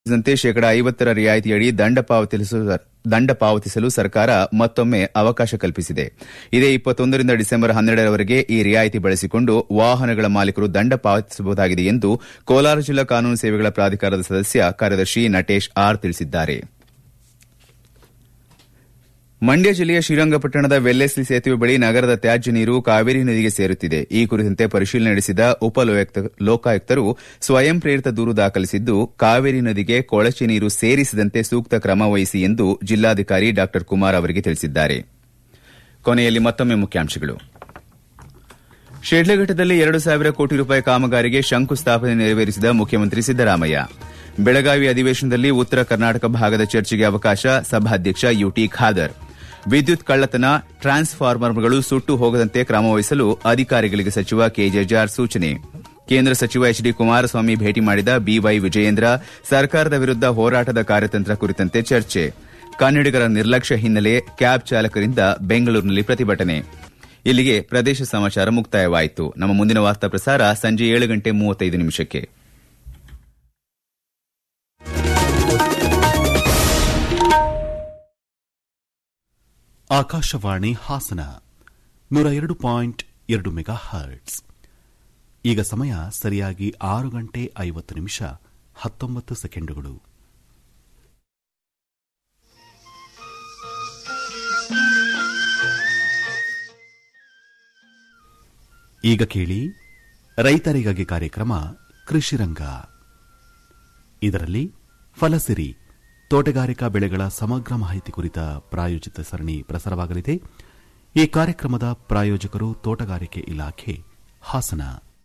ಸೇರಿದಂತೆ ಶೇಕಡ ಐವತ್ತರ ರಿಯಾಯಿತಿಯಡಿ ದಂಡ ಪಾವತಿಸಲು ಸರ್ಕಾರ ಮತ್ತೊಮ್ಮೆ ಅವಕಾಶ ಕಲ್ಪಿಸಿದೆ ಇದೇ ಇಪ್ಪತ್ತೊಂದರಿಂದ ಡಿಸೆಂಬರ್ ಹನ್ನೆರಡರವರೆಗೆ ಈ ರಿಯಾಯಿತಿ ಬಳಸಿಕೊಂಡು ವಾಹನಗಳ ಮಾಲೀಕರು ದಂಡ ಪಾವತಿಸಬಹುದಾಗಿದೆ ಎಂದು ಕೋಲಾರ ಜಿಲ್ಲಾ ಕಾನೂನು ಸೇವೆಗಳ ಪ್ರಾಧಿಕಾರದ ಸದಸ್ಯ ಕಾರ್ಯದರ್ಶಿ ನಟೇಶ್ ಆರ್ ತಿಳಿಸಿದ್ದಾರೆ ಮಂಡ್ಯ ಜಿಲ್ಲೆಯ ಶ್ರೀರಂಗಪಟ್ಟಣದ ವೆಲ್ಲೆಸ್ಲಿ ಸೇತುವೆ ಬಳಿ ನಗರದ ತ್ಯಾಜ್ಯ ನೀರು ಕಾವೇರಿ ನದಿಗೆ ಸೇರುತ್ತಿದೆ ಈ ಕುರಿತಂತೆ ಪರಿಶೀಲನೆ ನಡೆಸಿದ ಉಪ ಲೋಕಾಯುಕ್ತರು ಸ್ವಯಂ ಪ್ರೇರಿತ ದೂರು ದಾಖಲಿಸಿದ್ದು ಕಾವೇರಿ ನದಿಗೆ ಕೊಳಚೆ ನೀರು ಸೇರಿಸದಂತೆ ಸೂಕ್ತ ಕ್ರಮ ವಹಿಸಿ ಎಂದು ಜಿಲ್ಲಾಧಿಕಾರಿ ಡಾ ಕುಮಾರ್ ಅವರಿಗೆ ತಿಳಿಸಿದ್ದಾರೆ ಕೊನೆಯಲ್ಲಿ ಮತ್ತೊಮ್ಮೆ ಮುಖ್ಯಾಂಶಗಳು ಶಿಡ್ಲಘಟ್ಟದಲ್ಲಿ ಎರಡು ಸಾವಿರ ಕೋಟಿ ರೂಪಾಯಿ ಕಾಮಗಾರಿಗೆ ಶಂಕುಸ್ಥಾಪನೆ ನೆರವೇರಿಸಿದ ಮುಖ್ಯಮಂತ್ರಿ ಸಿದ್ದರಾಮಯ್ಯ ಬೆಳಗಾವಿ ಅಧಿವೇಶನದಲ್ಲಿ ಉತ್ತರ ಕರ್ನಾಟಕ ಭಾಗದ ಚರ್ಚೆಗೆ ಅವಕಾಶ ಸಭಾಧ್ಯಕ್ಷ ಯುಟಿ ಖಾದರ್ ವಿದ್ಯುತ್ ಕಳ್ಳತನ ಟ್ರಾನ್ಸ್ಫಾರ್ಮರ್ಗಳು ಸುಟ್ಟು ಹೋಗದಂತೆ ಕ್ರಮ ವಹಿಸಲು ಅಧಿಕಾರಿಗಳಿಗೆ ಸಚಿವ ಕೆಜೆ ಜಾರ್ಜ್ ಸೂಚನೆ ಕೇಂದ್ರ ಸಚಿವ ಎಚ್ ಡಿ ಕುಮಾರಸ್ವಾಮಿ ಭೇಟಿ ಮಾಡಿದ ಬಿವೈ ವಿಜಯೇಂದ್ರ ಸರ್ಕಾರದ ವಿರುದ್ದ ಹೋರಾಟದ ಕಾರ್ಯತಂತ್ರ ಕುರಿತಂತೆ ಚರ್ಚೆ ಕನ್ನಡಿಗರ ನಿರ್ಲಕ್ಷ್ಯ ಹಿನ್ನೆಲೆ ಕ್ಯಾಬ್ ಚಾಲಕರಿಂದ ಬೆಂಗಳೂರಿನಲ್ಲಿ ಪ್ರತಿಭಟನೆ ಇಲ್ಲಿಗೆ ಪ್ರದೇಶ ಸಮಾಚಾರ ಮುಕ್ತಾಯವಾಯಿತು ನಮ್ಮ ಮುಂದಿನ ವಾರ್ತಾ ಪ್ರಸಾರ ಸಂಜೆ ಏಳು ಗಂಟೆ ಮೂವತ್ತೈದು ನಿಮಿಷಕ್ಕೆ ಆಕಾಶವಾಣಿ ಹಾಸನ ನೂರ ಎರಡು ಪಾಯಿಂಟ್ ಎರಡು ಮೆಗಾ ಹರ್ಟ್ಸ್ ಈಗ ಸಮಯ ಸರಿಯಾಗಿ ಆರು ಗಂಟೆ ಐವತ್ತು ನಿಮಿಷ ಹತ್ತೊಂಬತ್ತು ಸೆಕೆಂಡುಗಳು ಈಗ ಕೇಳಿ ರೈತರಿಗಾಗಿ ಕಾರ್ಯಕ್ರಮ ಕೃಷಿರಂಗ ಇದರಲ್ಲಿ ಫಲಸಿರಿ ತೋಟಗಾರಿಕಾ ಬೆಳೆಗಳ ಸಮಗ್ರ ಮಾಹಿತಿ ಕುರಿತ ಪ್ರಾಯೋಜಿತ ಸರಣಿ ಪ್ರಸಾರವಾಗಲಿದೆ ಈ ಕಾರ್ಯಕ್ರಮದ ಪ್ರಾಯೋಜಕರು ತೋಟಗಾರಿಕೆ ಇಲಾಖೆ ಹಾಸನ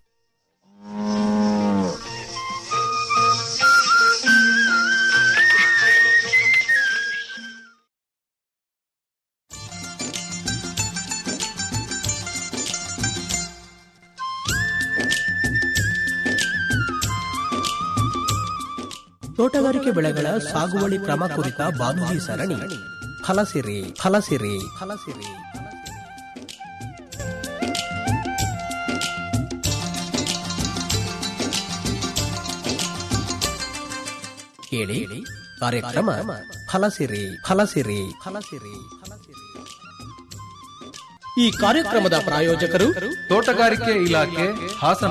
ತೋಟಗಾರಿಕೆ ಬೆಳೆಗಳ ಸಾಗುವಳಿ ಕ್ರಮ ಕುರಿತ ಬಾನುಲಿ ಸರಣಿ ಫಲಸಿರಿ ಫಲಸಿರಿ ಫಲಸಿರಿ ಕೇಳಿ ಕಾರ್ಯಕ್ರಮ ಫಲಸಿರಿ ಫಲಸಿರಿ ಫಲಸಿರಿ ಫಲಸಿರಿ ಈ ಕಾರ್ಯಕ್ರಮದ ಪ್ರಾಯೋಜಕರು ತೋಟಗಾರಿಕೆ ಇಲಾಖೆ ಹಾಸನ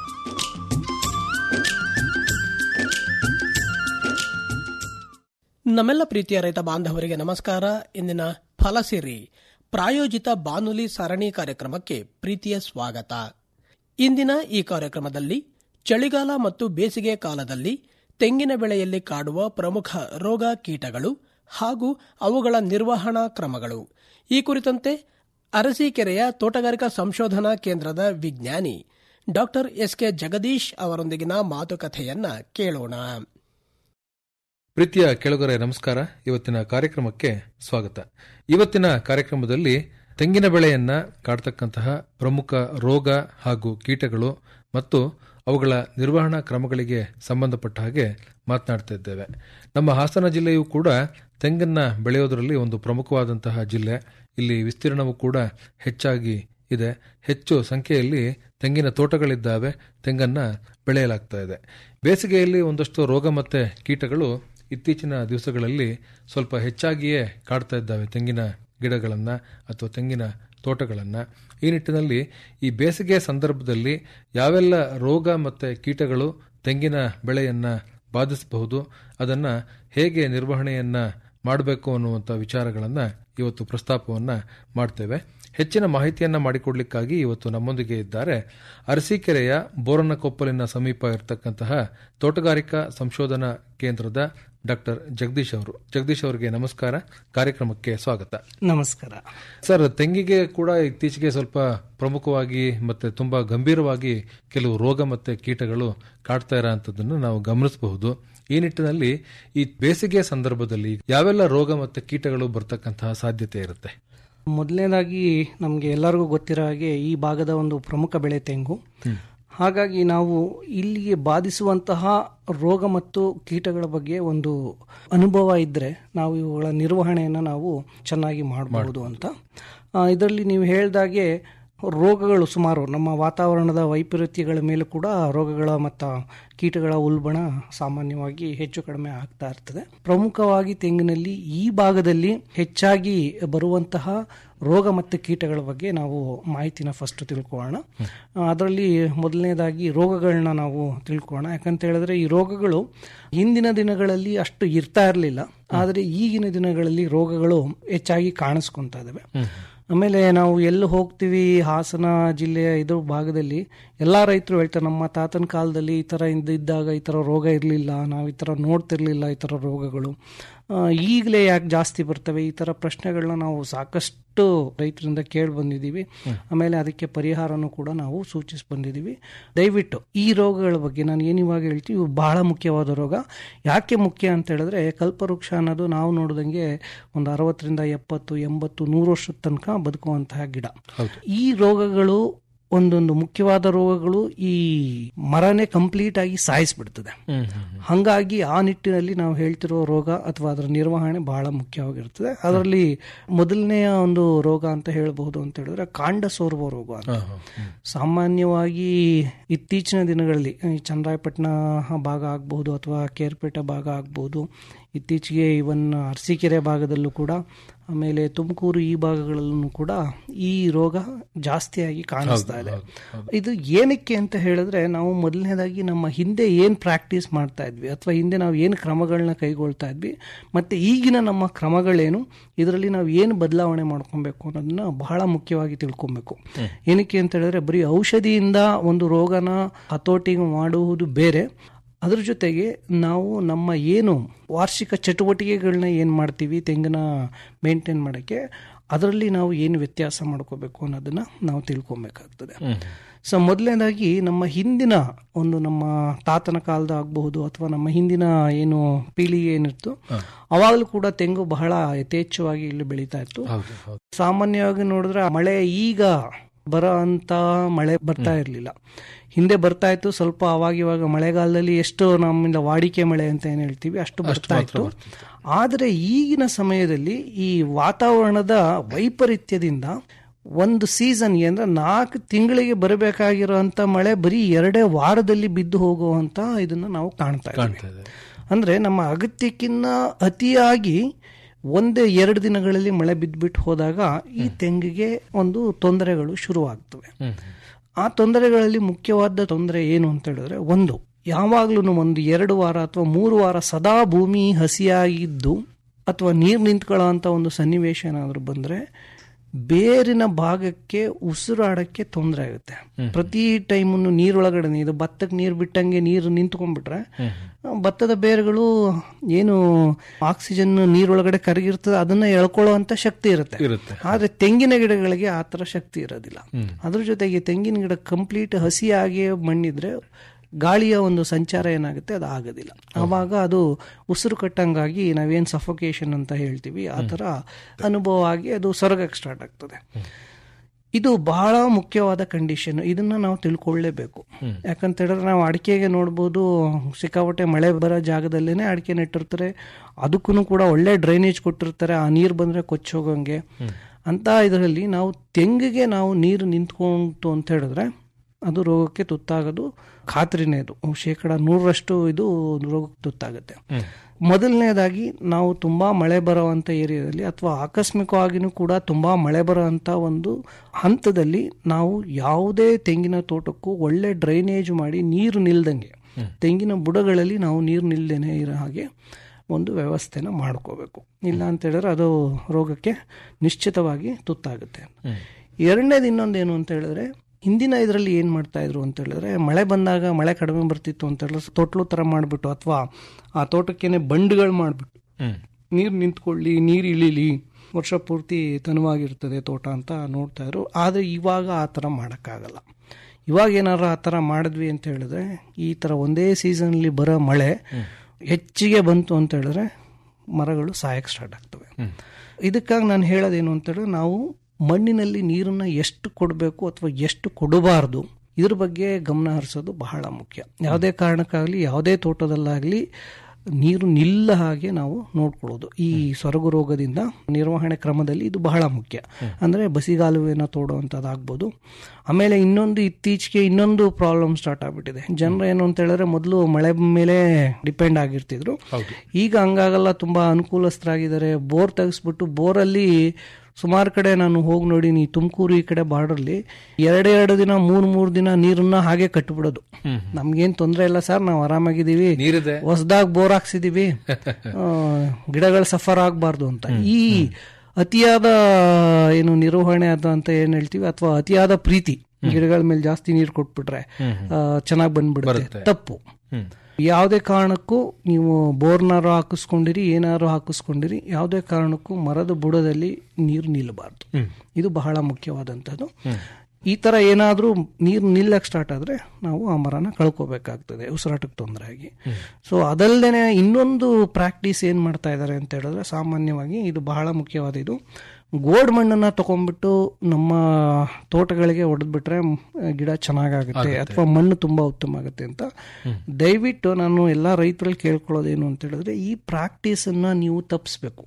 ನಮ್ಮೆಲ್ಲ ಪ್ರೀತಿಯ ರೈತ ಬಾಂಧವರಿಗೆ ನಮಸ್ಕಾರ ಇಂದಿನ ಫಲಸಿರಿ ಪ್ರಾಯೋಜಿತ ಬಾನುಲಿ ಸರಣಿ ಕಾರ್ಯಕ್ರಮಕ್ಕೆ ಪ್ರೀತಿಯ ಸ್ವಾಗತ ಇಂದಿನ ಈ ಕಾರ್ಯಕ್ರಮದಲ್ಲಿ ಚಳಿಗಾಲ ಮತ್ತು ಬೇಸಿಗೆ ಕಾಲದಲ್ಲಿ ತೆಂಗಿನ ಬೆಳೆಯಲ್ಲಿ ಕಾಡುವ ಪ್ರಮುಖ ರೋಗ ಕೀಟಗಳು ಹಾಗೂ ಅವುಗಳ ನಿರ್ವಹಣಾ ಕ್ರಮಗಳು ಈ ಕುರಿತಂತೆ ಅರಸೀಕೆರೆಯ ತೋಟಗಾರಿಕಾ ಸಂಶೋಧನಾ ಕೇಂದ್ರದ ವಿಜ್ಞಾನಿ ಡಾಕ್ಟರ್ ಎಸ್ ಕೆ ಜಗದೀಶ್ ಅವರೊಂದಿಗಿನ ಮಾತುಕತೆಯನ್ನ ಕೇಳೋಣ ಪ್ರೀತಿಯ ಕೆಳಗರೆ ನಮಸ್ಕಾರ ಇವತ್ತಿನ ಕಾರ್ಯಕ್ರಮಕ್ಕೆ ಸ್ವಾಗತ ಇವತ್ತಿನ ಕಾರ್ಯಕ್ರಮದಲ್ಲಿ ತೆಂಗಿನ ಬೆಳೆಯನ್ನ ಕಾಡ್ತಕ್ಕಂತಹ ಪ್ರಮುಖ ರೋಗ ಹಾಗೂ ಕೀಟಗಳು ಮತ್ತು ಅವುಗಳ ನಿರ್ವಹಣಾ ಕ್ರಮಗಳಿಗೆ ಸಂಬಂಧಪಟ್ಟ ಹಾಗೆ ಮಾತನಾಡ್ತಾ ಇದ್ದೇವೆ ನಮ್ಮ ಹಾಸನ ಜಿಲ್ಲೆಯೂ ಕೂಡ ತೆಂಗನ್ನ ಬೆಳೆಯೋದರಲ್ಲಿ ಒಂದು ಪ್ರಮುಖವಾದಂತಹ ಜಿಲ್ಲೆ ಇಲ್ಲಿ ವಿಸ್ತೀರ್ಣವೂ ಕೂಡ ಹೆಚ್ಚಾಗಿ ಇದೆ ಹೆಚ್ಚು ಸಂಖ್ಯೆಯಲ್ಲಿ ತೆಂಗಿನ ತೋಟಗಳಿದ್ದಾವೆ ತೆಂಗನ್ನ ಬೆಳೆಯಲಾಗ್ತಾ ಇದೆ ಬೇಸಿಗೆಯಲ್ಲಿ ಒಂದಷ್ಟು ರೋಗ ಮತ್ತೆ ಕೀಟಗಳು ಇತ್ತೀಚಿನ ದಿವಸಗಳಲ್ಲಿ ಸ್ವಲ್ಪ ಹೆಚ್ಚಾಗಿಯೇ ಕಾಡ್ತಾ ಇದ್ದಾವೆ ತೆಂಗಿನ ಗಿಡಗಳನ್ನು ಅಥವಾ ತೆಂಗಿನ ತೋಟಗಳನ್ನು ಈ ನಿಟ್ಟಿನಲ್ಲಿ ಈ ಬೇಸಿಗೆ ಸಂದರ್ಭದಲ್ಲಿ ಯಾವೆಲ್ಲ ರೋಗ ಮತ್ತು ಕೀಟಗಳು ತೆಂಗಿನ ಬೆಳೆಯನ್ನು ಬಾಧಿಸಬಹುದು ಅದನ್ನು ಹೇಗೆ ನಿರ್ವಹಣೆಯನ್ನು ಮಾಡಬೇಕು ಅನ್ನುವಂಥ ವಿಚಾರಗಳನ್ನು ಇವತ್ತು ಪ್ರಸ್ತಾಪವನ್ನು ಮಾಡ್ತೇವೆ ಹೆಚ್ಚಿನ ಮಾಹಿತಿಯನ್ನ ಮಾಡಿಕೊಡ್ಲಿಕ್ಕಾಗಿ ಇವತ್ತು ನಮ್ಮೊಂದಿಗೆ ಇದ್ದಾರೆ ಅರಸೀಕೆರೆಯ ಬೋರನಕೊಪ್ಪಲಿನ ಸಮೀಪ ಇರತಕ್ಕಂತಹ ತೋಟಗಾರಿಕಾ ಸಂಶೋಧನಾ ಕೇಂದ್ರದ ಡಾಕ್ಟರ್ ಜಗದೀಶ್ ಅವರು ಜಗದೀಶ್ ಅವರಿಗೆ ನಮಸ್ಕಾರ ಕಾರ್ಯಕ್ರಮಕ್ಕೆ ಸ್ವಾಗತ ನಮಸ್ಕಾರ ಸರ್ ತೆಂಗಿಗೆ ಕೂಡ ಇತ್ತೀಚೆಗೆ ಸ್ವಲ್ಪ ಪ್ರಮುಖವಾಗಿ ಮತ್ತೆ ತುಂಬಾ ಗಂಭೀರವಾಗಿ ಕೆಲವು ರೋಗ ಮತ್ತೆ ಕೀಟಗಳು ಕಾಡ್ತಾ ಇರೋಂಥದ್ದನ್ನು ನಾವು ಗಮನಿಸಬಹುದು ಈ ನಿಟ್ಟಿನಲ್ಲಿ ಈ ಬೇಸಿಗೆ ಸಂದರ್ಭದಲ್ಲಿ ಯಾವೆಲ್ಲ ರೋಗ ಮತ್ತೆ ಕೀಟಗಳು ಬರ್ತಕ್ಕಂತಹ ಸಾಧ್ಯತೆ ಇರುತ್ತೆ ಮೊದಲನೇದಾಗಿ ನಮಗೆ ಎಲ್ಲರಿಗೂ ಗೊತ್ತಿರೋ ಹಾಗೆ ಈ ಭಾಗದ ಒಂದು ಪ್ರಮುಖ ಬೆಳೆ ತೆಂಗು ಹಾಗಾಗಿ ನಾವು ಇಲ್ಲಿಗೆ ಬಾಧಿಸುವಂತಹ ರೋಗ ಮತ್ತು ಕೀಟಗಳ ಬಗ್ಗೆ ಒಂದು ಅನುಭವ ಇದ್ದರೆ ನಾವು ಇವುಗಳ ನಿರ್ವಹಣೆಯನ್ನು ನಾವು ಚೆನ್ನಾಗಿ ಮಾಡಬಹುದು ಅಂತ ಇದರಲ್ಲಿ ನೀವು ಹೇಳ್ದಾಗೆ ರೋಗಗಳು ಸುಮಾರು ನಮ್ಮ ವಾತಾವರಣದ ವೈಪರೀತ್ಯಗಳ ಮೇಲೆ ಕೂಡ ರೋಗಗಳ ಮತ್ತು ಕೀಟಗಳ ಉಲ್ಬಣ ಸಾಮಾನ್ಯವಾಗಿ ಹೆಚ್ಚು ಕಡಿಮೆ ಆಗ್ತಾ ಇರ್ತದೆ ಪ್ರಮುಖವಾಗಿ ತೆಂಗಿನಲ್ಲಿ ಈ ಭಾಗದಲ್ಲಿ ಹೆಚ್ಚಾಗಿ ಬರುವಂತಹ ರೋಗ ಮತ್ತು ಕೀಟಗಳ ಬಗ್ಗೆ ನಾವು ಮಾಹಿತಿನ ಫಸ್ಟ್ ತಿಳ್ಕೊಳ್ಳೋಣ ಅದರಲ್ಲಿ ಮೊದಲನೇದಾಗಿ ರೋಗಗಳನ್ನ ನಾವು ತಿಳ್ಕೊಳ್ಳೋಣ ಯಾಕಂತ ಹೇಳಿದ್ರೆ ಈ ರೋಗಗಳು ಹಿಂದಿನ ದಿನಗಳಲ್ಲಿ ಅಷ್ಟು ಇರ್ತಾ ಇರಲಿಲ್ಲ ಆದರೆ ಈಗಿನ ದಿನಗಳಲ್ಲಿ ರೋಗಗಳು ಹೆಚ್ಚಾಗಿ ಕಾಣಿಸ್ಕೊಂತಾ ಇದಾವೆ ಆಮೇಲೆ ನಾವು ಎಲ್ಲಿ ಹೋಗ್ತೀವಿ ಹಾಸನ ಜಿಲ್ಲೆಯ ಇದು ಭಾಗದಲ್ಲಿ ಎಲ್ಲ ರೈತರು ಹೇಳ್ತಾರೆ ನಮ್ಮ ತಾತನ ಕಾಲದಲ್ಲಿ ಈ ಥರ ಇದ್ದಾಗ ಈ ಥರ ರೋಗ ಇರಲಿಲ್ಲ ನಾವು ಈ ಥರ ನೋಡ್ತಿರ್ಲಿಲ್ಲ ಈ ಥರ ರೋಗಗಳು ಈಗಲೇ ಯಾಕೆ ಜಾಸ್ತಿ ಬರ್ತವೆ ಈ ಥರ ಪ್ರಶ್ನೆಗಳನ್ನ ನಾವು ಸಾಕಷ್ಟು ರೈತರಿಂದ ಕೇಳಿ ಬಂದಿದ್ದೀವಿ ಆಮೇಲೆ ಅದಕ್ಕೆ ಪರಿಹಾರನೂ ಕೂಡ ನಾವು ಸೂಚಿಸಿ ಬಂದಿದ್ದೀವಿ ದಯವಿಟ್ಟು ಈ ರೋಗಗಳ ಬಗ್ಗೆ ನಾನು ಏನು ಇವಾಗ ಹೇಳ್ತೀವಿ ಇವು ಬಹಳ ಮುಖ್ಯವಾದ ರೋಗ ಯಾಕೆ ಮುಖ್ಯ ಅಂತ ಹೇಳಿದ್ರೆ ಕಲ್ಪವೃಕ್ಷ ಅನ್ನೋದು ನಾವು ನೋಡಿದಂಗೆ ಒಂದು ಅರವತ್ತರಿಂದ ಎಪ್ಪತ್ತು ಎಂಬತ್ತು ನೂರು ವರ್ಷದ ತನಕ ಬದುಕುವಂತಹ ಗಿಡ ಈ ರೋಗಗಳು ಒಂದೊಂದು ಮುಖ್ಯವಾದ ರೋಗಗಳು ಈ ಮರನೇ ಕಂಪ್ಲೀಟ್ ಆಗಿ ಸಾಯಿಸ್ಬಿಡ್ತದೆ ಹಂಗಾಗಿ ಆ ನಿಟ್ಟಿನಲ್ಲಿ ನಾವು ಹೇಳ್ತಿರೋ ರೋಗ ಅಥವಾ ಅದರ ನಿರ್ವಹಣೆ ಬಹಳ ಮುಖ್ಯವಾಗಿರ್ತದೆ ಅದರಲ್ಲಿ ಮೊದಲನೆಯ ಒಂದು ರೋಗ ಅಂತ ಹೇಳಬಹುದು ಅಂತ ಹೇಳಿದ್ರೆ ಕಾಂಡ ಸೋರುವ ರೋಗ ಅಂತ ಸಾಮಾನ್ಯವಾಗಿ ಇತ್ತೀಚಿನ ದಿನಗಳಲ್ಲಿ ಈ ಚನ್ನರಾಯಪಟ್ಟಣ ಭಾಗ ಆಗ್ಬಹುದು ಅಥವಾ ಕೇರ್ಪೇಟೆ ಭಾಗ ಆಗ್ಬಹುದು ಇತ್ತೀಚೆಗೆ ಇವನ್ ಅರಸೀಕೆರೆ ಭಾಗದಲ್ಲೂ ಕೂಡ ಆಮೇಲೆ ತುಮಕೂರು ಈ ಭಾಗಗಳಲ್ಲೂ ಕೂಡ ಈ ರೋಗ ಜಾಸ್ತಿಯಾಗಿ ಕಾಣಿಸ್ತಾ ಇದೆ ಇದು ಏನಕ್ಕೆ ಅಂತ ಹೇಳಿದ್ರೆ ನಾವು ಮೊದಲನೇದಾಗಿ ನಮ್ಮ ಹಿಂದೆ ಏನು ಪ್ರಾಕ್ಟೀಸ್ ಮಾಡ್ತಾ ಇದ್ವಿ ಅಥವಾ ಹಿಂದೆ ನಾವು ಏನು ಕ್ರಮಗಳನ್ನ ಕೈಗೊಳ್ತಾ ಇದ್ವಿ ಮತ್ತೆ ಈಗಿನ ನಮ್ಮ ಕ್ರಮಗಳೇನು ಇದರಲ್ಲಿ ನಾವು ಏನು ಬದಲಾವಣೆ ಮಾಡ್ಕೊಬೇಕು ಅನ್ನೋದನ್ನ ಬಹಳ ಮುಖ್ಯವಾಗಿ ತಿಳ್ಕೊಬೇಕು ಏನಕ್ಕೆ ಅಂತ ಹೇಳಿದ್ರೆ ಬರೀ ಔಷಧಿಯಿಂದ ಒಂದು ರೋಗನ ಹತೋಟಿ ಮಾಡುವುದು ಬೇರೆ ಅದ್ರ ಜೊತೆಗೆ ನಾವು ನಮ್ಮ ಏನು ವಾರ್ಷಿಕ ಚಟುವಟಿಕೆಗಳನ್ನ ಏನು ಮಾಡ್ತೀವಿ ತೆಂಗಿನ ಮೇಂಟೈನ್ ಮಾಡೋಕ್ಕೆ ಅದರಲ್ಲಿ ನಾವು ಏನು ವ್ಯತ್ಯಾಸ ಮಾಡ್ಕೋಬೇಕು ಅನ್ನೋದನ್ನ ನಾವು ತಿಳ್ಕೊಬೇಕಾಗ್ತದೆ ಸೊ ಮೊದಲನೇದಾಗಿ ನಮ್ಮ ಹಿಂದಿನ ಒಂದು ನಮ್ಮ ತಾತನ ಕಾಲದ ಆಗಬಹುದು ಅಥವಾ ನಮ್ಮ ಹಿಂದಿನ ಏನು ಪೀಳಿಗೆ ಏನಿತ್ತು ಅವಾಗಲೂ ಕೂಡ ತೆಂಗು ಬಹಳ ಯಥೇಚ್ಛವಾಗಿ ಇಲ್ಲಿ ಬೆಳೀತಾ ಇತ್ತು ಸಾಮಾನ್ಯವಾಗಿ ನೋಡಿದ್ರೆ ಮಳೆ ಈಗ ಬರೋ ಅಂತ ಮಳೆ ಬರ್ತಾ ಇರಲಿಲ್ಲ ಹಿಂದೆ ಬರ್ತಾ ಇತ್ತು ಸ್ವಲ್ಪ ಅವಾಗ ಇವಾಗ ಮಳೆಗಾಲದಲ್ಲಿ ಎಷ್ಟು ನಮ್ಮಿಂದ ವಾಡಿಕೆ ಮಳೆ ಅಂತ ಏನು ಹೇಳ್ತೀವಿ ಅಷ್ಟು ಬರ್ತಾ ಇತ್ತು ಆದರೆ ಈಗಿನ ಸಮಯದಲ್ಲಿ ಈ ವಾತಾವರಣದ ವೈಪರೀತ್ಯದಿಂದ ಒಂದು ಸೀಸನ್ ಅಂದ್ರೆ ನಾಲ್ಕು ತಿಂಗಳಿಗೆ ಬರಬೇಕಾಗಿರುವಂತ ಮಳೆ ಬರೀ ಎರಡೇ ವಾರದಲ್ಲಿ ಬಿದ್ದು ಹೋಗುವಂತ ಇದನ್ನ ನಾವು ಕಾಣ್ತಾ ಇದ್ದೀವಿ ಅಂದ್ರೆ ನಮ್ಮ ಅಗತ್ಯಕ್ಕಿಂತ ಅತಿಯಾಗಿ ಒಂದೇ ಎರಡು ದಿನಗಳಲ್ಲಿ ಮಳೆ ಬಿದ್ದುಬಿಟ್ಟು ಹೋದಾಗ ಈ ತೆಂಗಿಗೆ ಒಂದು ತೊಂದರೆಗಳು ಶುರುವಾಗ್ತವೆ ಆ ತೊಂದರೆಗಳಲ್ಲಿ ಮುಖ್ಯವಾದ ತೊಂದರೆ ಏನು ಅಂತ ಹೇಳಿದ್ರೆ ಒಂದು ಯಾವಾಗ್ಲೂ ಒಂದು ಎರಡು ವಾರ ಅಥವಾ ಮೂರು ವಾರ ಸದಾ ಭೂಮಿ ಹಸಿಯಾಗಿದ್ದು ಅಥವಾ ನೀರು ನಿಂತ್ಕೊಳ್ಳೋ ಅಂತ ಒಂದು ಸನ್ನಿವೇಶ ಏನಾದರೂ ಬಂದ್ರೆ ಬೇರಿನ ಭಾಗಕ್ಕೆ ಉಸಿರಾಡಕ್ಕೆ ತೊಂದರೆ ಆಗುತ್ತೆ ಪ್ರತಿ ಟೈಮನ್ನು ನೀರೊಳಗಡೆ ಇದು ಭತ್ತಕ್ಕೆ ನೀರು ಬಿಟ್ಟಂಗೆ ನೀರು ನಿಂತ್ಕೊಂಡ್ಬಿಟ್ರೆ ಭತ್ತದ ಬೇರುಗಳು ಏನು ಆಕ್ಸಿಜನ್ ನೀರೊಳಗಡೆ ಕರಗಿರ್ತದೆ ಅದನ್ನ ಎಳ್ಕೊಳ್ಳುವಂತ ಶಕ್ತಿ ಇರುತ್ತೆ ಆದ್ರೆ ತೆಂಗಿನ ಗಿಡಗಳಿಗೆ ಆ ತರ ಶಕ್ತಿ ಇರೋದಿಲ್ಲ ಅದ್ರ ಜೊತೆಗೆ ತೆಂಗಿನ ಗಿಡ ಕಂಪ್ಲೀಟ್ ಹಸಿಯಾಗಿ ಮಣ್ಣಿದ್ರೆ ಗಾಳಿಯ ಒಂದು ಸಂಚಾರ ಏನಾಗುತ್ತೆ ಅದು ಆಗೋದಿಲ್ಲ ಆವಾಗ ಅದು ಉಸಿರು ಕಟ್ಟಂಗಾಗಿ ನಾವೇನು ಸಫೋಕೇಶನ್ ಅಂತ ಹೇಳ್ತೀವಿ ಆ ಥರ ಅನುಭವ ಆಗಿ ಅದು ಸೊರಗಕ್ಕೆ ಸ್ಟಾರ್ಟ್ ಆಗ್ತದೆ ಇದು ಬಹಳ ಮುಖ್ಯವಾದ ಕಂಡೀಷನ್ ಇದನ್ನ ನಾವು ತಿಳ್ಕೊಳ್ಳೇಬೇಕು ಯಾಕಂತ ಹೇಳಿದ್ರೆ ನಾವು ಅಡಿಕೆಗೆ ನೋಡ್ಬೋದು ಸಿಕ್ಕಾಪಟ್ಟೆ ಮಳೆ ಬರೋ ಜಾಗದಲ್ಲೇನೆ ಅಡಿಕೆ ನೆಟ್ಟಿರ್ತಾರೆ ಅದಕ್ಕೂ ಕೂಡ ಒಳ್ಳೆ ಡ್ರೈನೇಜ್ ಕೊಟ್ಟಿರ್ತಾರೆ ಆ ನೀರು ಬಂದ್ರೆ ಕೊಚ್ಚೋಗಂಗೆ ಅಂತ ಇದರಲ್ಲಿ ನಾವು ತೆಂಗಿಗೆ ನಾವು ನೀರು ನಿಂತ್ಕೊಂತು ಅಂತ ಹೇಳಿದ್ರೆ ಅದು ರೋಗಕ್ಕೆ ತುತ್ತಾಗೋದು ಖಾತ್ರಿನೇ ಇದು ಶೇಕಡ ನೂರರಷ್ಟು ಇದು ರೋಗಕ್ಕೆ ತುತ್ತಾಗುತ್ತೆ ಮೊದಲನೇದಾಗಿ ನಾವು ತುಂಬಾ ಮಳೆ ಬರುವಂತ ಏರಿಯಾದಲ್ಲಿ ಅಥವಾ ಆಕಸ್ಮಿಕವಾಗಿನೂ ಕೂಡ ತುಂಬಾ ಮಳೆ ಬರುವಂತ ಒಂದು ಹಂತದಲ್ಲಿ ನಾವು ಯಾವುದೇ ತೆಂಗಿನ ತೋಟಕ್ಕೂ ಒಳ್ಳೆ ಡ್ರೈನೇಜ್ ಮಾಡಿ ನೀರು ನಿಲ್ದಂಗೆ ತೆಂಗಿನ ಬುಡಗಳಲ್ಲಿ ನಾವು ನೀರು ನಿಲ್ದೇನೆ ಇರೋ ಹಾಗೆ ಒಂದು ವ್ಯವಸ್ಥೆನ ಮಾಡ್ಕೋಬೇಕು ಇಲ್ಲ ಅಂತ ಹೇಳಿದ್ರೆ ಅದು ರೋಗಕ್ಕೆ ನಿಶ್ಚಿತವಾಗಿ ತುತ್ತಾಗುತ್ತೆ ಎರಡನೇದು ಇನ್ನೊಂದೇನು ಅಂತ ಹೇಳಿದ್ರೆ ಹಿಂದಿನ ಇದರಲ್ಲಿ ಏನು ಮಾಡ್ತಾ ಇದ್ರು ಅಂತ ಹೇಳಿದ್ರೆ ಮಳೆ ಬಂದಾಗ ಮಳೆ ಕಡಿಮೆ ಬರ್ತಿತ್ತು ಅಂತ ಹೇಳಿದ್ರೆ ತೊಟ್ಲು ಥರ ಮಾಡಿಬಿಟ್ಟು ಅಥವಾ ಆ ತೋಟಕ್ಕೇನೆ ಬಂಡ್ಗಳು ಮಾಡಿಬಿಟ್ಟು ನೀರು ನಿಂತ್ಕೊಳ್ಳಿ ನೀರು ಇಳಿಲಿ ವರ್ಷ ಪೂರ್ತಿ ತನುವಾಗಿರ್ತದೆ ತೋಟ ಅಂತ ನೋಡ್ತಾ ಇದ್ರು ಆದರೆ ಇವಾಗ ಆ ಥರ ಮಾಡೋಕ್ಕಾಗಲ್ಲ ಇವಾಗ ಏನಾರು ಆ ಥರ ಮಾಡಿದ್ವಿ ಅಂತ ಹೇಳಿದ್ರೆ ಈ ಥರ ಒಂದೇ ಸೀಸನ್ಲಿ ಬರೋ ಮಳೆ ಹೆಚ್ಚಿಗೆ ಬಂತು ಅಂತ ಹೇಳಿದ್ರೆ ಮರಗಳು ಸಾಯಕ್ಕೆ ಸ್ಟಾರ್ಟ್ ಆಗ್ತವೆ ಇದಕ್ಕಾಗಿ ನಾನು ಹೇಳೋದೇನು ಅಂತ ಹೇಳಿದ್ರೆ ನಾವು ಮಣ್ಣಿನಲ್ಲಿ ನೀರನ್ನ ಎಷ್ಟು ಕೊಡಬೇಕು ಅಥವಾ ಎಷ್ಟು ಕೊಡಬಾರ್ದು ಇದ್ರ ಬಗ್ಗೆ ಗಮನ ಹರಿಸೋದು ಬಹಳ ಮುಖ್ಯ ಯಾವುದೇ ಕಾರಣಕ್ಕಾಗಲಿ ಯಾವುದೇ ತೋಟದಲ್ಲಾಗಲಿ ನೀರು ನಿಲ್ಲ ಹಾಗೆ ನಾವು ನೋಡ್ಕೊಳ್ಳೋದು ಈ ಸೊರಗು ರೋಗದಿಂದ ನಿರ್ವಹಣೆ ಕ್ರಮದಲ್ಲಿ ಇದು ಬಹಳ ಮುಖ್ಯ ಅಂದ್ರೆ ಬಸಿಗಾಲುವೆನ ತೋಡುವಂಥದ್ದಾಗ್ಬೋದು ಆಮೇಲೆ ಇನ್ನೊಂದು ಇತ್ತೀಚೆಗೆ ಇನ್ನೊಂದು ಪ್ರಾಬ್ಲಮ್ ಸ್ಟಾರ್ಟ್ ಆಗ್ಬಿಟ್ಟಿದೆ ಜನರು ಏನು ಅಂತ ಹೇಳಿದ್ರೆ ಮೊದಲು ಮಳೆ ಮೇಲೆ ಡಿಪೆಂಡ್ ಆಗಿರ್ತಿದ್ರು ಈಗ ಹಂಗಾಗಲ್ಲ ತುಂಬಾ ಅನುಕೂಲಸ್ಥರಾಗಿದ್ದಾರೆ ಬೋರ್ ತೆಗೆಸ್ಬಿಟ್ಟು ಬೋರಲ್ಲಿ ಸುಮಾರು ಕಡೆ ನಾನು ಹೋಗಿ ನೋಡಿನಿ ತುಮಕೂರು ಈ ಕಡೆ ಬಾರ್ಡರ್ಲಿ ಎರಡೆರಡು ದಿನ ಮೂರ್ ಮೂರ್ ದಿನ ನೀರನ್ನ ಹಾಗೆ ಕಟ್ಟಿಬಿಡೋದು ನಮ್ಗೇನ್ ತೊಂದರೆ ಇಲ್ಲ ಸರ್ ನಾವು ಆರಾಮಾಗಿದ್ದೀವಿ ನೀರಿದೆ ಹೊಸದಾಗಿ ಬೋರ್ ಹಾಕ್ಸಿದೀವಿ ಆ, ಗಿಡಗಳು ಸಫರ್ ಆಗಬಾರ್ದು ಅಂತ ಈ ಅತಿಯಾದ ಏನು ನಿರ್ವಹಣೆ ಅದು ಅಂತ ಏನ್ ಹೇಳ್ತೀವಿ ಅಥವಾ ಅತಿಯಾದ ಪ್ರೀತಿ ಗಿಡಗಳ ಮೇಲೆ ಜಾಸ್ತಿ ನೀರು ಕೊಟ್ಬಿಟ್ರೆ ಚೆನ್ನಾಗಿ ಬಂದ್ಬಿಡುತ್ತೆ ತಪ್ಪು ಯಾವುದೇ ಕಾರಣಕ್ಕೂ ನೀವು ಬೋರ್ನಾರು ಹಾಕಿಸ್ಕೊಂಡಿರಿ ಏನಾರು ಹಾಕಿಸ್ಕೊಂಡಿರಿ ಯಾವುದೇ ಕಾರಣಕ್ಕೂ ಮರದ ಬುಡದಲ್ಲಿ ನೀರು ನಿಲ್ಲಬಾರ್ದು ಇದು ಬಹಳ ಮುಖ್ಯವಾದಂಥದ್ದು ಈ ತರ ಏನಾದ್ರೂ ನೀರು ನಿಲ್ಲಕ್ಕೆ ಸ್ಟಾರ್ಟ್ ಆದ್ರೆ ನಾವು ಆ ಮರನ ಕಳ್ಕೋಬೇಕಾಗ್ತದೆ ಉಸಿರಾಟಕ್ಕೆ ತೊಂದರೆ ಆಗಿ ಸೊ ಅದಲ್ಲದೆ ಇನ್ನೊಂದು ಪ್ರಾಕ್ಟೀಸ್ ಏನ್ ಮಾಡ್ತಾ ಇದ್ದಾರೆ ಅಂತ ಹೇಳಿದ್ರೆ ಸಾಮಾನ್ಯವಾಗಿ ಇದು ಬಹಳ ಮುಖ್ಯವಾದ ಇದು ಗೋಡ್ ಮಣ್ಣನ್ನ ತಗೊಂಡ್ಬಿಟ್ಟು ನಮ್ಮ ತೋಟಗಳಿಗೆ ಹೊಡೆದ್ಬಿಟ್ರೆ ಮ್, ಗಿಡ ಚೆನ್ನಾಗಾಗುತ್ತೆ ಅಥವಾ ಮಣ್ಣು ತುಂಬಾ ಉತ್ತಮ ಆಗುತ್ತೆ ಅಂತ ದಯವಿಟ್ಟು ನಾನು ಎಲ್ಲಾ ರೈತರಲ್ಲಿ ಕೇಳ್ಕೊಳ್ಳೋದೇನು ಅಂತ ಹೇಳಿದ್ರೆ ಈ ಪ್ರಾಕ್ಟೀಸ್ ಅನ್ನ ನೀವು ತಪ್ಪಿಸ್ಬೇಕು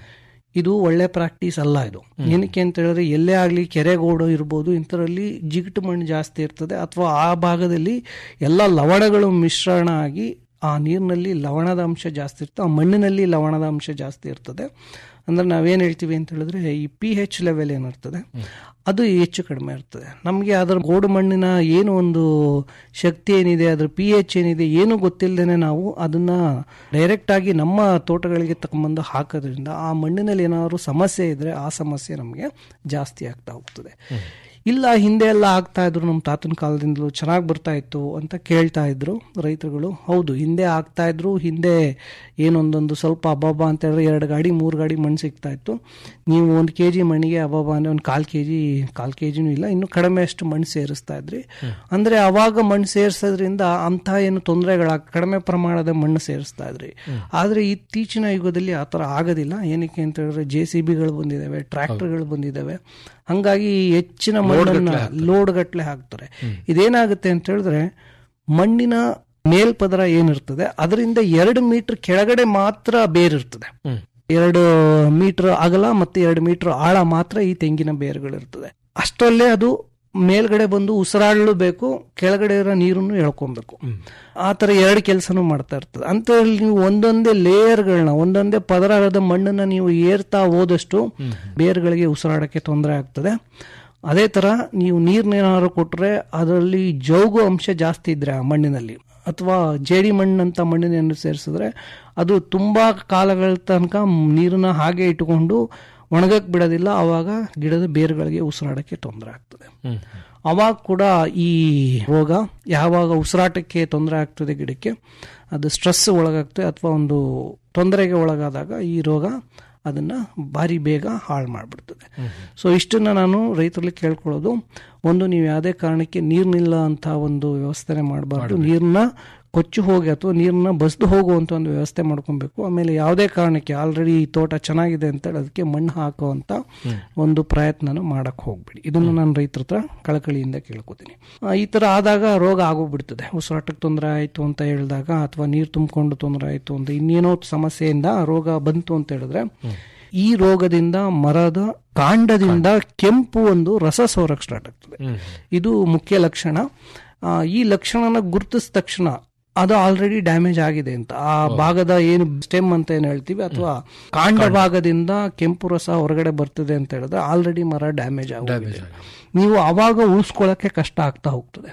ಇದು ಒಳ್ಳೆ ಪ್ರಾಕ್ಟೀಸ್ ಅಲ್ಲ ಇದು ಏನಕ್ಕೆ ಅಂತ ಹೇಳಿದ್ರೆ ಎಲ್ಲೇ ಆಗಲಿ ಕೆರೆಗೋಡು ಇರ್ಬೋದು ಇಂಥರಲ್ಲಿ ಜಿಗುಟು ಮಣ್ಣು ಜಾಸ್ತಿ ಇರ್ತದೆ ಅಥವಾ ಆ ಭಾಗದಲ್ಲಿ ಎಲ್ಲ ಲವಣಗಳು ಮಿಶ್ರಣ ಆಗಿ ಆ ನೀರಿನಲ್ಲಿ ಲವಣದ ಅಂಶ ಜಾಸ್ತಿ ಇರ್ತದೆ ಆ ಮಣ್ಣಿನಲ್ಲಿ ಲವಣದ ಅಂಶ ಜಾಸ್ತಿ ಇರ್ತದೆ ಅಂದ್ರೆ ನಾವೇನ್ ಹೇಳ್ತೀವಿ ಅಂತ ಹೇಳಿದ್ರೆ ಈ ಪಿ ಹೆಚ್ ಲೆವೆಲ್ ಏನಿರ್ತದೆ ಅದು ಹೆಚ್ಚು ಕಡಿಮೆ ಇರ್ತದೆ ನಮಗೆ ಅದರ ಗೋಡು ಮಣ್ಣಿನ ಏನು ಒಂದು ಶಕ್ತಿ ಏನಿದೆ ಅದ್ರ ಪಿ ಎಚ್ ಏನಿದೆ ಏನು ಗೊತ್ತಿಲ್ಲದೇನೆ ನಾವು ಅದನ್ನ ಡೈರೆಕ್ಟ್ ಆಗಿ ನಮ್ಮ ತೋಟಗಳಿಗೆ ತಗೊಂಬಂದು ಹಾಕೋದ್ರಿಂದ ಆ ಮಣ್ಣಿನಲ್ಲಿ ಏನಾದ್ರು ಸಮಸ್ಯೆ ಇದ್ರೆ ಆ ಸಮಸ್ಯೆ ನಮಗೆ ಜಾಸ್ತಿ ಆಗ್ತಾ ಹೋಗ್ತದೆ ಇಲ್ಲ ಹಿಂದೆ ಎಲ್ಲ ಆಗ್ತಾ ಇದ್ರು ನಮ್ಮ ತಾತನ ಕಾಲದಿಂದಲೂ ಚೆನ್ನಾಗಿ ಬರ್ತಾ ಇತ್ತು ಅಂತ ಕೇಳ್ತಾ ಇದ್ರು ರೈತರುಗಳು ಹೌದು ಹಿಂದೆ ಆಗ್ತಾ ಇದ್ರು ಹಿಂದೆ ಏನೊಂದೊಂದು ಸ್ವಲ್ಪ ಅಬ್ಬಬ್ಬ ಅಂತ ಹೇಳಿದ್ರೆ ಎರಡು ಗಾಡಿ ಮೂರು ಗಾಡಿ ಮಣ್ಣು ಸಿಗ್ತಾ ಇತ್ತು ನೀವು ಒಂದು ಕೆ ಜಿ ಮಣ್ಣಿಗೆ ಅಬ್ಬಬ್ಬ ಅಂದ್ರೆ ಒಂದು ಕಾಲು ಕೆ ಜಿ ಕಾಲು ಕೆ ಜಿನೂ ಇಲ್ಲ ಇನ್ನು ಕಡಿಮೆ ಅಷ್ಟು ಮಣ್ಣು ಸೇರಿಸ್ತಾ ಇದ್ರಿ ಅಂದ್ರೆ ಅವಾಗ ಮಣ್ಣು ಸೇರಿಸೋದ್ರಿಂದ ಅಂತ ಏನು ತೊಂದರೆಗಳ ಕಡಿಮೆ ಪ್ರಮಾಣದ ಮಣ್ಣು ಸೇರಿಸ್ತಾ ಇದ್ರಿ ಆದ್ರೆ ಇತ್ತೀಚಿನ ಯುಗದಲ್ಲಿ ಆ ಥರ ಆಗೋದಿಲ್ಲ ಏನಕ್ಕೆ ಅಂತ ಹೇಳಿದ್ರೆ ಜೆ ಸಿ ಬಿಗಳು ಬಂದಿದ್ದಾವೆ ಟ್ರ್ಯಾಕ್ಟರ್ಗಳು ಬಂದಿದ್ದಾವೆ ಹಂಗಾಗಿ ಹೆಚ್ಚಿನ ಮಣ್ಣನ್ನ ಲೋಡ್ ಗಟ್ಲೆ ಹಾಕ್ತಾರೆ ಇದೇನಾಗುತ್ತೆ ಅಂತ ಹೇಳಿದ್ರೆ ಮಣ್ಣಿನ ಮೇಲ್ಪದರ ಏನಿರ್ತದೆ ಅದರಿಂದ ಎರಡು ಮೀಟರ್ ಕೆಳಗಡೆ ಮಾತ್ರ ಬೇರಿರ್ತದೆ ಎರಡು ಮೀಟರ್ ಅಗಲ ಮತ್ತೆ ಎರಡು ಮೀಟರ್ ಆಳ ಮಾತ್ರ ಈ ತೆಂಗಿನ ಬೇರುಗಳಿರ್ತದೆ ಅಷ್ಟರಲ್ಲೇ ಅದು ಮೇಲ್ಗಡೆ ಬಂದು ಉಸಿರಾಡಲು ಬೇಕು ಕೆಳಗಡೆ ಇರೋ ನೀರನ್ನು ಎಳ್ಕೊಬೇಕು ಆ ತರ ಎರಡು ಕೆಲಸನೂ ಮಾಡ್ತಾ ಇರ್ತದೆ ಅಂತ ನೀವು ಒಂದೊಂದೇ ಲೇಯರ್ಗಳನ್ನ ಒಂದೊಂದೇ ಪದರದ ಮಣ್ಣನ್ನ ನೀವು ಏರ್ತಾ ಹೋದಷ್ಟು ಬೇರುಗಳಿಗೆ ಉಸಿರಾಡಕ್ಕೆ ತೊಂದರೆ ಆಗ್ತದೆ ಅದೇ ತರ ನೀವು ನೀರ್ನೇನಾದ್ರು ಕೊಟ್ರೆ ಅದರಲ್ಲಿ ಜೌಗು ಅಂಶ ಜಾಸ್ತಿ ಇದ್ರೆ ಆ ಮಣ್ಣಿನಲ್ಲಿ ಅಥವಾ ಜೇಡಿ ಮಣ್ಣಂತ ಮಣ್ಣಿನ ಸೇರಿಸಿದ್ರೆ ಅದು ತುಂಬಾ ಕಾಲಗಳ ತನಕ ನೀರನ್ನ ಹಾಗೆ ಇಟ್ಟುಕೊಂಡು ಒಣಗಕ್ ಬಿಡೋದಿಲ್ಲ ಅವಾಗ ಗಿಡದ ಬೇರುಗಳಿಗೆ ಉಸಿರಾಡಕ್ಕೆ ತೊಂದರೆ ಆಗ್ತದೆ ಅವಾಗ ಕೂಡ ಈ ರೋಗ ಯಾವಾಗ ಉಸಿರಾಟಕ್ಕೆ ತೊಂದರೆ ಆಗ್ತದೆ ಗಿಡಕ್ಕೆ ಅದು ಸ್ಟ್ರೆಸ್ ಒಳಗಾಗ್ತದೆ ಅಥವಾ ಒಂದು ತೊಂದರೆಗೆ ಒಳಗಾದಾಗ ಈ ರೋಗ ಅದನ್ನ ಭಾರಿ ಬೇಗ ಹಾಳು ಮಾಡಿಬಿಡ್ತದೆ ಸೊ ಇಷ್ಟನ್ನ ನಾನು ರೈತರಲ್ಲಿ ಕೇಳ್ಕೊಳ್ಳೋದು ಒಂದು ನೀವು ಯಾವುದೇ ಕಾರಣಕ್ಕೆ ನೀರ್ನಿಲ್ಲ ಅಂತ ಒಂದು ವ್ಯವಸ್ಥೆ ಮಾಡಬಾರ್ದು ನೀರನ್ನ ಕೊಚ್ಚು ಹೋಗಿ ಅಥವಾ ನೀರನ್ನ ಬಸ್ದು ಹೋಗುವಂತ ಒಂದು ವ್ಯವಸ್ಥೆ ಮಾಡ್ಕೊಬೇಕು ಆಮೇಲೆ ಯಾವುದೇ ಕಾರಣಕ್ಕೆ ಆಲ್ರೆಡಿ ಈ ತೋಟ ಚೆನ್ನಾಗಿದೆ ಅಂತ ಹೇಳಿ ಅದಕ್ಕೆ ಮಣ್ಣು ಹಾಕುವಂತ ಒಂದು ಪ್ರಯತ್ನನ ಮಾಡಕ್ ಹೋಗ್ಬೇಡಿ ಇದನ್ನು ನಾನು ರೈತರ ಹತ್ರ ಕಳಕಳಿಯಿಂದ ಕೇಳ್ಕೊತೀನಿ ಆ, ಈ ತರ ಆದಾಗ ರೋಗ ಆಗೋಗ್ಬಿಡ್ತದೆ ಉಸಿರಾಟಕ್ಕೆ ತೊಂದರೆ ಆಯ್ತು ಅಂತ ಹೇಳಿದಾಗ ಅಥವಾ ನೀರು ತುಂಬಿಕೊಂಡು ತೊಂದರೆ ಆಯ್ತು ಅಂತ ಇನ್ನೇನೋ ಸಮಸ್ಯೆಯಿಂದ ರೋಗ ಬಂತು ಅಂತ ಹೇಳಿದ್ರೆ ಈ ರೋಗದಿಂದ ಮರದ ಕಾಂಡದಿಂದ ಕೆಂಪು ಒಂದು ರಸ ಸೋರಕ್ ಸ್ಟಾರ್ಟ್ ಆಗ್ತದೆ ಇದು ಮುಖ್ಯ ಲಕ್ಷಣ ಆ, ಈ ಲಕ್ಷಣನ ಗುರುತಿಸಿದ ತಕ್ಷಣ ಅದು ಆಲ್ರೆಡಿ ಡ್ಯಾಮೇಜ್ ಆಗಿದೆ ಅಂತ ಆ ಭಾಗದ ಏನು ಸ್ಟೆಮ್ ಅಂತ ಏನ್ ಹೇಳ್ತೀವಿ ಅಥವಾ ಕಾಂಡ ಭಾಗದಿಂದ ಕೆಂಪು ರಸ ಹೊರಗಡೆ ಬರ್ತದೆ ಅಂತ ಹೇಳಿದ್ರೆ ಆಲ್ರೆಡಿ ಮರ ಡ್ಯಾಮೇಜ್ ಆಗಿದೆ ನೀವು ಅವಾಗ ಉಳಿಸ್ಕೊಳ್ಳಕ್ಕೆ ಕಷ್ಟ ಆಗ್ತಾ ಹೋಗ್ತದೆ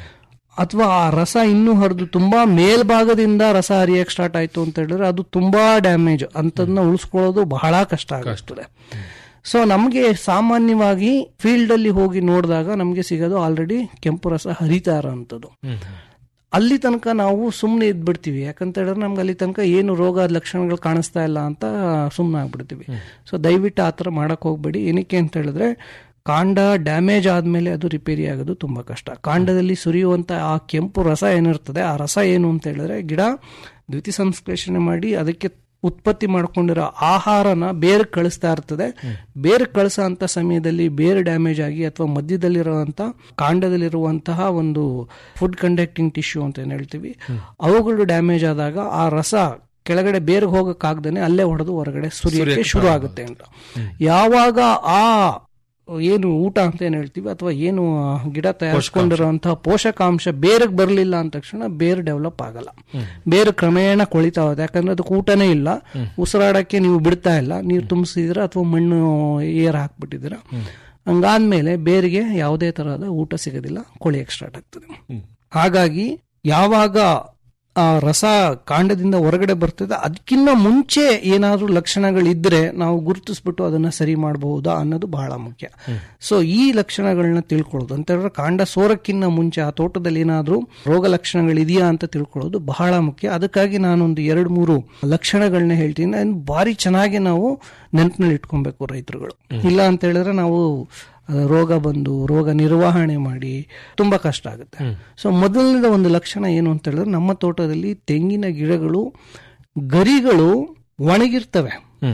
ಅಥವಾ ಆ ರಸ ಇನ್ನೂ ಹರಿದು ತುಂಬಾ ಮೇಲ್ಭಾಗದಿಂದ ರಸ ಹರಿಯಕ್ಕೆ ಸ್ಟಾರ್ಟ್ ಆಯ್ತು ಅಂತ ಹೇಳಿದ್ರೆ ಅದು ತುಂಬಾ ಡ್ಯಾಮೇಜ್ ಅಂತದನ್ನ ಉಳಿಸ್ಕೊಳ್ಳೋದು ಬಹಳ ಕಷ್ಟ ಆಗುತ್ತದೆ ಸೊ ನಮಗೆ ಸಾಮಾನ್ಯವಾಗಿ ಫೀಲ್ಡ್ ಅಲ್ಲಿ ಹೋಗಿ ನೋಡಿದಾಗ ನಮಗೆ ಸಿಗೋದು ಆಲ್ರೆಡಿ ಕೆಂಪು ರಸ ಹರಿತಾ ಇರೋಂಥದ್ದು ಅಲ್ಲಿ ತನಕ ನಾವು ಸುಮ್ಮನೆ ಇದ್ಬಿಡ್ತೀವಿ ಯಾಕಂತ ಹೇಳಿದ್ರೆ ನಮ್ಗೆ ಅಲ್ಲಿ ತನಕ ಏನು ರೋಗ ಲಕ್ಷಣಗಳು ಕಾಣಿಸ್ತಾ ಇಲ್ಲ ಅಂತ ಸುಮ್ಮನೆ ಆಗ್ಬಿಡ್ತೀವಿ ಸೊ ದಯವಿಟ್ಟು ಆ ಥರ ಮಾಡಕ್ ಹೋಗ್ಬೇಡಿ ಏನಕ್ಕೆ ಅಂತ ಹೇಳಿದ್ರೆ ಕಾಂಡ ಡ್ಯಾಮೇಜ್ ಆದ್ಮೇಲೆ ಅದು ರಿಪೇರಿ ಆಗೋದು ತುಂಬಾ ಕಷ್ಟ ಕಾಂಡದಲ್ಲಿ ಸುರಿಯುವಂತ ಆ ಕೆಂಪು ರಸ ಏನಿರ್ತದೆ ಆ ರಸ ಏನು ಅಂತ ಹೇಳಿದ್ರೆ ಗಿಡ ದ್ವಿತಿ ಸಂಶ್ಲೇಷಣೆ ಮಾಡಿ ಅದಕ್ಕೆ ಉತ್ಪತ್ತಿ ಮಾಡ್ಕೊಂಡಿರೋ ಆಹಾರನ ಬೇರೆ ಕಳಿಸ್ತಾ ಇರ್ತದೆ ಬೇರೆ ಕಳಿಸೋ ಅಂತ ಸಮಯದಲ್ಲಿ ಬೇರೆ ಡ್ಯಾಮೇಜ್ ಆಗಿ ಅಥವಾ ಮಧ್ಯದಲ್ಲಿರುವಂತ ಕಾಂಡದಲ್ಲಿರುವಂತಹ ಒಂದು ಫುಡ್ ಕಂಡಕ್ಟಿಂಗ್ ಟಿಶ್ಯೂ ಅಂತ ಏನ್ ಹೇಳ್ತೀವಿ ಅವುಗಳು ಡ್ಯಾಮೇಜ್ ಆದಾಗ ಆ ರಸ ಕೆಳಗಡೆ ಬೇರ್ಗೆ ಹೋಗಕ್ಕಾಗ್ದೇನೆ ಅಲ್ಲೇ ಹೊಡೆದು ಹೊರಗಡೆ ಸುರಿಯಕ್ಕೆ ಶುರು ಆಗುತ್ತೆ ಅಂತ ಯಾವಾಗ ಆ ಏನು ಊಟ ಅಂತ ಏನ್ ಹೇಳ್ತೀವಿ ಅಥವಾ ಏನು ಆ ಗಿಡ ತಯಾರಿಸ್ಕೊಂಡಿರುವಂತಹ ಪೋಷಕಾಂಶ ಬೇರೆಗೆ ಬರಲಿಲ್ಲ ಅಂದ ತಕ್ಷಣ ಬೇರು ಡೆವಲಪ್ ಆಗಲ್ಲ ಬೇರು ಕ್ರಮೇಣ ಕೊಳಿತಾ ಹೋಗುತ್ತೆ ಯಾಕಂದ್ರೆ ಅದಕ್ಕೆ ಊಟನೇ ಇಲ್ಲ ಉಸಿರಾಡಕ್ಕೆ ನೀವು ಬಿಡ್ತಾ ಇಲ್ಲ ನೀರು ತುಂಬಿಸಿದಿರ ಅಥವಾ ಮಣ್ಣು ಏರ್ ಹಾಕ್ಬಿಟ್ಟಿದ್ದೀರಾ ಹಂಗಾದ್ಮೇಲೆ ಬೇರಿಗೆ ಯಾವುದೇ ತರಹದ ಊಟ ಸಿಗೋದಿಲ್ಲ ಕೊಳೆಯಕ್ಕೆ ಸ್ಟಾರ್ಟ್ ಆಗ್ತದೆ ಹಾಗಾಗಿ ಯಾವಾಗ ಆ ರಸ ಕಾಂಡದಿಂದ ಹೊರಗಡೆ ಬರ್ತದೆ ಅದಕ್ಕಿಂತ ಮುಂಚೆ ಏನಾದ್ರೂ ಲಕ್ಷಣಗಳಿದ್ರೆ ನಾವು ಗುರುತಿಸ್ಬಿಟ್ಟು ಅದನ್ನ ಸರಿ ಮಾಡಬಹುದಾ ಅನ್ನೋದು ಬಹಳ ಮುಖ್ಯ ಸೊ ಈ ಲಕ್ಷಣಗಳನ್ನ ತಿಳ್ಕೊಳ್ಳೋದು ಅಂತ ಹೇಳಿದ್ರೆ ಕಾಂಡ ಸೋರಕ್ಕಿಂತ ಮುಂಚೆ ಆ ತೋಟದಲ್ಲಿ ಏನಾದ್ರೂ ರೋಗ ಲಕ್ಷಣಗಳಿದೆಯಾ ಅಂತ ತಿಳ್ಕೊಳ್ಳೋದು ಬಹಳ ಮುಖ್ಯ ಅದಕ್ಕಾಗಿ ನಾನೊಂದು ಎರಡು ಮೂರು ಲಕ್ಷಣಗಳನ್ನ ಹೇಳ್ತೀನಿ ಅದನ್ನ ಭಾರಿ ಚೆನ್ನಾಗಿ ನಾವು ನೆನಪಿನಲ್ಲಿ ಇಟ್ಕೊಬೇಕು ರೈತರುಗಳು ಇಲ್ಲ ಅಂತ ಹೇಳಿದ್ರೆ ನಾವು ಆ, ರೋಗ ಬಂದು ರೋಗ ನಿರ್ವಹಣೆ ಮಾಡಿ ತುಂಬಾ ಕಷ್ಟ ಆಗುತ್ತೆ ಸೊ ಮೊದಲನೇದ ಒಂದು ಲಕ್ಷಣ ಏನು ಅಂತ ಹೇಳಿದ್ರೆ ನಮ್ಮ ತೋಟದಲ್ಲಿ ತೆಂಗಿನ ಗಿಡಗಳು ಗರಿಗಳು ಒಣಗಿರ್ತವೆ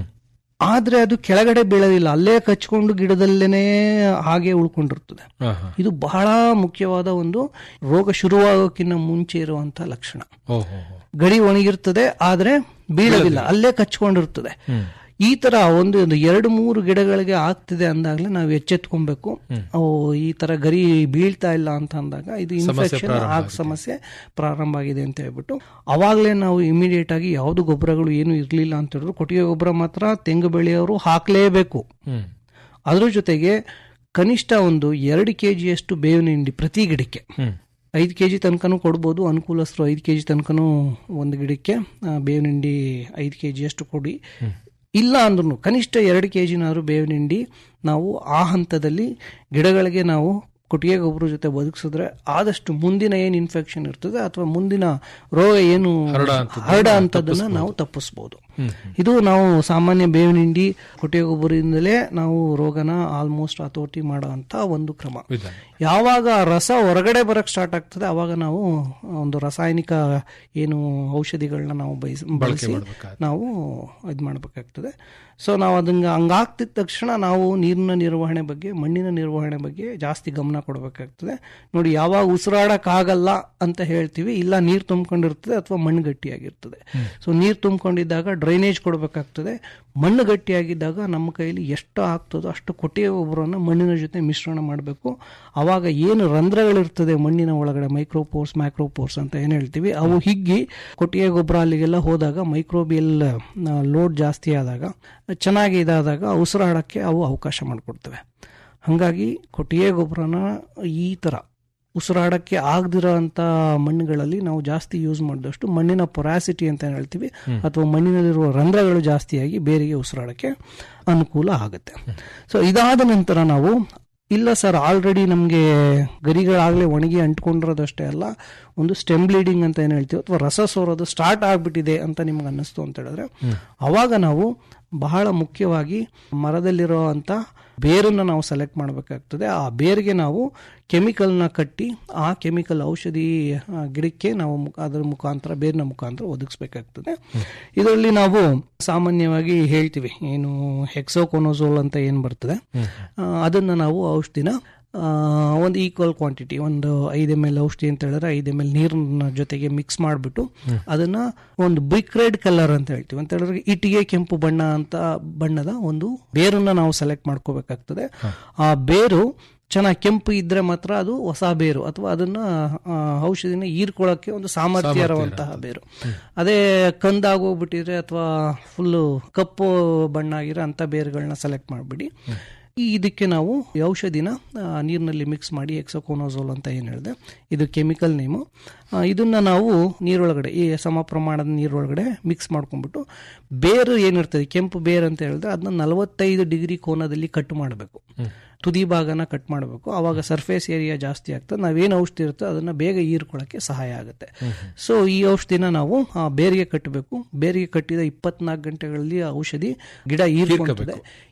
ಆದ್ರೆ ಅದು ಕೆಳಗಡೆ ಬೀಳೋದಿಲ್ಲ ಅಲ್ಲೇ ಕಚ್ಕೊಂಡು ಗಿಡದಲ್ಲೇನೆ ಹಾಗೆ ಉಳ್ಕೊಂಡಿರ್ತದೆ ಹಾ, ಹಾ. ಇದು ಬಹಳ ಮುಖ್ಯವಾದ ಒಂದು ರೋಗ ಶುರುವಾಗೋಕ್ಕಿಂತ ಮುಂಚೆ ಇರುವಂತಹ ಲಕ್ಷಣ ಓ, ಹೋ, ಹೋ. ಗಡಿ ಒಣಗಿರ್ತದೆ ಆದ್ರೆ ಬೀಳೋದಿಲ್ಲ ಅಲ್ಲೇ ಕಚ್ಕೊಂಡಿರ್ತದೆ ಈ ತರ ಒಂದು ಒಂದು ಎರಡು ಮೂರು ಗಿಡಗಳಿಗೆ ಆಗ್ತಿದೆ ಅಂದಾಗ್ಲೇ ನಾವು ಎಚ್ಚೆತ್ಕೊಬೇಕು ಅವು ಈ ತರ ಗರಿ ಬೀಳ್ತಾ ಇಲ್ಲ ಅಂತ ಅಂದಾಗ ಇದು ಇನ್ಫೆಕ್ಷನ್ ಆಗ ಸಮಸ್ಯೆ ಪ್ರಾರಂಭ ಆಗಿದೆ ಅಂತ ಹೇಳ್ಬಿಟ್ಟು ಅವಾಗ್ಲೇ ನಾವು ಇಮಿಡಿಯೇಟ್ ಆಗಿ ಯಾವ್ದು ಗೊಬ್ಬರಗಳು ಏನು ಇರ್ಲಿಲ್ಲ ಅಂತ ಹೇಳಿದ್ರು ಕೊಟ್ಟಿಗೆ ಗೊಬ್ಬರ ಮಾತ್ರ ತೆಂಗು ಬೆಳೆಯೋರು ಹಾಕ್ಲೇಬೇಕು ಹ್ಮ್. ಅದ್ರ ಜೊತೆಗೆ ಕನಿಷ್ಠ ಒಂದು ಎರಡು ಕೆ ಜಿಯಷ್ಟು ಬೇವಿನ ಹಿಂಡಿ ಪ್ರತಿ ಗಿಡಕ್ಕೆ ಹ್ಮ್. ಐದು ಕೆ ಜಿ ತನಕನೂ ಕೊಡ್ಬೋದು ಅನುಕೂಲಸ್ಥರು ಐದು ಕೆ ಜಿ ತನಕನೂ ಒಂದು ಗಿಡಕ್ಕೆ ಆ, ಬೇವಿನ ಹಿಂಡಿ ಐದು ಕೆ ಜಿಯಷ್ಟು ಕೊಡಿ ಇಲ್ಲ ಅಂದ್ರೂ ಕನಿಷ್ಠ ಎರಡು ಕೆ ಜಿನಾದ್ರು ಬೇವಿನ ಹಿಂಡಿ ನಾವು ಆ ಹಂತದಲ್ಲಿ ಗಿಡಗಳಿಗೆ ನಾವು ಕೊಟ್ಟಿಗೆ ಗೊಬ್ಬರ ಜೊತೆ ಬದುಕಿಸಿದ್ರೆ ಆದಷ್ಟು ಮುಂದಿನ ಏನು ಇನ್ಫೆಕ್ಷನ್ ಇರ್ತದೆ ಅಥವಾ ಮುಂದಿನ ರೋಗ ಏನು ಹರಡ ಅಂತದನ್ನ ನಾವು ತಪ್ಪಿಸ್ಬೋದು ಇದು ನಾವು ಸಾಮಾನ್ಯ ಬೇವಿನ ಹಿಂಡಿ ಕೊಟ್ಟಿಗೆ ಗೊಬ್ಬರದಿಂದಲೇ ನಾವು ರೋಗನ ಆಲ್ಮೋಸ್ಟ್ ಹತೋಟಿ ಮಾಡೋ ಅಂತ ಒಂದು ಕ್ರಮ ವಿಧಾನ. ಯಾವಾಗ ಆ ರಸ ಹೊರಗಡೆ ಬರಕ್ ಸ್ಟಾರ್ಟ್ ಆಗ್ತದೆ ಅವಾಗ ನಾವು ಒಂದು ರಾಸಾಯನಿಕ ಏನು ಔಷಧಿಗಳನ್ನ ನಾವು ಬಯಸ್ ಬಳಸಿ ನಾವು ಇದು ಮಾಡಬೇಕಾಗ್ತದೆ ಸೊ ನಾವು ಅದನ್ನ ಹಂಗಾಗ್ತಿದ ತಕ್ಷಣ ನಾವು ನೀರಿನ ನಿರ್ವಹಣೆ ಬಗ್ಗೆ ಮಣ್ಣಿನ ನಿರ್ವಹಣೆ ಬಗ್ಗೆ ಜಾಸ್ತಿ ಗಮನ ಕೊಡಬೇಕಾಗ್ತದೆ ನೋಡಿ ಯಾವಾಗ ಉಸಿರಾಡಕ್ಕಾಗಲ್ಲ ಅಂತ ಹೇಳ್ತೀವಿ ಇಲ್ಲ ನೀರು ತುಂಬಿಕೊಂಡಿರ್ತದೆ ಅಥವಾ ಮಣ್ಣು ಗಟ್ಟಿಯಾಗಿರ್ತದೆ ಸೊ ನೀರು ತುಂಬಿಕೊಂಡಿದ್ದಾಗ ಡ್ರೈನೇಜ್ ಕೊಡಬೇಕಾಗ್ತದೆ ಮಣ್ಣು ಗಟ್ಟಿಯಾಗಿದ್ದಾಗ ನಮ್ಮ ಕೈಯಲ್ಲಿ ಎಷ್ಟು ಆಗ್ತದೋ ಅಷ್ಟು ಕೊಟ್ಟಿಗೆ ಗೊಬ್ಬರವನ್ನು ಮಣ್ಣಿನ ಜೊತೆ ಮಿಶ್ರಣ ಮಾಡಬೇಕು ಅವಾಗ ಏನು ರಂಧ್ರಗಳಿರ್ತದೆ ಮಣ್ಣಿನ ಒಳಗಡೆ ಮೈಕ್ರೋಪೋರ್ಸ್ ಮ್ಯಾಕ್ರೋಪೋರ್ಸ್ ಅಂತ ಏನು ಹೇಳ್ತೀವಿ ಅವು ಹಿಗ್ಗಿ ಕೊಟ್ಟಿಗೆ ಗೊಬ್ಬರ ಅಲ್ಲಿಗೆಲ್ಲ ಹೋದಾಗ ಮೈಕ್ರೋಬಿಯಲ್ ಲೋಡ್ ಜಾಸ್ತಿ ಆದಾಗ ಚೆನ್ನಾಗಿ ಇದಾದಾಗ ಉಸಿರಾಡಕ್ಕೆ ಅವು ಅವಕಾಶ ಮಾಡಿಕೊಡ್ತವೆ ಹಾಗಾಗಿ ಕೊಟ್ಟಿಗೆ ಗೊಬ್ಬರನ ಈ ಥರ ಉಸಿರಾಡಕ್ಕೆ ಆಗದಿರೋ ಅಂತ ಮಣ್ಣುಗಳಲ್ಲಿ ನಾವು ಜಾಸ್ತಿ ಯೂಸ್ ಮಾಡಿದಷ್ಟು ಮಣ್ಣಿನ ಪೊರಾಸಿಟಿ ಅಂತ ಏನ್ ಹೇಳ್ತೀವಿ ಅಥವಾ ಮಣ್ಣಿನಲ್ಲಿರುವ ರಂಧ್ರಗಳು ಜಾಸ್ತಿಯಾಗಿ ಬೇರಿಗೆ ಉಸಿರಾಡಕ್ಕೆ ಅನುಕೂಲ ಆಗುತ್ತೆ ಸೊ ಇದಾದ ನಂತರ ನಾವು ಇಲ್ಲ ಸರ್ ಆಲ್ರೆಡಿ ನಮಗೆ ಗರಿಗಳಾಗಲೇ ಒಣಗಿ ಅಂಟ್ಕೊಂಡಿರೋದಷ್ಟೇ ಅಲ್ಲ ಒಂದು ಸ್ಟೆಮ್ ಬ್ಲೀಡಿಂಗ್ ಅಂತ ಏನು ಹೇಳ್ತೀವಿ ಅಥವಾ ರಸ ಸೋರೋದು ಸ್ಟಾರ್ಟ್ ಆಗ್ಬಿಟ್ಟಿದೆ ಅಂತ ನಿಮ್ಗೆ ಅನ್ನಿಸ್ತು ಅಂತ ಹೇಳಿದ್ರೆ ಅವಾಗ ನಾವು ಬಹಳ ಮುಖ್ಯವಾಗಿ ಮರದಲ್ಲಿರೋ ಅಂತ ಬೇರನ್ನ ನಾವು ಸೆಲೆಕ್ಟ್ ಮಾಡಬೇಕಾಗ್ತದೆ ಆ ಬೇರಿಗೆ ನಾವು ಕೆಮಿಕಲ್ನ ಕಟ್ಟಿ ಆ ಕೆಮಿಕಲ್ ಔಷಧಿ ಆ, ಗಿಡಕ್ಕೆ ನಾವು ಮುಖ- ಅದರ ಮುಖಾಂತರ ಬೇರಿನ ಮುಖಾಂತರ ಒದಗಿಸ್ಬೇಕಾಗ್ತದೆ ಇದರಲ್ಲಿ ನಾವು ಸಾಮಾನ್ಯವಾಗಿ ಹೇಳ್ತೀವಿ ಏನು ಹೆಕ್ಸೋಕೊನೋಸೋಲ್ ಅಂತ ಏನು ಬರ್ತದೆ ಆ, ಅದನ್ನ ನಾವು ಔಷಧಿನ ಆ, ಒಂದು ಈಕ್ವಲ್ ಕ್ವಾಂಟಿಟಿ ಒಂದು ಐದು ಎಮ್ ಎಲ್ ಔಷಧಿ ಅಂತ ಹೇಳಿದ್ರೆ ಐದು ಎಮ್ ಎಲ್ ನೀರಿನ ಜೊತೆಗೆ ಮಿಕ್ಸ್ ಮಾಡಿಬಿಟ್ಟು ಅದನ್ನ ಒಂದು ಬ್ರಿಕ್ ರೆಡ್ ಕಲರ್ ಅಂತ ಹೇಳ್ತೀವಿ ಅಂತ ಹೇಳಿದ್ರೆ ಇಟ್ಟಿಗೆ ಕೆಂಪು ಬಣ್ಣ ಅಂತ ಬಣ್ಣದ ಒಂದು ಬೇರನ್ನ ನಾವು ಸೆಲೆಕ್ಟ್ ಮಾಡ್ಕೋಬೇಕಾಗ್ತದೆ ಆ ಬೇರು ಚೆನ್ನಾಗಿ ಕೆಂಪು ಇದ್ರೆ ಮಾತ್ರ ಅದು ಹೊಸ ಬೇರು ಅಥವಾ ಅದನ್ನ ಆ, ಔಷಧಿನ ಹೀರ್ಕೊಳ್ಳೋಕೆ ಒಂದು ಸಾಮರ್ಥ್ಯ ಇರುವಂತಹ ಬೇರು ಅದೇ ಕಂದಾಗೋಗ್ಬಿಟ್ಟಿದ್ರೆ ಅಥವಾ ಫುಲ್ಲು ಕಪ್ಪು ಬಣ್ಣ ಆಗಿರೋ ಅಂತ ಬೇರುಗಳನ್ನ ಸೆಲೆಕ್ಟ್ ಮಾಡಿಬಿಡಿ ಈ ಇದಕ್ಕೆ ನಾವು ಈ ಔಷಧಿನ ಆ, ನೀರಿನಲ್ಲಿ ಮಿಕ್ಸ್ ಮಾಡಿ ಎಕ್ಸೋಕೋನೋಸೋಲ್ ಅಂತ ಏನು ಹೇಳಿದೆ ಇದು ಕೆಮಿಕಲ್ ನೇಮು ಆ, ಇದನ್ನ ನಾವು ನೀರೊಳಗಡೆ ಈ ಸಮ ಪ್ರಮಾಣದ ನೀರೊಳಗಡೆ ಮಿಕ್ಸ್ ಮಾಡ್ಕೊಂಡ್ಬಿಟ್ಟು ಬೇರು ಏನಿರ್ತದೆ ಕೆಂಪು ಬೇರು ಅಂತ ಹೇಳಿದ್ರೆ ಅದನ್ನ ನಲವತ್ತೈದು ಡಿಗ್ರಿ ಕೋನದಲ್ಲಿ ಕಟ್ ಮಾಡಬೇಕು ತುದಿ ಭಾಗನ ಕಟ್ ಮಾಡಬೇಕು ಅವಾಗ ಸರ್ಫೇಸ್ ಏರಿಯಾ ಜಾಸ್ತಿ ಆಗ್ತದೆ ನಾವೇನು ಔಷಧಿ ಇರುತ್ತೋ ಅದನ್ನ ಬೇಗ ಹೀರ್ಕೊಳ್ಳೋಕ್ಕೆ ಸಹಾಯ ಆಗುತ್ತೆ ಸೊ ಈ ಔಷಧಿನ ನಾವು ಆ ಬೇರಿಗೆ ಕಟ್ಟಬೇಕು ಬೇರಿಗೆ ಕಟ್ಟಿದ ಇಪ್ಪತ್ನಾಲ್ಕು ಗಂಟೆಗಳಲ್ಲಿ ಆ ಔಷಧಿ ಗಿಡ ಹೀರ್ಕೊಳ್ತದೆ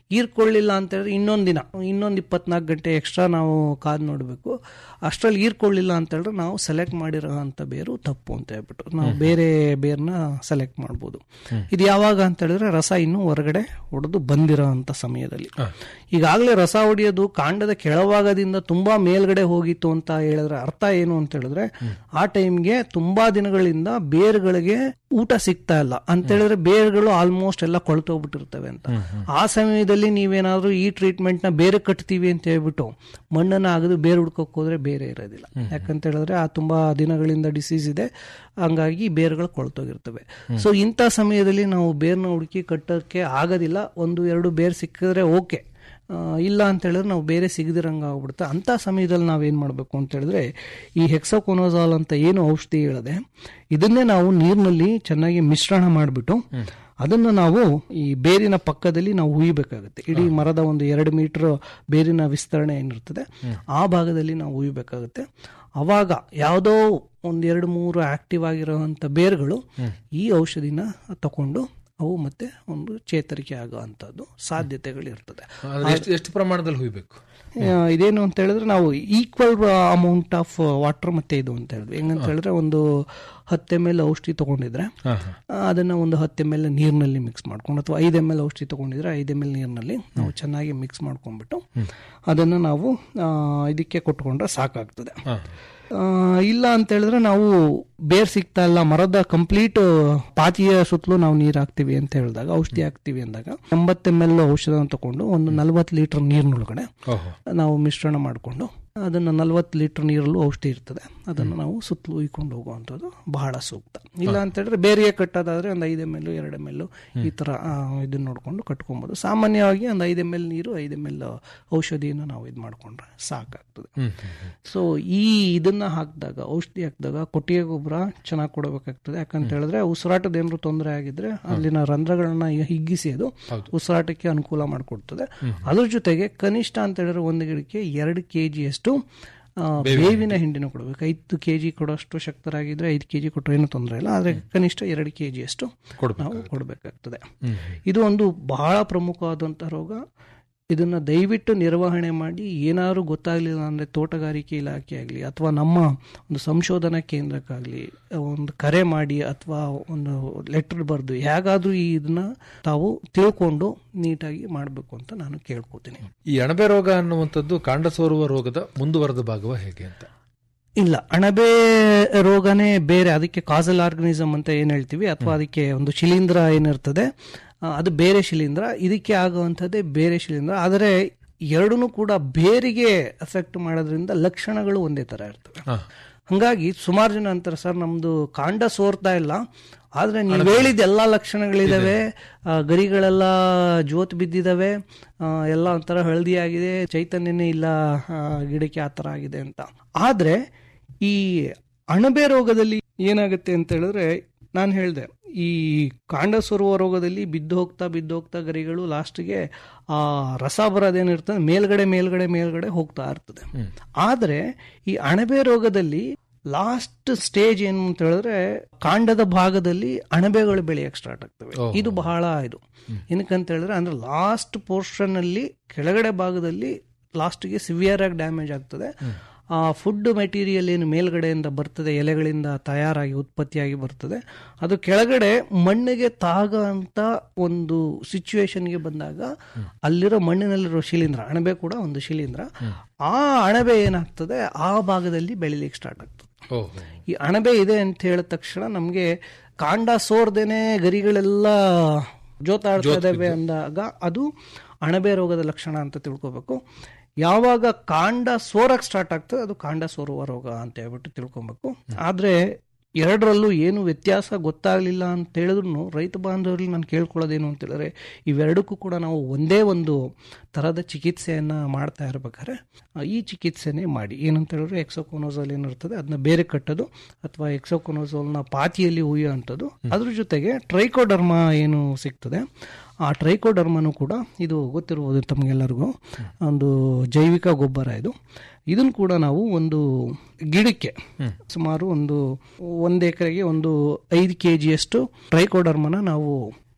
ಹೀರ್ಕೊಳ್ಳಿಲ್ಲ ಅಂತ ಹೇಳಿದ್ರೆ ಇನ್ನೊಂದು ದಿನ ಇನ್ನೊಂದು ಇಪ್ಪತ್ನಾಲ್ಕು ಗಂಟೆ ಎಕ್ಸ್ಟ್ರಾ ನಾವು ಕಾದು ನೋಡಬೇಕು ಅಷ್ಟರಲ್ಲಿ ಹೀರ್ಕೊಳ್ಳಿಲ್ಲ ಅಂತ ಹೇಳಿದ್ರೆ ನಾವು ಸೆಲೆಕ್ಟ್ ಮಾಡಿರೋ ಅಂತ ಬೇರು ತಪ್ಪು ಅಂತ ಹೇಳ್ಬಿಟ್ಟು ನಾವು ಬೇರೆ ಬೇರ್ನ ಸೆಲೆಕ್ಟ್ ಮಾಡ್ಬೋದು ಇದು ಯಾವಾಗ ಅಂತ ಹೇಳಿದ್ರೆ ರಸ ಇನ್ನೂ ಹೊರಗಡೆ ಹೊಡೆದು ಬಂದಿರೋ ಅಂತ ಸಮಯದಲ್ಲಿ ಈಗಾಗಲೇ ರಸ ಹೊಡೆಯೋದು ಕಾಂಡದ ಕೆಳಭಾಗದಿಂದ ತುಂಬಾ ಮೇಲ್ಗಡೆ ಹೋಗಿತ್ತು ಅಂತ ಹೇಳಿದ್ರೆ ಅರ್ಥ ಏನು ಅಂತ ಹೇಳಿದ್ರೆ ಆ ಟೈಮ್ಗೆ ತುಂಬಾ ದಿನಗಳಿಂದ ಬೇರುಗಳಿಗೆ ಊಟ ಸಿಗ್ತಾ ಇಲ್ಲ ಅಂತ ಹೇಳಿದ್ರೆ ಬೇರುಗಳು ಆಲ್ಮೋಸ್ಟ್ ಎಲ್ಲ ಕೊಳ್ತೋಗ್ಬಿಟ್ಟಿರ್ತವೆ ಅಂತ ಆ ಸಮಯದಲ್ಲಿ ನೀವೇನಾದ್ರೂ ಈ ಟ್ರೀಟ್ಮೆಂಟ್ ನ ಬೇರೆ ಕಟ್ತೀವಿ ಅಂತ ಹೇಳ್ಬಿಟ್ಟು ಮಣ್ಣನ್ನ ಅಗದು ಬೇರೆ ಹುಡ್ಕೋಕ್ ಹೋದ್ರೆ ಬೇರೆ ಇರೋದಿಲ್ಲ ಯಾಕಂತ ಹೇಳಿದ್ರೆ ಆ ತುಂಬಾ ದಿನಗಳಿಂದ ಡಿಸೀಸ್ ಇದೆ ಹಂಗಾಗಿ ಬೇರುಗಳು ಕೊಳ್ತೋಗಿರ್ತವೆ ಸೊ ಇಂಥ ಸಮಯದಲ್ಲಿ ನಾವು ಬೇರ್ನ ಹುಡುಕಿ ಕಟ್ಟೋಕ್ಕೆ ಆಗೋದಿಲ್ಲ ಒಂದು ಎರಡು ಬೇರ್ ಸಿಕ್ಕಿದ್ರೆ ಓಕೆ ಆ, ಇಲ್ಲ ಅಂತ ಹೇಳಿದ್ರೆ ನಾವು ಬೇರೆ ಸಿಗದಿರಂಗೆ ಆಗ್ಬಿಡುತ್ತೆ ಅಂಥ ಸಮಯದಲ್ಲಿ ನಾವೇನು ಮಾಡಬೇಕು ಅಂತ ಹೇಳಿದ್ರೆ ಈ ಹೆಕ್ಸೋಕೊನೋಜಾಲ್ ಅಂತ ಏನು ಔಷಧಿ ಹೇಳದೆ ಇದನ್ನೇ ನಾವು ನೀರಿನಲ್ಲಿ ಚೆನ್ನಾಗಿ ಮಿಶ್ರಣ ಮಾಡಿಬಿಟ್ಟು ಅದನ್ನು ನಾವು ಈ ಬೇರಿನ ಪಕ್ಕದಲ್ಲಿ ನಾವು ಹುಯ್ಬೇಕಾಗುತ್ತೆ ಇಡೀ ಮರದ ಒಂದು ಎರಡು ಮೀಟರ್ ಬೇರಿನ ವಿಸ್ತರಣೆ ಏನಿರ್ತದೆ ಆ ಭಾಗದಲ್ಲಿ ನಾವು ಹುಯ್ಬೇಕಾಗುತ್ತೆ ಅವಾಗ ಯಾವುದೋ ಒಂದು ಎರಡು ಮೂರು ಆಕ್ಟಿವ್ ಆಗಿರೋವಂಥ ಬೇರುಗಳು ಈ ಔಷಧಿನ ತಕೊಂಡು ಅವು ಮತ್ತೆ ಒಂದು ಚೇತರಿಕೆ ಆಗುವಂಥದ್ದು ಸಾಧ್ಯತೆಗಳಿರ್ತದೆ ಅಂದ್ರೆ ಎಷ್ಟು ಎಷ್ಟು ಪ್ರಮಾಣದಲ್ಲಿ ಹುಯ್ಬೇಕು ಆ, ಇದೇನು ಅಂತ ಹೇಳಿದ್ರೆ ನಾವು ಈಕ್ವಲ್ ಅಮೌಂಟ್ ಆಫ್ ವಾಟರ್ ಮತ್ತೆ ಇದು ಅಂತ ಹೇಳಿದ್ವಿ ಹೆಂಗಂತ ಹೇಳಿದ್ರೆ ಒಂದು ಹತ್ತು ಎಮ್ ಎಲ್ ಔಷಧಿ ತಗೊಂಡಿದ್ರೆ ಹಾ ಹಾ ಆ, ಅದನ್ನ ಒಂದು ಹತ್ತು ಎಮ್ ಎಲ್ ನೀರಿನಲ್ಲಿ ಮಿಕ್ಸ್ ಮಾಡ್ಕೊಂಡು ಅಥವಾ ಐದು ಎಮ್ ಎಲ್ ಔಷಧಿ ತಗೊಂಡಿದ್ರೆ ಐದು ಎಮ್ ಎಲ್ ನೀರಿನಲ್ಲಿ ನಾವು ಚೆನ್ನಾಗಿ ಮಿಕ್ಸ್ ಮಾಡ್ಕೊಂಡ್ಬಿಟ್ಟು ಅದನ್ನು ನಾವು ಆ, ಇದಕ್ಕೆ ಕೊಟ್ಕೊಂಡ್ರೆ ಸಾಕಾಗ್ತದೆ ಹಾ ಆ, ಇಲ್ಲ ಅಂತ ಹೇಳಿದ್ರೆ ನಾವು ಬೇರ್ ಸಿಗ್ತಾ ಇಲ್ಲ ಮರದ ಕಂಪ್ಲೀಟ್ ಪಾತಿಯ ಸುತ್ತಲೂ ನಾವು ನೀರು ಹಾಕ್ತಿವಿ ಅಂತ ಹೇಳಿದಾಗ ಔಷಧಿ ಹಾಕ್ತಿವಿ ಅಂದಾಗ ಎಂಬತ್ತು ಎಮ್ ಎಲ್ ಔಷಧ ತಗೊಂಡು ಒಂದು ನಲ್ವತ್ತು ಲೀಟರ್ ನೀರಿನೊಳಗಡೆ ಓಹೋ ನಾವು ಮಿಶ್ರಣ ಮಾಡಿಕೊಂಡು ಅದನ್ನು ನಲ್ವತ್ತು ಲೀಟರ್ ನೀರಲ್ಲೂ ಔಷಧಿ ಇರ್ತದೆ ಅದನ್ನು ನಾವು ಸುತ್ತಲೂ ಉಯ್ಕೊಂಡು ಹೋಗುವಂಥದ್ದು ಬಹಳ ಸೂಕ್ತ ಇಲ್ಲ ಅಂತ ಹೇಳಿದ್ರೆ ಬೇರೆಯೇ ಕಟ್ಟೋದಾದ್ರೆ ಒಂದು ಐದು ಎಮ್ ಎಲ್ ಎರಡು ಎಮ್ ಎಲ್ ಈ ಥರ ಆ, ಇದನ್ನ ನೋಡಿಕೊಂಡು ಕಟ್ಕೊಬೋದು ಸಾಮಾನ್ಯವಾಗಿ ಒಂದು ಐದು ಎಮ್ ಎಲ್ ನೀರು ಐದು ಎಮ್ ಎಲ್ ಔಷಧಿಯನ್ನು ನಾವು ಇದು ಮಾಡಿಕೊಂಡ್ರೆ ಸಾಕಾಗ್ತದೆ ಹ್ಮ್ ಹ್ಮ್ ಹ್ಮ್. ಸೊ ಈ ಇದನ್ನ ಹಾಕಿದಾಗ ಔಷಧಿ ಹಾಕಿದಾಗ ಕೊಟ್ಟಿಗೆ ಗೊಬ್ಬರ ಚೆನ್ನಾಗಿ ಕೊಡಬೇಕಾಗ್ತದೆ ಯಾಕಂತ ಹೇಳಿದ್ರೆ ಉಸಿರಾಟದ ಏನಾದ್ರು ತೊಂದರೆ ಆಗಿದ್ರೆ ಅಲ್ಲಿನ ರಂಧ್ರಗಳನ್ನ ಹಿಗ್ಗಿಸಿ ಅದು ಉಸಿರಾಟಕ್ಕೆ ಅನುಕೂಲ ಮಾಡಿಕೊಡ್ತದೆ ಅದ್ರ ಜೊತೆಗೆ ಕನಿಷ್ಠ ಅಂತ ಹೇಳಿದ್ರೆ ಒಂದು ಗಿಡಕ್ಕೆ ಎರಡು ಕೆ ಜಿಯಷ್ಟು ಬೇವಿನ ಹಿಂಡಿನ ಕೊಡಬೇಕು ಐದು ಕೆ ಜಿ ಕೊಡೋಷ್ಟು ಶಕ್ತರಾಗಿದ್ರೆ ಐದು ಕೆ ಜಿ ಕೊಟ್ಟರೆ ಏನೂ ತೊಂದರೆ ಇಲ್ಲ ಆದರೆ ಕನಿಷ್ಠ ಎರಡು ಕೆ ಜಿಯಷ್ಟು ನಾವು ಕೊಡಬೇಕಾಗ್ತದೆ ಇದು ಒಂದು ಬಹಳ ಪ್ರಮುಖವಾದಂತಹ ರೋಗ ಇದನ್ನ ದಯವಿಟ್ಟು ನಿರ್ವಹಣೆ ಮಾಡಿ ಏನಾದ್ರು ಗೊತ್ತಾಗ್ಲಿಲ್ಲ ಅಂದ್ರೆ ತೋಟಗಾರಿಕೆ ಇಲಾಖೆ ಆಗಲಿ ಅಥವಾ ನಮ್ಮ ಒಂದು ಸಂಶೋಧನಾ ಕೇಂದ್ರಕ್ಕಾಗಲಿ ಒಂದು ಕರೆ ಮಾಡಿ ಅಥವಾ ಒಂದು ಲೆಟರ್ ಬರೆದು ಹೇಗಾದ್ರೂ ಈ ಇದನ್ನ ತಾವು ತಿಳ್ಕೊಂಡು ನೀಟಾಗಿ ಮಾಡಬೇಕು ಅಂತ ನಾನು ಕೇಳ್ಕೊತೀನಿ ಈ ಅಣಬೆ ರೋಗ ಅನ್ನುವಂಥದ್ದು ಕಾಂಡ ಸೋರುವ ರೋಗದ ಮುಂದುವರೆದ ಭಾಗವ ಹೇಗೆ ಅಂತ ಇಲ್ಲ ಅಣಬೆ ರೋಗನೇ ಬೇರೆ ಅದಕ್ಕೆ ಕಾಸಲ್ ಆರ್ಗನಿಸಮ್ ಅಂತ ಏನ್ ಹೇಳ್ತೀವಿ ಅಥವಾ ಅದಕ್ಕೆ ಒಂದು ಶಿಲೀಂಧ್ರ ಏನಿರ್ತದೆ ಆ, ಅದು ಬೇರೆ ಶಿಲೀಂಧ್ರ ಇದಕ್ಕೆ ಆಗುವಂಥದ್ದೇ ಬೇರೆ ಶಿಲೀಂಧ್ರ ಆದರೆ ಎರಡೂ ಕೂಡ ಬೇರಿಗೆ ಎಫೆಕ್ಟ್ ಮಾಡೋದ್ರಿಂದ ಲಕ್ಷಣಗಳು ಒಂದೇ ತರ ಇರ್ತವೆ ಹಾ. ಹಂಗಾಗಿ ಸುಮಾರು ಜನ ಅಂತಾರೆ ಸರ್ ನಮ್ದು ಕಾಂಡ ಸೋರ್ತಾ ಇಲ್ಲ ಆದ್ರೆ ನೀವು ಹೇಳಿದ ಎಲ್ಲಾ ಲಕ್ಷಣಗಳಿದಾವೆ ಆ, ಗರಿಗಳೆಲ್ಲ ಜೋತ್ ಬಿದ್ದಿದಾವೆ ಆ, ಎಲ್ಲ ಒಂಥರ ಹಳದಿ ಆಗಿದೆ ಚೈತನ್ಯನೇ ಇಲ್ಲ ಆ, ಗಿಡಕ್ಕೆ ಆ ತರ ಆಗಿದೆ ಅಂತ ಆದ್ರೆ ಈ ಅಣಬೆ ರೋಗದಲ್ಲಿ ಏನಾಗುತ್ತೆ ಅಂತ ಹೇಳಿದ್ರೆ ನಾನು ಹೇಳಿದೆ ಈ ಕಾಂಡ ಸೊರುವ ರೋಗದಲ್ಲಿ ಬಿದ್ದು ಹೋಗ್ತಾ ಬಿದ್ದು ಹೋಗ್ತಾ ಗರಿಗಳು ಲಾಸ್ಟ್ಗೆ ಆ ರಸ ಬರೋದೇನಿರ್ತದೆ ಮೇಲ್ಗಡೆ ಮೇಲ್ಗಡೆ ಮೇಲ್ಗಡೆ ಹೋಗ್ತಾ ಇರ್ತದೆ ಆದ್ರೆ ಈ ಅಣಬೆ ರೋಗದಲ್ಲಿ ಲಾಸ್ಟ್ ಸ್ಟೇಜ್ ಏನು ಅಂತ ಹೇಳಿದ್ರೆ ಕಾಂಡದ ಭಾಗದಲ್ಲಿ ಅಣಬೆಗಳು ಬೆಳೆಯಕ್ಕೆ ಸ್ಟಾರ್ಟ್ ಆಗ್ತವೆ ಇದು ಬಹಳ ಇದು ಏನಕ್ಕಂತ ಹೇಳಿದ್ರೆ ಅಂದ್ರೆ ಲಾಸ್ಟ್ ಪೋರ್ಷನ್ ಅಲ್ಲಿ ಕೆಳಗಡೆ ಭಾಗದಲ್ಲಿ ಲಾಸ್ಟ್ಗೆ ಸಿವಿಯರ್ ಆಗಿ ಡ್ಯಾಮೇಜ್ ಆಗ್ತದೆ ಆ ಫುಡ್ ಮೆಟೀರಿಯಲ್ ಏನು ಮೇಲ್ಗಡೆಯಿಂದ ಬರ್ತದೆ ಎಲೆಗಳಿಂದ ತಯಾರಾಗಿ ಉತ್ಪತ್ತಿಯಾಗಿ ಬರ್ತದೆ ಅದು ಕೆಳಗಡೆ ಮಣ್ಣಿಗೆ ತಾಗ ಅಂತ ಒಂದು ಸಿಚುವೇಶನ್ಗೆ ಬಂದಾಗ ಅಲ್ಲಿರೋ ಮಣ್ಣಿನಲ್ಲಿರೋ ಶಿಲೀಂಧ್ರ ಅಣಬೆ ಕೂಡ ಒಂದು ಶಿಲೀಂಧ್ರ ಆ ಅಣಬೆ ಏನಾಗ್ತದೆ ಆ ಭಾಗದಲ್ಲಿ ಬೆಳಿಲಿಕ್ಕೆ ಸ್ಟಾರ್ಟ್ ಆಗ್ತದೆ ಓಹೋ ಈ ಅಣಬೆ ಇದೆ ಅಂತ ಹೇಳಿದ ತಕ್ಷಣ ನಮಗೆ ಕಾಂಡ ಸೋರ್ದೇನೆ ಗರಿಗಳೆಲ್ಲ ಜೋತಾಡ್ತಾ ಇದಾವೆ ಅಂದಾಗ ಅದು ಅಣಬೆ ರೋಗದ ಲಕ್ಷಣ ಅಂತ ತಿಳ್ಕೊಬೇಕು ಯಾವಾಗ ಕಾಂಡ ಸೋರಕ್ ಸ್ಟಾರ್ಟ್ ಆಗ್ತದೆ ಅದು ಕಾಂಡ ಸೋರುವ ರೋಗ ಅಂತ ಹೇಳ್ಬಿಟ್ಟು ತಿಳ್ಕೊಬೇಕು ಆದ್ರೆ ಎರಡರಲ್ಲೂ ಏನು ವ್ಯತ್ಯಾಸ ಗೊತ್ತಾಗ್ಲಿಲ್ಲ ಅಂತ ಹೇಳಿದ್ರು ರೈತ ಬಾಂಧವರಲ್ಲಿ ನಾನು ಕೇಳ್ಕೊಳ್ಳೋದೇನು ಅಂತ ಹೇಳಿದ್ರೆ ಇವೆರಡಕ್ಕೂ ಕೂಡ ನಾವು ಒಂದೇ ಒಂದು ತರದ ಚಿಕಿತ್ಸೆಯನ್ನ ಮಾಡ್ತಾ ಇರ್ಬೇಕಾದ್ರೆ ಆ, ಈ ಚಿಕಿತ್ಸೆನೇ ಮಾಡಿ ಏನಂತ ಹೇಳಿದ್ರೆ ಎಕ್ಸೋಕೋನೋಸೋಲ್ ಏನಿರ್ತದೆ ಅದನ್ನ ಬೇರೆ ಕಟ್ಟೋದು ಅಥವಾ ಎಕ್ಸೋಕೋನೋಸೋಲ್ನ ಪಾತಿಯಲ್ಲಿ ಹುಯ್ಯೋ ಅಂಥದ್ದು ಅದ್ರ ಜೊತೆಗೆ ಟ್ರೈಕೋಡರ್ಮ ಏನು ಸಿಗ್ತದೆ ಆ ಟ್ರೈಕೋಡರ್ಮನು ಕೂಡ ಇದು ಗೊತ್ತಿರುವುದು ತಮಗೆಲ್ಲರಿಗೂ ಒಂದು ಜೈವಿಕ ಗೊಬ್ಬರ ಇದು ಇದನ್ನು ಕೂಡ ನಾವು ಒಂದು ಗಿಡಕ್ಕೆ ಸುಮಾರು ಒಂದು ಒಂದು ಎಕರೆಗೆ ಒಂದು ಐದು ಕೆ ಜಿಯಷ್ಟು ಟ್ರೈಕೋಡರ್ಮನ ನಾವು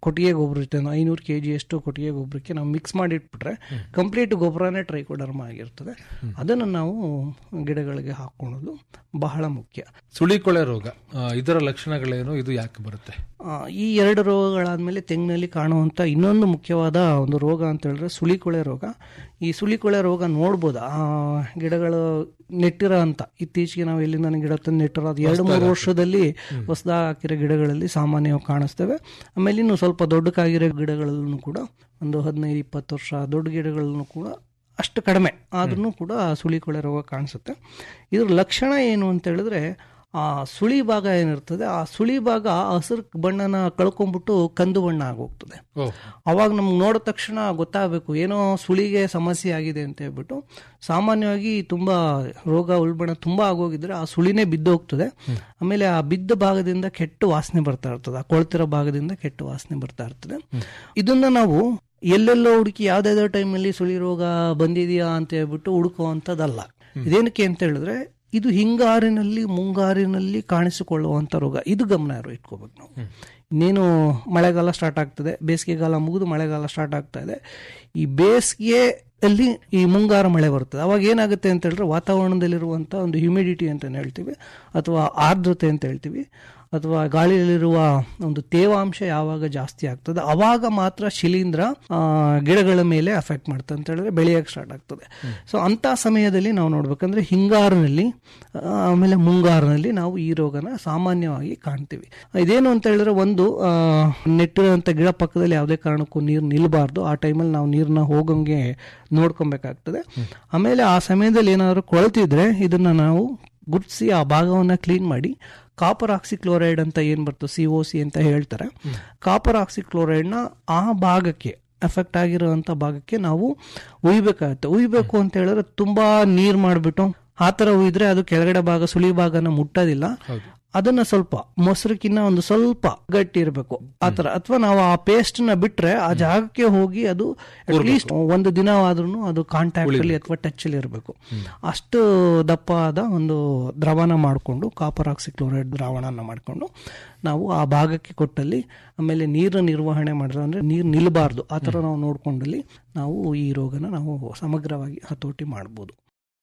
ಕೊಟ್ಟಿಗೆ ಗೊಬ್ಬರ ಇರುತ್ತೆ ಐನೂರು ಕೆ ಜಿಯಷ್ಟು ಕೊಟ್ಟಿಗೆ ಗೊಬ್ಬರಕ್ಕೆ ನಾವು ಮಿಕ್ಸ್ ಮಾಡಿ ಇಟ್ಬಿಟ್ರೆ ಕಂಪ್ಲೀಟ್ ಗೊಬ್ಬರನೇ ಟ್ರೈಕೋಡರ್ಮ ಆಗಿರ್ತದೆ ಅದನ್ನು ನಾವು ಗಿಡಗಳಿಗೆ ಹಾಕೊಳ್ಳೋದು ಬಹಳ ಮುಖ್ಯ ಸುಳಿಕೊಳೆ ರೋಗ ಆ, ಇದರ ಲಕ್ಷಣಗಳೇನು ಇದು ಯಾಕೆ ಬರುತ್ತೆ ಆ, ಈ ಎರಡು ರೋಗಗಳಾದ್ಮೇಲೆ ತೆಂಗಿನಲ್ಲಿ ಕಾಣುವಂಥ ಇನ್ನೊಂದು ಮುಖ್ಯವಾದ ಒಂದು ರೋಗ ಅಂತ ಹೇಳಿದ್ರೆ ಸುಳಿಕೊಳೆ ರೋಗ ಈ ಸುಳಿಕೊಳೆ ರೋಗ ನೋಡ್ಬೋದು ಆ ಗಿಡಗಳು ನೆಟ್ಟಿರೋ ಅಂತ ಇತ್ತೀಚೆಗೆ ನಾವು ಎಲ್ಲಿಂದ ಗಿಡ ತಂದು ನೆಟ್ಟಿರೋ ಅದು ಎರಡು ಮೂರು ವರ್ಷದಲ್ಲಿ ಹೊಸದಾಗಿ ಹಾಕಿರೋ ಗಿಡಗಳಲ್ಲಿ ಸಾಮಾನ್ಯವಾಗಿ ಕಾಣಿಸ್ತೇವೆ ಆಮೇಲೆ ಇನ್ನು ಸ್ವಲ್ಪ ದೊಡ್ಡಕ್ಕಾಗಿರೋ ಗಿಡಗಳಲ್ಲೂ ಕೂಡ ಒಂದು ಹದಿನೈದು ಇಪ್ಪತ್ತು ವರ್ಷ ದೊಡ್ಡ ಗಿಡಗಳನ್ನು ಕೂಡ ಅಷ್ಟು ಕಡಿಮೆ ಆದ್ರೂ ಕೂಡ ಸುಳಿಕೊಳೆ ರೋಗ ಕಾಣಿಸುತ್ತೆ ಇದ್ರ ಲಕ್ಷಣ ಏನು ಅಂತ ಹೇಳಿದ್ರೆ ಆ ಸುಳಿ ಭಾಗ ಏನಿರ್ತದೆ ಆ ಸುಳಿ ಭಾಗ ಹಸಿರು ಬಣ್ಣನ ಕಳ್ಕೊಂಡ್ಬಿಟ್ಟು ಕಂದು ಬಣ್ಣ ಆಗೋಗ್ತದೆ ಓ ಅವಾಗ ನಮ್ಗೆ ನೋಡಿದ ತಕ್ಷಣ ಗೊತ್ತಾಗಬೇಕು ಏನೋ ಸುಳಿಗೆ ಸಮಸ್ಯೆ ಆಗಿದೆ ಅಂತ ಹೇಳ್ಬಿಟ್ಟು ಸಾಮಾನ್ಯವಾಗಿ ತುಂಬಾ ರೋಗ ಉಲ್ಬಣ ತುಂಬಾ ಆಗೋಗಿದ್ರೆ ಆ ಸುಳಿನೇ ಬಿದ್ದೋಗ್ತದೆ ಆಮೇಲೆ ಆ ಬಿದ್ದ ಭಾಗದಿಂದ ಕೆಟ್ಟ ವಾಸನೆ ಬರ್ತಾ ಇರ್ತದೆ ಆ ಕೊಳ್ತಿರೋ ಭಾಗದಿಂದ ಕೆಟ್ಟ ವಾಸನೆ ಬರ್ತಾ ಇರ್ತದೆ ಇದನ್ನ ನಾವು ಎಲ್ಲೆಲ್ಲೋ ಹುಡುಕಿ ಯಾವ್ದಾವ್ದೋ ಟೈಮಲ್ಲಿ ಸುಳಿ ರೋಗ ಬಂದಿದೆಯಾ ಅಂತ ಹೇಳ್ಬಿಟ್ಟು ಹುಡುಕುವಂಥದ್ದಲ್ಲ ಇದೇನಕ್ಕೆ ಅಂತ ಹೇಳಿದ್ರೆ ಇದು ಹಿಂಗಾರಿನಲ್ಲಿ ಮುಂಗಾರಿನಲ್ಲಿ ಕಾಣಿಸಿಕೊಳ್ಳುವಂಥ ರೋಗ ಇದು ಗಮನ ಇರೋ ಇಟ್ಕೋಬೇಕು ನಾವು ಇನ್ನೇನು ಮಳೆಗಾಲ ಸ್ಟಾರ್ಟ್ ಆಗ್ತದೆ ಬೇಸಿಗೆಗಾಲ ಮುಗಿದು ಮಳೆಗಾಲ ಸ್ಟಾರ್ಟ್ ಆಗ್ತಾ ಇದೆ ಈ ಬೇಸಿಗೆ ಅಲ್ಲಿ ಈ ಮುಂಗಾರು ಮಳೆ ಬರ್ತದೆ ಅವಾಗ ಏನಾಗುತ್ತೆ ಅಂತ ಹೇಳಿದ್ರೆ ವಾತಾವರಣದಲ್ಲಿರುವಂಥ ಒಂದು ಹ್ಯುಮಿಡಿಟಿ ಅಂತ ಹೇಳ್ತೀವಿ ಅಥವಾ ಆರ್ದ್ರತೆ ಅಂತ ಹೇಳ್ತೀವಿ ಅಥವಾ ಗಾಳಿಯಲ್ಲಿರುವ ಒಂದು ತೇವಾಂಶ ಯಾವಾಗ ಜಾಸ್ತಿ ಆಗ್ತದೆ ಅವಾಗ ಮಾತ್ರ ಶಿಲೀಂಧ್ರ ಆ, ಗಿಡಗಳ ಮೇಲೆ ಅಫೆಕ್ಟ್ ಮಾಡ್ತದೆ ಅಂತ ಹೇಳಿದ್ರೆ ಬೆಳೆಯಕ್ಕೆ ಸ್ಟಾರ್ಟ್ ಆಗ್ತದೆ ಸೊ ಅಂತ ಸಮಯದಲ್ಲಿ ನಾವು ನೋಡ್ಬೇಕಂದ್ರೆ ಹಿಂಗಾರಿನಲ್ಲಿ ಆ, ಆಮೇಲೆ ಮುಂಗಾರಿನಲ್ಲಿ ನಾವು ಈ ರೋಗನ ಸಾಮಾನ್ಯವಾಗಿ ಕಾಣ್ತೀವಿ ಇದೇನು ಅಂತ ಹೇಳಿದ್ರೆ ಒಂದು ಆ, ನೆಟ್ಟಿರುವಂತ ಗಿಡ ಪಕ್ಕದಲ್ಲಿ ಯಾವುದೇ ಕಾರಣಕ್ಕೂ ನೀರು ನಿಲ್ಬಾರ್ದು ಆ ಟೈಮಲ್ಲಿ ನಾವು ನೀರನ್ನ ಹೋಗಂಗೆ ನೋಡ್ಕೊಬೇಕಾಗ್ತದೆ ಆಮೇಲೆ ಆ ಸಮಯದಲ್ಲಿ ಏನಾದರೂ ಕೊಳ್ತಿದ್ರೆ ಇದನ್ನ ನಾವು ಗುರ್ತಿಸಿ ಆ ಭಾಗವನ್ನ ಕ್ಲೀನ್ ಮಾಡಿ ಕಾಪರ್ ಆಕ್ಸಿಕ್ಲೋರೈಡ್ ಅಂತ ಏನ್ ಬರ್ತದೆ ಸಿ ಒ ಸಿ ಅಂತ ಹೇಳ್ತಾರೆ ಕಾಪರ್ ಆಕ್ಸಿಕ್ಲೋರೈಡ್ನ ಆ ಭಾಗಕ್ಕೆ ಎಫೆಕ್ಟ್ ಆಗಿರುವಂತ ಭಾಗಕ್ಕೆ ನಾವು ಉಯ್ಬೇಕಾಗತ್ತೆ ಉಯ್ಬೇಕು ಅಂತ ಹೇಳಿದ್ರೆ ತುಂಬಾ ನೀರ್ ಮಾಡ್ಬಿಟ್ಟು ಆ ತರ ಉಯ್ದ್ರೆ ಅದು ಕೆಳಗಡೆ ಭಾಗ ಸುಳಿ ಭಾಗನ ಮುಟ್ಟೋದಿಲ್ಲ ಅದನ್ನ ಸ್ವಲ್ಪ ಮೊಸರಕ್ಕಿನ್ನ ಒಂದು ಸ್ವಲ್ಪ ಗಟ್ಟಿ ಇರಬೇಕು ಆತರ ಅಥವಾ ನಾವು ಆ ಪೇಸ್ಟ್ ನ ಬಿಟ್ರೆ ಆ ಜಾಗಕ್ಕೆ ಹೋಗಿ ಅದು ಅಟ್ಲೀಸ್ಟ್ ಒಂದು ದಿನವಾದ್ರೂ ಅದು ಕಾಂಟ್ಯಾಕ್ಟ್ ಅಲ್ಲಿ ಅಥವಾ ಟಚ್ ಅಲ್ಲಿ ಇರಬೇಕು ಅಷ್ಟು ದಪ್ಪ ಆದ ಒಂದು ದ್ರವನ ಮಾಡಿಕೊಂಡು ಕಾಪರ್ ಆಕ್ಸಿಕ್ಲೋರೈಡ್ ದ್ರಾವಣನ ಮಾಡಿಕೊಂಡು ನಾವು ಆ ಭಾಗಕ್ಕೆ ಕೊಟ್ಟಲ್ಲಿ ಆಮೇಲೆ ನೀರು ನಿರ್ವಹಣೆ ಮಾಡಿದ್ರೆ ಅಂದ್ರೆ ನೀರು ನಿಲ್ಬಾರ್ದು ಆ ಥರ ನಾವು ನೋಡ್ಕೊಂಡಲ್ಲಿ ನಾವು ಈ ರೋಗನ ನಾವು ಸಮಗ್ರವಾಗಿ ಹತೋಟಿ ಮಾಡ್ಬೋದು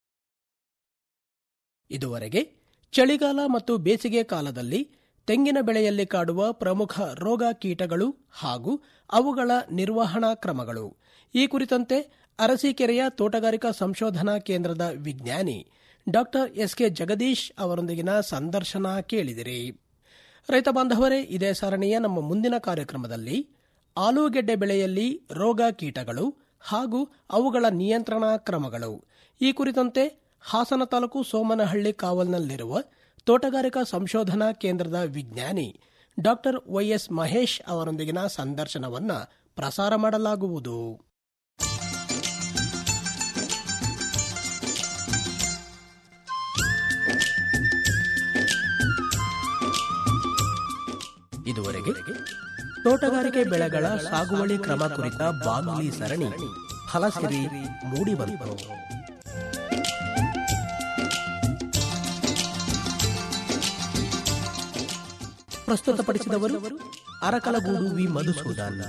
ಇದುವರೆಗೆ ಚಳಿಗಾಲ ಮತ್ತು ಬೇಸಿಗೆ ಕಾಲದಲ್ಲಿ ತೆಂಗಿನ ಬೆಳೆಯಲ್ಲಿ ಕಾಡುವ ಪ್ರಮುಖ ರೋಗ ಕೀಟಗಳು ಹಾಗೂ ಅವುಗಳ ನಿರ್ವಹಣಾ ಕ್ರಮಗಳು ಈ ಕುರಿತಂತೆ ಅರಸೀಕೆರೆಯ ತೋಟಗಾರಿಕಾ ಸಂಶೋಧನಾ ಕೇಂದ್ರದ ವಿಜ್ಞಾನಿ ಡಾಕ್ಟರ್ ಎಸ್ ಕೆ ಜಗದೀಶ್ ಅವರೊಂದಿಗಿನ ಸಂದರ್ಶನ ಕೇಳಿದಿರಿ ರೈತ ಬಾಂಧವರೇ ಇದೇ ಸರಣಿಯ ನಮ್ಮ ಮುಂದಿನ ಕಾರ್ಯಕ್ರಮದಲ್ಲಿ ಆಲೂಗೆಡ್ಡೆ ಬೆಳೆಯಲ್ಲಿ ರೋಗ ಕೀಟಗಳು ಹಾಗೂ ಅವುಗಳ ನಿಯಂತ್ರಣ ಕ್ರಮಗಳು ಈ ಕುರಿತಂತೆ ಹಾಸನ ತಾಲೂಕು ಸೋಮನಹಳ್ಳಿ ಕಾವಲ್ನಲ್ಲಿರುವ ತೋಟಗಾರಿಕಾ ಸಂಶೋಧನಾ ಕೇಂದ್ರದ ವಿಜ್ಞಾನಿ ಡಾಕ್ಟರ್ ವೈಎಸ್ ಮಹೇಶ್ ಅವರೊಂದಿಗಿನ ಸಂದರ್ಶನವನ್ನ ಪ್ರಸಾರ ಮಾಡಲಾಗುವುದು ಇದುವರೆಗೆ ತೋಟಗಾರಿಕೆ ಬೆಳೆಗಳ ಸಾಗುವಳಿ ಕ್ರಮ ಕುರಿತ ಬಾನುಲಿ ಸರಣಿ ಫಲಸಿರಿ ಮೂಡಿಬಂತು ಪ್ರಸ್ತುತಪಡಿಸಿದವರು ಅರಕಲಗೂಡು ವಿ ಮಧುಸೂದನ್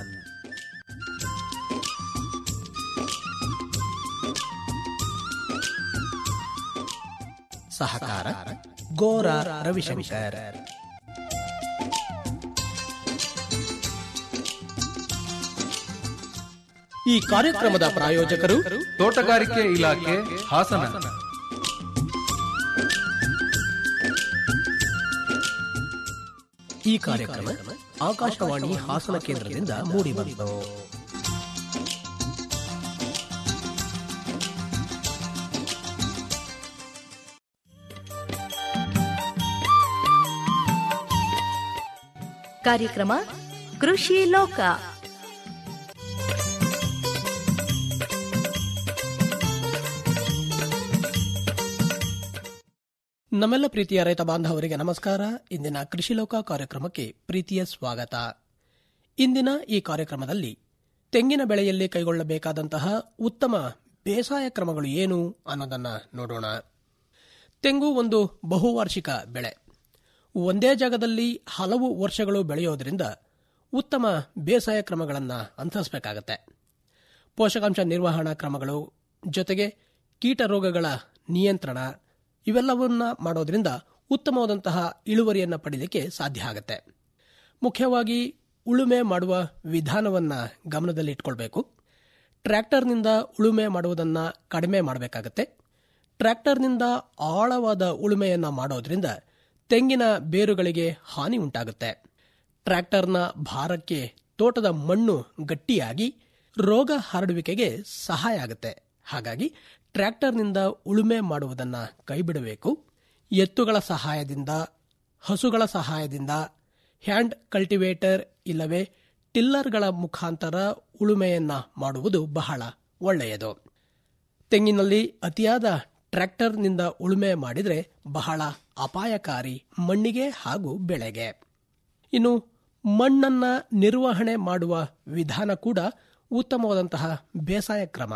ಸಹಕಾರ ಗೋರ ರವಿಶಂಕರ್ ಈ ಕಾರ್ಯಕ್ರಮದ ಪ್ರಾಯೋಜಕರು ತೋಟಗಾರಿಕೆ ಇಲಾಖೆ ಹಾಸನ ಈ ಕಾರ್ಯಕ್ರಮ ಆಕಾಶವಾಣಿ ಹಾಸನ ಕೇಂದ್ರದಿಂದ ಮೂಡಿಬಂತು ಕಾರ್ಯಕ್ರಮ ಕೃಷಿ ಲೋಕ ನಮ್ಮೆಲ್ಲ ಪ್ರೀತಿಯ ರೈತ ಬಾಂಧವರಿಗೆ ನಮಸ್ಕಾರ ಇಂದಿನ ಕೃಷಿ ಲೋಕ ಕಾರ್ಯಕ್ರಮಕ್ಕೆ ಪ್ರೀತಿಯ ಸ್ವಾಗತ ಇಂದಿನ ಈ ಕಾರ್ಯಕ್ರಮದಲ್ಲಿ ತೆಂಗಿನ ಬೆಳೆಯಲ್ಲಿ ಕೈಗೊಳ್ಳಬೇಕಾದಂತಹ ಉತ್ತಮ ಬೇಸಾಯ ಕ್ರಮಗಳು ಏನು ಅನ್ನೋದನ್ನ ನೋಡೋಣ ತೆಂಗು ಒಂದು ಬಹುವಾರ್ಷಿಕ ಬೆಳೆ ಒಂದೇ ಜಾಗದಲ್ಲಿ ಹಲವು ವರ್ಷಗಳು ಬೆಳೆಯೋದ್ರಿಂದ ಉತ್ತಮ ಬೇಸಾಯ ಕ್ರಮಗಳನ್ನು ಅನುಸರಿಸಬೇಕಾಗತ್ತೆ ಪೋಷಕಾಂಶ ನಿರ್ವಹಣಾ ಕ್ರಮಗಳು ಜೊತೆಗೆ ಕೀಟ ರೋಗಗಳ ನಿಯಂತ್ರಣ ಇವೆಲ್ಲವನ್ನ ಮಾಡೋದ್ರಿಂದ ಉತ್ತಮವಾದಂತಹ ಇಳುವರಿಯನ್ನು ಪಡೆಯಲಿಕ್ಕೆ ಸಾಧ್ಯ ಆಗುತ್ತೆ ಮುಖ್ಯವಾಗಿ ಉಳುಮೆ ಮಾಡುವ ವಿಧಾನವನ್ನ ಗಮನದಲ್ಲಿಟ್ಕೊಳ್ಬೇಕು ಟ್ರ್ಯಾಕ್ಟರ್ನಿಂದ ಉಳುಮೆ ಮಾಡುವುದನ್ನು ಕಡಿಮೆ ಮಾಡಬೇಕಾಗತ್ತೆ ಟ್ರ್ಯಾಕ್ಟರ್ನಿಂದ ಆಳವಾದ ಉಳುಮೆಯನ್ನ ಮಾಡೋದ್ರಿಂದ ತೆಂಗಿನ ಬೇರುಗಳಿಗೆ ಹಾನಿ ಉಂಟಾಗುತ್ತೆ ಟ್ರ್ಯಾಕ್ಟರ್ನ ಭಾರಕ್ಕೆ ತೋಟದ ಮಣ್ಣು ಗಟ್ಟಿಯಾಗಿ ರೋಗ ಹರಡುವಿಕೆಗೆ ಸಹಾಯ ಆಗುತ್ತೆ ಹಾಗಾಗಿ ಟ್ರ್ಯಾಕ್ಟರ್ನಿಂದ ಉಳುಮೆ ಮಾಡುವುದನ್ನ ಕೈಬಿಡಬೇಕು ಎತ್ತುಗಳ ಸಹಾಯದಿಂದ ಹಸುಗಳ ಸಹಾಯದಿಂದ ಹ್ಯಾಂಡ್ ಕಲ್ಟಿವೇಟರ್ ಇಲ್ಲವೇ ಟಿಲ್ಲರ್ಗಳ ಮುಖಾಂತರ ಉಳುಮೆಯನ್ನ ಮಾಡುವುದು ಬಹಳ ಒಳ್ಳೆಯದು ತೆಂಗಿನಲ್ಲಿ ಅತಿಯಾದ ಟ್ರ್ಯಾಕ್ಟರ್ನಿಂದ ಉಳುಮೆ ಮಾಡಿದರೆ ಬಹಳ ಅಪಾಯಕಾರಿ ಮಣ್ಣಿಗೆ ಹಾಗೂ ಬೆಳೆಗೆ ಇನ್ನು ಮಣ್ಣನ್ನ ನಿರ್ವಹಣೆ ಮಾಡುವ ವಿಧಾನ ಕೂಡ ಉತ್ತಮವಾದಂತಹ ಬೇಸಾಯ ಕ್ರಮ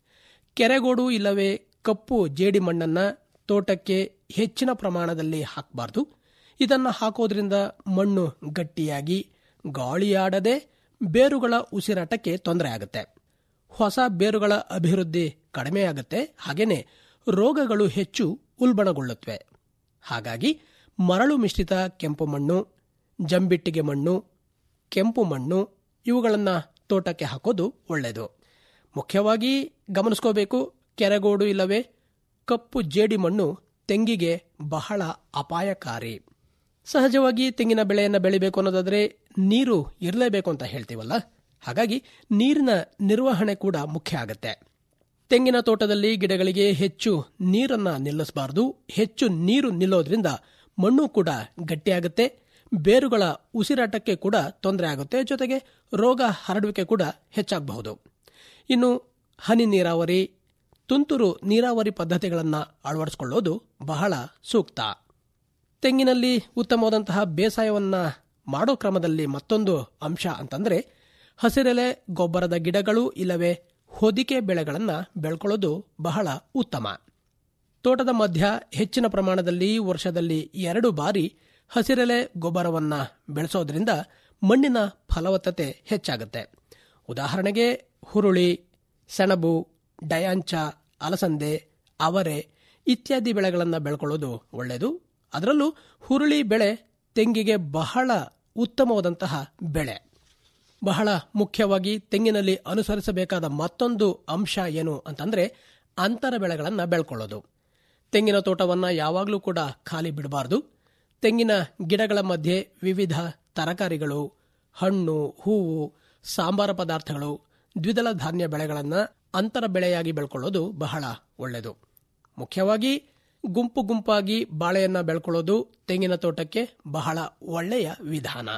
ಕೆರೆಗೋಡು ಇಲ್ಲವೇ ಕಪ್ಪು ಜೇಡಿ ಮಣ್ಣನ್ನ ತೋಟಕ್ಕೆ ಹೆಚ್ಚಿನ ಪ್ರಮಾಣದಲ್ಲಿ ಹಾಕಬಾರ್ದು ಇದನ್ನು ಹಾಕೋದ್ರಿಂದ ಮಣ್ಣು ಗಟ್ಟಿಯಾಗಿ ಗಾಳಿಯಾಡದೆ ಬೇರುಗಳ ಉಸಿರಾಟಕ್ಕೆ ತೊಂದರೆ ಆಗುತ್ತೆ ಹೊಸ ಬೇರುಗಳ ಅಭಿವೃದ್ಧಿ ಕಡಿಮೆಯಾಗುತ್ತೆ ಹಾಗೇನೆ ರೋಗಗಳು ಹೆಚ್ಚು ಉಲ್ಬಣಗೊಳ್ಳುತ್ತವೆ ಹಾಗಾಗಿ ಮರಳು ಮಿಶ್ರಿತ ಕೆಂಪು ಮಣ್ಣು ಜಂಬಿಟ್ಟಿಗೆ ಮಣ್ಣು ಕೆಂಪು ಮಣ್ಣು ಇವುಗಳನ್ನು ತೋಟಕ್ಕೆ ಹಾಕೋದು ಒಳ್ಳೆಯದು ಮುಖ್ಯವಾಗಿ ಗಮನಿಸ್ಕೋಬೇಕು ಕೆರೆಗೋಡು ಇಲ್ಲವೇ ಕಪ್ಪು ಜೇಡಿ ಮಣ್ಣು ತೆಂಗಿಗೆ ಬಹಳ ಅಪಾಯಕಾರಿ ಸಹಜವಾಗಿ ತೆಂಗಿನ ಬೆಳೆಯನ್ನು ಬೆಳಿಬೇಕು ಅನ್ನೋದಾದ್ರೆ ನೀರು ಇರಲೇಬೇಕು ಅಂತ ಹೇಳ್ತೀವಲ್ಲ ಹಾಗಾಗಿ ನೀರಿನ ನಿರ್ವಹಣೆ ಕೂಡ ಮುಖ್ಯ ಆಗುತ್ತೆ ತೆಂಗಿನ ತೋಟದಲ್ಲಿ ಗಿಡಗಳಿಗೆ ಹೆಚ್ಚು ನೀರನ್ನ ನಿಲ್ಲಿಸಬಾರದು ಹೆಚ್ಚು ನೀರು ನಿಲ್ಲೋದ್ರಿಂದ ಮಣ್ಣು ಕೂಡ ಗಟ್ಟಿಯಾಗುತ್ತೆ ಬೇರುಗಳ ಉಸಿರಾಟಕ್ಕೆ ಕೂಡ ತೊಂದರೆ ಆಗುತ್ತೆ ಜೊತೆಗೆ ರೋಗ ಹರಡುವಿಕೆ ಕೂಡ ಹೆಚ್ಚಾಗಬಹುದು ಇನ್ನು ಹನಿ ನೀರಾವರಿ ತುಂತುರು ನೀರಾವರಿ ಪದ್ಧತಿಗಳನ್ನು ಅಳವಡಿಸಿಕೊಳ್ಳೋದು ಬಹಳ ಸೂಕ್ತ ತೆಂಗಿನಲ್ಲಿ ಉತ್ತಮವಾದಂತಹ ಬೇಸಾಯವನ್ನ ಮಾಡೋ ಕ್ರಮದಲ್ಲಿ ಮತ್ತೊಂದು ಅಂಶ ಅಂತಂದ್ರೆ ಹಸಿರೆಲೆ ಗೊಬ್ಬರದ ಗಿಡಗಳು ಇಲ್ಲವೇ ಹೊದಿಕೆ ಬೆಳೆಗಳನ್ನು ಬೆಳ್ಕೊಳ್ಳೋದು ಬಹಳ ಉತ್ತಮ ತೋಟದ ಮಧ್ಯ ಹೆಚ್ಚಿನ ಪ್ರಮಾಣದಲ್ಲಿ ವರ್ಷದಲ್ಲಿ ಎರಡು ಬಾರಿ ಹಸಿರೆಲೆ ಗೊಬ್ಬರವನ್ನ ಬೆಳೆಸೋದ್ರಿಂದ ಮಣ್ಣಿನ ಫಲವತ್ತತೆ ಹೆಚ್ಚಾಗುತ್ತೆ ಉದಾಹರಣೆಗೆ ಹುರುಳಿ ಸೆಣಬು ಡಯಾಂಚ ಅಲಸಂದೆ ಅವರೆ ಇತ್ಯಾದಿ ಬೆಳೆಗಳನ್ನು ಬೆಳ್ಕೊಳ್ಳೋದು ಒಳ್ಳೆಯದು ಅದರಲ್ಲೂ ಹುರುಳಿ ಬೆಳೆ ತೆಂಗಿಗೆ ಬಹಳ ಉತ್ತಮವಾದಂತಹ ಬೆಳೆ ಬಹಳ ಮುಖ್ಯವಾಗಿ ತೆಂಗಿನಲ್ಲಿ ಅನುಸರಿಸಬೇಕಾದ ಮತ್ತೊಂದು ಅಂಶ ಏನು ಅಂತಂದ್ರೆ ಅಂತರ ಬೆಳೆಗಳನ್ನು ಬೆಳ್ಕೊಳ್ಳೋದು ತೆಂಗಿನ ತೋಟವನ್ನ ಯಾವಾಗಲೂ ಕೂಡ ಖಾಲಿ ಬಿಡಬಾರದು ತೆಂಗಿನ ಗಿಡಗಳ ಮಧ್ಯೆ ವಿವಿಧ ತರಕಾರಿಗಳು ಹಣ್ಣು ಹೂವು ಸಾಂಬಾರ ಪದಾರ್ಥಗಳು ದ್ವಿದಳ ಧಾನ್ಯ ಬೆಳೆಗಳನ್ನು ಅಂತರ ಬೆಳೆಯಾಗಿ ಬೆಳ್ಕೊಳ್ಳೋದು ಬಹಳ ಒಳ್ಳೆಯದು ಮುಖ್ಯವಾಗಿ ಗುಂಪು ಗುಂಪಾಗಿ ಬಾಳೆಯನ್ನ ಬೆಳ್ಕೊಳ್ಳೋದು ತೆಂಗಿನ ತೋಟಕ್ಕೆ ಬಹಳ ಒಳ್ಳೆಯ ವಿಧಾನ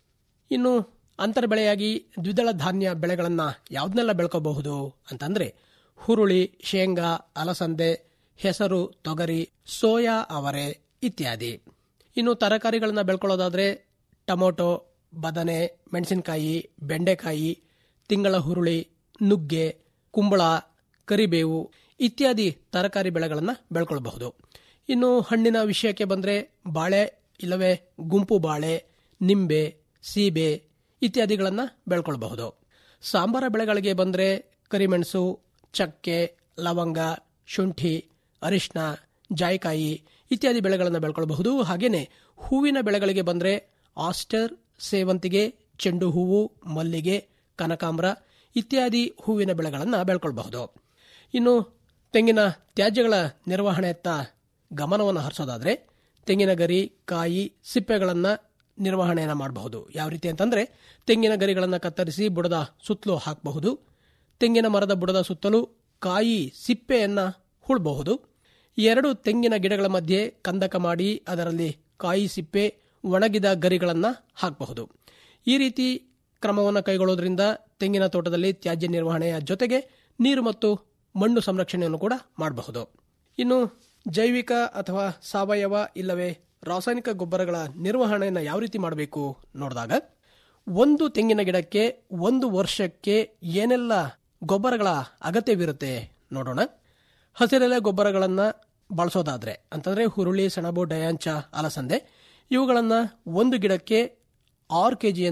ಇನ್ನು ಅಂತರ ಬೆಳೆಯಾಗಿ ದ್ವಿದಳ ಧಾನ್ಯ ಬೆಳೆಗಳನ್ನ ಯಾವ್ದನ್ನೆಲ್ಲ ಬೆಳ್ಕೋಬಹುದು ಅಂತಂದ್ರೆ ಹುರುಳಿ ಶೇಂಗಾ ಅಲಸಂದೆ ಹೆಸರು ತೊಗರಿ ಸೋಯಾ ಅವರೆ ಇತ್ಯಾದಿ ಇನ್ನು ತರಕಾರಿಗಳನ್ನ ಬೆಳ್ಕೊಳ್ಳೋದಾದ್ರೆ ಟೊಮೊಟೊ ಬದನೆ ಮೆಣಸಿನಕಾಯಿ ಬೆಂಡೆಕಾಯಿ ತಿಂಗಳ ಹುರುಳಿ ನುಗ್ಗೆ ಕುಂಬಳ ಕರಿಬೇವು ಇತ್ಯಾದಿ ತರಕಾರಿ ಬೆಳೆಗಳನ್ನು ಬೆಳ್ಕೊಳ್ಬಹುದು ಇನ್ನು ಹಣ್ಣಿನ ವಿಷಯಕ್ಕೆ ಬಂದರೆ ಬಾಳೆ ಇಲ್ಲವೇ ಗುಂಪು ಬಾಳೆ ನಿಂಬೆ ಸೀಬೆ ಇತ್ಯಾದಿಗಳನ್ನು ಬೆಳ್ಕೊಳ್ಬಹುದು ಸಾಂಬಾರ ಬೆಳೆಗಳಿಗೆ ಬಂದರೆ ಕರಿಮೆಣಸು ಚಕ್ಕೆ ಲವಂಗ ಶುಂಠಿ ಅರಿಶಿನ ಜಾಯಿಕಾಯಿ ಇತ್ಯಾದಿ ಬೆಳೆಗಳನ್ನು ಬೆಳ್ಕೊಳ್ಬಹುದು ಹಾಗೇನೆ ಹೂವಿನ ಬೆಳೆಗಳಿಗೆ ಬಂದರೆ ಆಸ್ಟರ್ ಸೇವಂತಿಗೆ ಚೆಂಡು ಹೂವು ಮಲ್ಲಿಗೆ ಕನಕಾಂಬರ ಇತ್ಯಾದಿ ಹೂವಿನ ಬೆಳೆಗಳನ್ನು ಬೆಳ್ಕೊಳ್ಬಹುದು ಇನ್ನು ತೆಂಗಿನ ತ್ಯಾಜ್ಯಗಳ ನಿರ್ವಹಣೆಯತ್ತ ಗಮನವನ್ನು ಹರಿಸೋದಾದ್ರೆ ತೆಂಗಿನ ಗರಿ ಕಾಯಿ ಸಿಪ್ಪೆಗಳನ್ನು ನಿರ್ವಹಣೆಯನ್ನು ಮಾಡಬಹುದು ಯಾವ ರೀತಿ ಅಂತಂದ್ರೆ ತೆಂಗಿನ ಗರಿಗಳನ್ನು ಕತ್ತರಿಸಿ ಬುಡದ ಸುತ್ತಲೂ ಹಾಕಬಹುದು ತೆಂಗಿನ ಮರದ ಬುಡದ ಸುತ್ತಲೂ ಕಾಯಿ ಸಿಪ್ಪೆಯನ್ನ ಹೂಳಬಹುದು ಎರಡು ತೆಂಗಿನ ಗಿಡಗಳ ಮಧ್ಯೆ ಕಂದಕ ಮಾಡಿ ಅದರಲ್ಲಿ ಕಾಯಿ ಸಿಪ್ಪೆ ಒಣಗಿದ ಗರಿಗಳನ್ನು ಹಾಕಬಹುದು ಈ ರೀತಿ ಕ್ರಮವನ್ನು ಕೈಗೊಳ್ಳೋದ್ರಿಂದ ತೆಂಗಿನ ತೋಟದಲ್ಲಿ ತ್ಯಾಜ್ಯ ನಿರ್ವಹಣೆಯ ಜೊತೆಗೆ ನೀರು ಮತ್ತು ಮಣ್ಣು ಸಂರಕ್ಷಣೆಯನ್ನು ಕೂಡ ಮಾಡಬಹುದು ಇನ್ನು ಜೈವಿಕ ಅಥವಾ ಸಾವಯವ ಇಲ್ಲವೇ ರಾಸಾಯನಿಕ ಗೊಬ್ಬರಗಳ ನಿರ್ವಹಣೆಯನ್ನು ಯಾವ ರೀತಿ ಮಾಡಬೇಕು ನೋಡಿದಾಗ ಒಂದು ತೆಂಗಿನ ಗಿಡಕ್ಕೆ ಒಂದು ವರ್ಷಕ್ಕೆ ಏನೆಲ್ಲ ಗೊಬ್ಬರಗಳ ಅಗತ್ಯವಿರುತ್ತೆ ನೋಡೋಣ ಹಸಿರೆಲೆ ಗೊಬ್ಬರಗಳನ್ನು ಬಳಸೋದಾದ್ರೆ ಅಂತಂದ್ರೆ ಹುರುಳಿ ಸೆಣಬು ಡಯಾಂಚ ಅಲಸಂದೆ ಇವುಗಳನ್ನು ಒಂದು ಗಿಡಕ್ಕೆ ಆರು ಕೆಜಿಯಂತೆ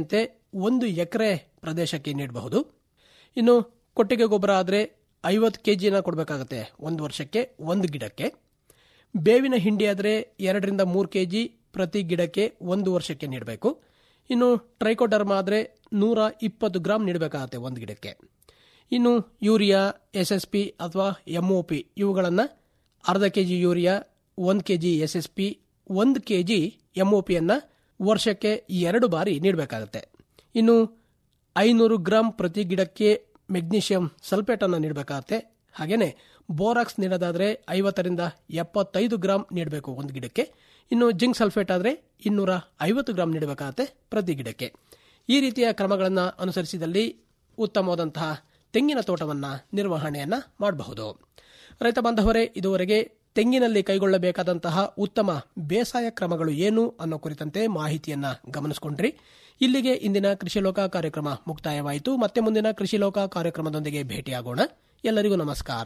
ಒಂದು ಎಕರೆ ಪ್ರದೇಶಕ್ಕೆ ನೀಡಬಹುದು ಇನ್ನು ಕೊಟ್ಟಿಗೆ ಗೊಬ್ಬರ ಆದರೆ ಐವತ್ತು ಕೆ ಜಿನ ಕೊಡಬೇಕಾಗತ್ತೆ ಒಂದು ವರ್ಷಕ್ಕೆ ಒಂದು ಗಿಡಕ್ಕೆ ಬೇವಿನ ಹಿಂಡಿ ಆದರೆ ಎರಡರಿಂದ ಮೂರು ಕೆ ಜಿ ಪ್ರತಿ ಗಿಡಕ್ಕೆ ಒಂದು ವರ್ಷಕ್ಕೆ ನೀಡಬೇಕು ಇನ್ನು ಟ್ರೈಕೋಡರ್ಮ ಆದರೆ ನೂರ ಇಪ್ಪತ್ತು ಗ್ರಾಂ ನೀಡಬೇಕಾಗತ್ತೆ ಒಂದು ಗಿಡಕ್ಕೆ ಇನ್ನು ಯೂರಿಯಾ ಎಸ್ ಎಸ್ ಪಿ ಅಥವಾ ಎಂ ಒ ಪಿ ಇವುಗಳನ್ನು ಅರ್ಧ ಕೆ ಜಿ ಯೂರಿಯಾ ಒಂದು K G S S P ಒಂದು ಕೆ ಜಿ ಎಂ ಒ ಪಿಯನ್ನು ವರ್ಷಕ್ಕೆ ಎರಡು ಬಾರಿ ನೀಡಬೇಕಾಗತ್ತೆ ಇನ್ನು ಐನೂರು ಗ್ರಾಂ ಪ್ರತಿ ಗಿಡಕ್ಕೆ ಮೆಗ್ನೀಷಿಯಂ ಸಲ್ಫೇಟನ್ನು ನೀಡಬೇಕಾಗತ್ತೆ ಹಾಗೆಯೇ ಬೋರಾಕ್ಸ್ ನೀಡೋದಾದರೆ ಐವತ್ತರಿಂದ ಎಪ್ಪತ್ತೈದು ಗ್ರಾಂ ನೀಡಬೇಕು ಒಂದು ಗಿಡಕ್ಕೆ ಇನ್ನು ಜಿಂಕ್ ಸಲ್ಫೇಟ್ ಆದರೆ ಇನ್ನೂರ ಐವತ್ತು ಗ್ರಾಂ ನೀಡಬೇಕಾಗತ್ತೆ ಪ್ರತಿ ಗಿಡಕ್ಕೆ ಈ ರೀತಿಯ ಕ್ರಮಗಳನ್ನು ಅನುಸರಿಸಿದಲ್ಲಿ ಉತ್ತಮವಾದಂತಹ ತೆಂಗಿನ ತೋಟವನ್ನು ನಿರ್ವಹಣೆಯನ್ನು ಮಾಡಬಹುದು ರೈತ ಬಾಂಧವರೇ ಇದುವರೆಗೆ ತೆಂಗಿನಲ್ಲಿ ಕೈಗೊಳ್ಳಬೇಕಾದಂತಹ ಉತ್ತಮ ಬೇಸಾಯ ಕ್ರಮಗಳು ಏನು ಅನ್ನೋ ಕುರಿತಂತೆ ಮಾಹಿತಿಯನ್ನ ಗಮನಿಸಿಕೊಂಡ್ರಿ ಇಲ್ಲಿಗೆ ಇಂದಿನ ಕೃಷಿ ಲೋಕ ಕಾರ್ಯಕ್ರಮ ಮುಕ್ತಾಯವಾಯಿತು ಮತ್ತೆ ಮುಂದಿನ ಕೃಷಿ ಲೋಕ ಕಾರ್ಯಕ್ರಮದೊಂದಿಗೆ ಭೇಟಿಯಾಗೋಣ ಎಲ್ಲರಿಗೂ ನಮಸ್ಕಾರ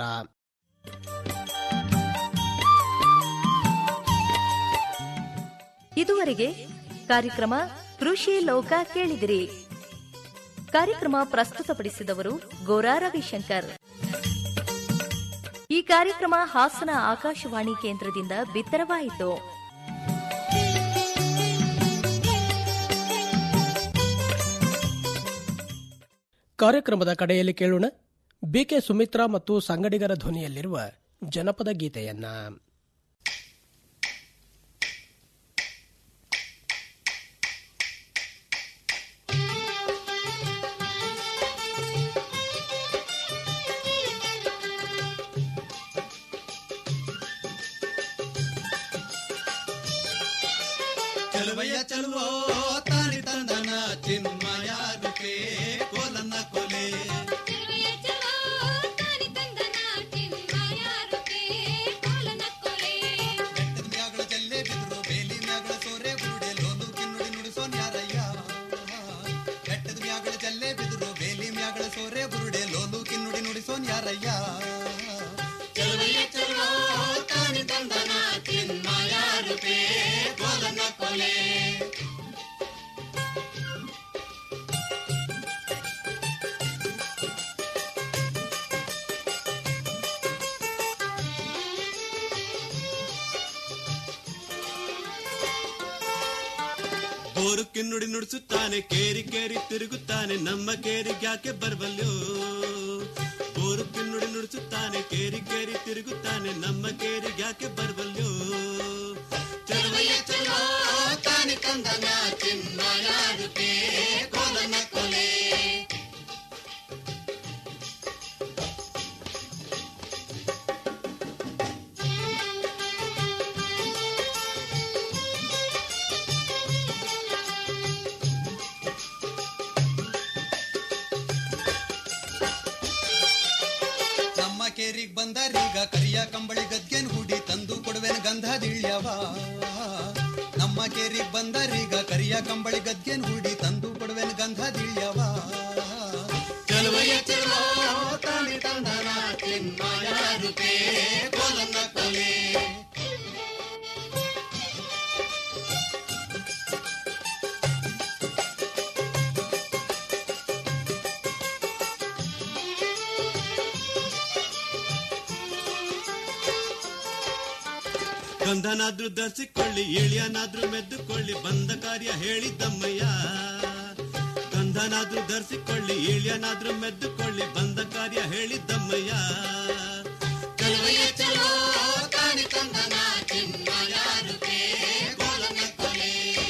ಇದುವರೆಗೆ ಕಾರ್ಯಕ್ರಮ ಕೃಷಿ ಲೋಕ ಕೇಳಿದಿರಿ ಕಾರ್ಯಕ್ರಮ ಪ್ರಸ್ತುತಪಡಿಸಿದವರು ಗೋರಾ ರವಿಶಂಕರ್ ಈ ಕಾರ್ಯಕ್ರಮ ಹಾಸನ ಆಕಾಶವಾಣಿ ಕೇಂದ್ರದಿಂದ ಬಿತ್ತರವಾಯಿತು ಕಾರ್ಯಕ್ರಮದ ಕಡೆಯಲ್ಲಿ ಕೇಳೋಣ ಬಿಕೆ ಸುಮಿತ್ರಾ ಮತ್ತು ಸಂಗಡಿಗರ ಧ್ವನಿಯಲ್ಲಿರುವ ಜನಪದ ಗೀತೆಯನ್ನ ಚಲುವಯ್ಯ ಚಲುವೋ ತಾನಿ ತಂದನ ಚಿನ್ಮಯ ರೂಪೇ ಕೋಲನ್ನ ಕೊಲೆ ಬೆಟ್ಟದ ಮ್ಯಾಗಳ ಜಲ್ಲೆ ಬಿದ್ರು ಬೇಲಿ ಮ್ಯಾಗಳ ಸೋರೆ ಬುರುಡೆ ಲೋಲು ಕಿನ್ನುಡಿ ನುಡಿಸೋನ್ ಯಾರಯ್ಯ ಬೆಟ್ಟದ ಮ್ಯಾಗಳ ಜಲ್ಲೆ ಬಿದ್ರು ಬೇಲಿ ಮ್ಯಾಗಳ ಸೋರೆ ಬುರುಡೆ ಲೋಲು ಕಿನ್ನುಡಿ ನುಡಿಸೋನ್ ಯಾರಯ್ಯ ಚಲುವಯ್ಯ ಚಲುವೋ ತಾನಿ ತಂದನ ಚಿನ್ಮಯ ರೂಪೇ ಕೋಲನ್ನ ಕೊಲೆ ಬೋರು ಕಿನ್ನುಡಿ ನುಡಿಸುತ್ತಾನೆ ಕೇರಿ ಕೇರಿ ತಿರುಗುತ್ತಾನೆ ನಮ್ಮ ಕೇರಿಗೆ ಯಾಕೆ ಬರ್ಬಲ್ಯೋ ಬೋರು ಕಿನ್ನುಡಿ ನುಡಿಸುತ್ತಾನೆ ಕೇರಿ ಕೇರಿ ತಿರುಗುತ್ತಾನೆ ನಮ್ಮ ಕೇರಿಗೆ ಯಾಕೆ ಬರ್ಬಲ್ಯೋ ಚಲುವಯ್ಯ ಚಲೋ ತಾನೆ ಕಂದನ ಚಿನ್ಮಯ ರೂಪೇ ಕೋಲನ ಕೊಲೆ ನಮ್ಮ ಕೇರಿಗ್ ಬಂದರೀಗ ಕರಿಯ ಕಂಬಳಿ ಗದ್ಗೆನ್ ಹುಡಿ ತಂದು ಕೊಡುವೆನ ಗಂಧ ದಿಳ್ಯವ ನಮ್ಮ ಕೇರಿಗ್ ಬಂದರೀಗ ಕರಿಯ ಕಂಬಳಿ ಗದ್ಗೆನ್ ಹುಡಿ ತಂದು ಕೊಡುವೆನ ಗಂಧ ದಿಳ್ಯವ ಚಲುವಯ್ಯ ಚಲೋ ತಾನಿ ತಂದನ ಚಿನ್ಮಯ ರೂಪೇ ಕೋಲನ್ನ ಕೊಲೆ ಗಂಧನಾದ್ರೂ ಧರಿಸಿಕೊಳ್ಳಿ ಇಳಿಯನಾದ್ರೂ ಮೆದ್ದುಕೊಳ್ಳಿ ಬಂದ ಕಾರ್ಯ ಹೇಳಿದ್ದಮ್ಮಯ್ಯ ಗಂಧನಾದ್ರೂ ಧರಿಸಿಕೊಳ್ಳಿ ಇಳಿಯನಾದ್ರೂ ಮೆದ್ದುಕೊಳ್ಳಿ ಬಂದ ಕಾರ್ಯ ಹೇಳಿದ್ದಮ್ಮಯ್ಯ ಚಲುವಯ್ಯ ಚಲೋ ತಾನಿ ತಂದನ ಚಿನ್ಮಯ ರೂಪೇ ಕೋಲನ ಕೊಲೆ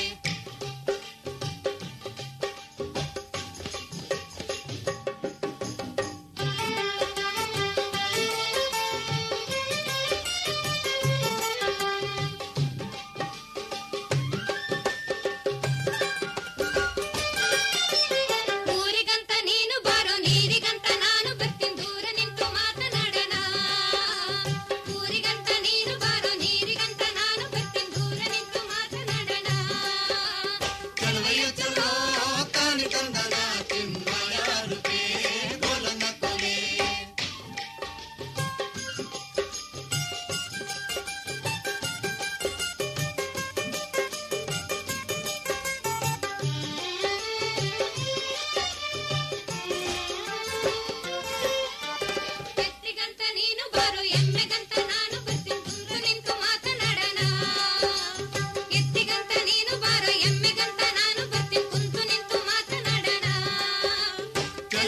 ಊರಿಗಂತ ನೀನು ಬಾರೋ ನೀರಿಗಂತ ನಾನು ಬರ್ತೀನಿ ದೂರ ನಿಂತು ಮಾತನಾಡೋಣ ಊರಿಗಂತ ನೀನು ಬಾರೋ ನೀ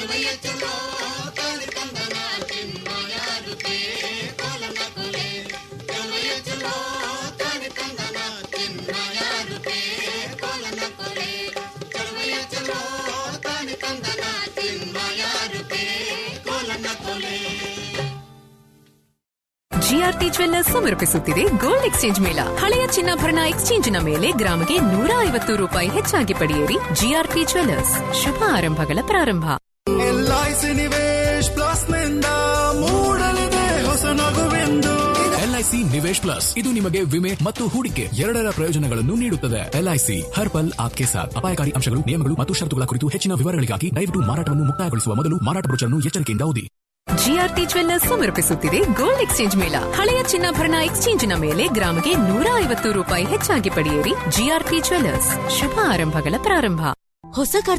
ಚಲುವಯ್ಯ ಚಲೋ ತಾನೆ ತಂದನ ಚಿನ್ಮಯ ರೂಪೇ ಕೋಲನ ಕೊಲೆ ಚಲುವಯ್ಯ ಚಲೋ ತಾನೆ ತಂದನ ಚಿನ್ಮಯ ರೂಪೇ ಕೋಲನ ಕೊಲೆ ಚಲುವಯ್ಯ ಚಲೋ ತಾನೆ ತಂದನ ಚಿನ್ಮಯ ರೂಪೇ ಕೋಲನ ಕೊಲೆ ಜಿಆರ್ಟಿ ಜ್ವೆಲ್ಲರ್ಸ್ ಸಮರ್ಪಿಸುತ್ತಿದೆ ಗೋಲ್ಡ್ ಎಕ್ಸ್ಚೇಂಜ್ ಮೇಳ ಹಳೆಯ ಚಿನ್ನಾಭರಣ ಎಕ್ಸ್ಚೇಂಜಿನ ಮೇಲೆ ಗ್ರಾಮಿಗೆ ನೂರ ಐವತ್ತು ರೂಪಾಯಿ ಹೆಚ್ಚಾಗಿ ಪಡೆಯಿರಿ ಜಿಆರ್ಟಿ ಜ್ವೆಲ್ಲರ್ಸ್ ಶುಭ ಆರಂಭಗಳ ಪ್ರಾರಂಭ ಎಲ್ಐಸಿ ನಿವೇಶ್ ಪ್ಲಸ್ ನಿಂದ ಮೂಡಲಿದೆ ಹೊಸ ನಗುವೆಂದು ಎಲ್ಐಸಿ ನಿವೇಶ್ ಪ್ಲಸ್ ಇದು ನಿಮಗೆ ವಿಮೆ ಮತ್ತು ಹೂಡಿಕೆ ಎರಡರ ಪ್ರಯೋಜನಗಳನ್ನು ನೀಡುತ್ತದೆ ಎಲ್ಐಸಿ ಹರ್ಪಲ್ ಆಪ್ಕೆ ಸಾಥ್ ಅಪಾಯಕಾರಿ ಅಂಶಗಳು ನಿಯಮಗಳು ಮತ್ತು ಷರತ್ತುಗಳ ಕುರಿತು ಹೆಚ್ಚಿನ ವಿವರಗಳಿಗಾಗಿ ದಯವಿಟ್ಟು ಮಾರಾಟವನ್ನು ಮುಕ್ತಾಯಗೊಳಿಸುವ ಮೊದಲು ಮಾರಾಟ ಬ್ರೋಚರ್ನ್ನು ಎಚ್ಚರಿಕೆಯಿಂದ ಓದಿ ಜಿಆರ್ಟಿ ಜ್ವೆಲ್ಲರ್ಸ್ ಸಮರ್ಪಿಸುತ್ತಿದೆ ಗೋಲ್ಡ್ ಎಕ್ಸ್ಚೇಂಜ್ ಮೇಳ ಹಳೆಯ ಚಿನ್ನಾಭರಣ ಎಕ್ಸ್ಚೇಂಜಿನ ಮೇಲೆ ಗ್ರಾಮಿಗೆ ನೂರ ಐವತ್ತು ರೂಪಾಯಿ ಹೆಚ್ಚಾಗಿ ಪಡೆಯಿರಿ ಜಿಆರ್ಟಿ ಜ್ವೆಲ್ಲರ್ಸ್ ಶುಭ ಆರಂಭಗಳ ಪ್ರಾರಂಭ ಹೊಸ ಕಾರ್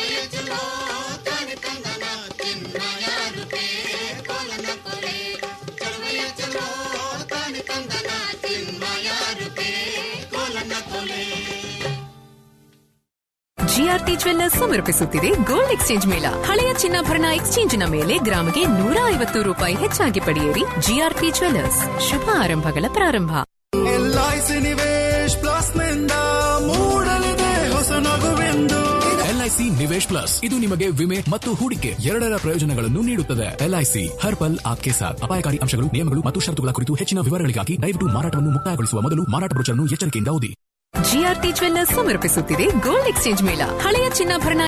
ಜಿಆರ್ಟಿ ಜ್ವೆಲ್ಲರ್ಸ್ ಸಮರ್ಪಿಸುತ್ತಿದೆ ಗೋಲ್ಡ್ ಎಕ್ಸ್ಚೇಂಜ್ ಮೇಳ ಹಳೆಯ ಚಿನ್ನಾಭರಣ ಎಕ್ಸ್ಚೇಂಜಿನ ಮೇಲೆ ಗ್ರಾಮಿಗೆ ನೂರ ಐವತ್ತು ರೂಪಾಯಿ ಹೆಚ್ಚಾಗಿ ಪಡೆಯಿರಿ ಜಿಆರ್ಟಿ ಜ್ವೆಲ್ಲರ್ಸ್ ಶುಭ ಆರಂಭಗಳ ಪ್ರಾರಂಭ ಎಲ್ಐಸಿ ನಿವೇಶ್ ಪ್ಲಸ್ ನಿಂದ ಮೂಡಲಿದೆ ಹೊಸ ನಗುವೆಂದು ಎಲ್ಐಸಿ ನಿವೇಶ್ ಪ್ಲಸ್ ಇದು ನಿಮಗೆ ವಿಮೆ ಮತ್ತು ಹೂಡಿಕೆ ಎರಡರ ಪ್ರಯೋಜನಗಳನ್ನು ನೀಡುತ್ತದೆ ಎಲ್ಐಸಿ ಹರ್ಪಲ್ ಆಪ್ಕೆ ಸಾಥ್ ಅಪಾಯಕಾರಿ ಅಂಶಗಳು ನಿಯಮಗಳು ಮತ್ತು ಷರತ್ತುಗಳ ಕುರಿತು ಹೆಚ್ಚಿನ ವಿವರಗಳಿಗಾಗಿ ದಯವಿಟ್ಟು ಮಾರಾಟವನ್ನು ಮುಕ್ತಾಯಗೊಳಿಸುವ ಮೊದಲು ಮಾರಾಟ ಬ್ರೋಚರ್ನ್ನು ಎಚ್ಚರಿಕೆಯಿಂದ ಓದಿ ಜಿಆರ್ಟಿ ಜ್ವೆಲ್ಲರ್ಸ್ ಸಮರ್ಪಿಸುತ್ತಿದೆ ಗೋಲ್ಡ್ ಎಕ್ಸ್ಚೇಂಜ್ ಮೇಳ ಹಳೆಯ ಚಿನ್ನಾಭರಣ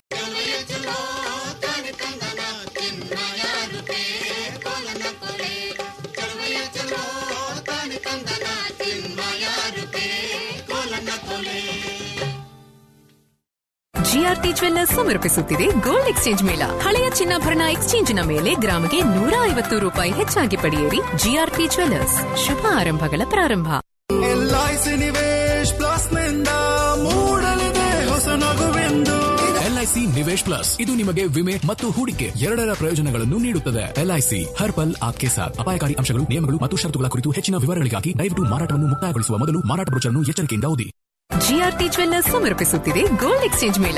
ಜಿಆರ್ಟಿ ಜ್ವೆಲ್ಲರ್ಸ್ ಸಮರ್ಪಿಸುತ್ತಿದೆ ಗೋಲ್ಡ್ ಎಕ್ಸ್ಚೇಂಜ್ ಮೇಳ ಹಳೆಯ ಚಿನ್ನಾಭರಣ ಎಕ್ಸ್ಚೇಂಜಿನ ಮೇಲೆ ಗ್ರಾಮಿಗೆ ನೂರ ಐವತ್ತು ರೂಪಾಯಿ ಹೆಚ್ಚಾಗಿ ಪಡೆಯಿರಿ ಜಿಆರ್ಟಿ ಜ್ವೆಲ್ಲರ್ಸ್ ಶುಭ ಆರಂಭಗಳ ಪ್ರಾರಂಭ ಎಲ್ಐಸಿ ನಿವೇಶ್ ಪ್ಲಸ್ ನಿಂದ ಮೂಡಲಿದೆ ಹೊಸ ನಗುವೆಂದು ಎಲ್ಐಸಿ ನಿವೇಶ್ ಪ್ಲಸ್ ಇದು ನಿಮಗೆ ವಿಮೆ ಮತ್ತು ಹೂಡಿಕೆ ಎರಡರ ಪ್ರಯೋಜನಗಳನ್ನು ನೀಡುತ್ತದೆ ಎಲ್ಐಸಿ ಹರ್ಪಲ್ ಆಪ್ಕೆ ಸಾಥ್ ಅಪಾಯಕಾರಿ ಅಂಶಗಳು ನಿಯಮಗಳು ಮತ್ತು ಷರತ್ತುಗಳ ಕುರಿತು ಹೆಚ್ಚಿನ ವಿವರಗಳಿಗಾಗಿ ದಯವಿಟ್ಟು ಮಾರಾಟವನ್ನು ಮುಕ್ತಾಯಗೊಳಿಸುವ ಮೊದಲು ಮಾರಾಟ ಬ್ರೋಚರ್ನ್ನು ಎಚ್ಚರಿಕೆಯಿಂದ ಓದಿ ಜಿಆರ್ಟಿ ಜ್ವೆಲ್ಲರ್ಸ್ ಸಮರ್ಪಿಸುತ್ತಿದೆ ಗೋಲ್ಡ್ ಎಕ್ಸ್ಚೇಂಜ್ ಮೇಳ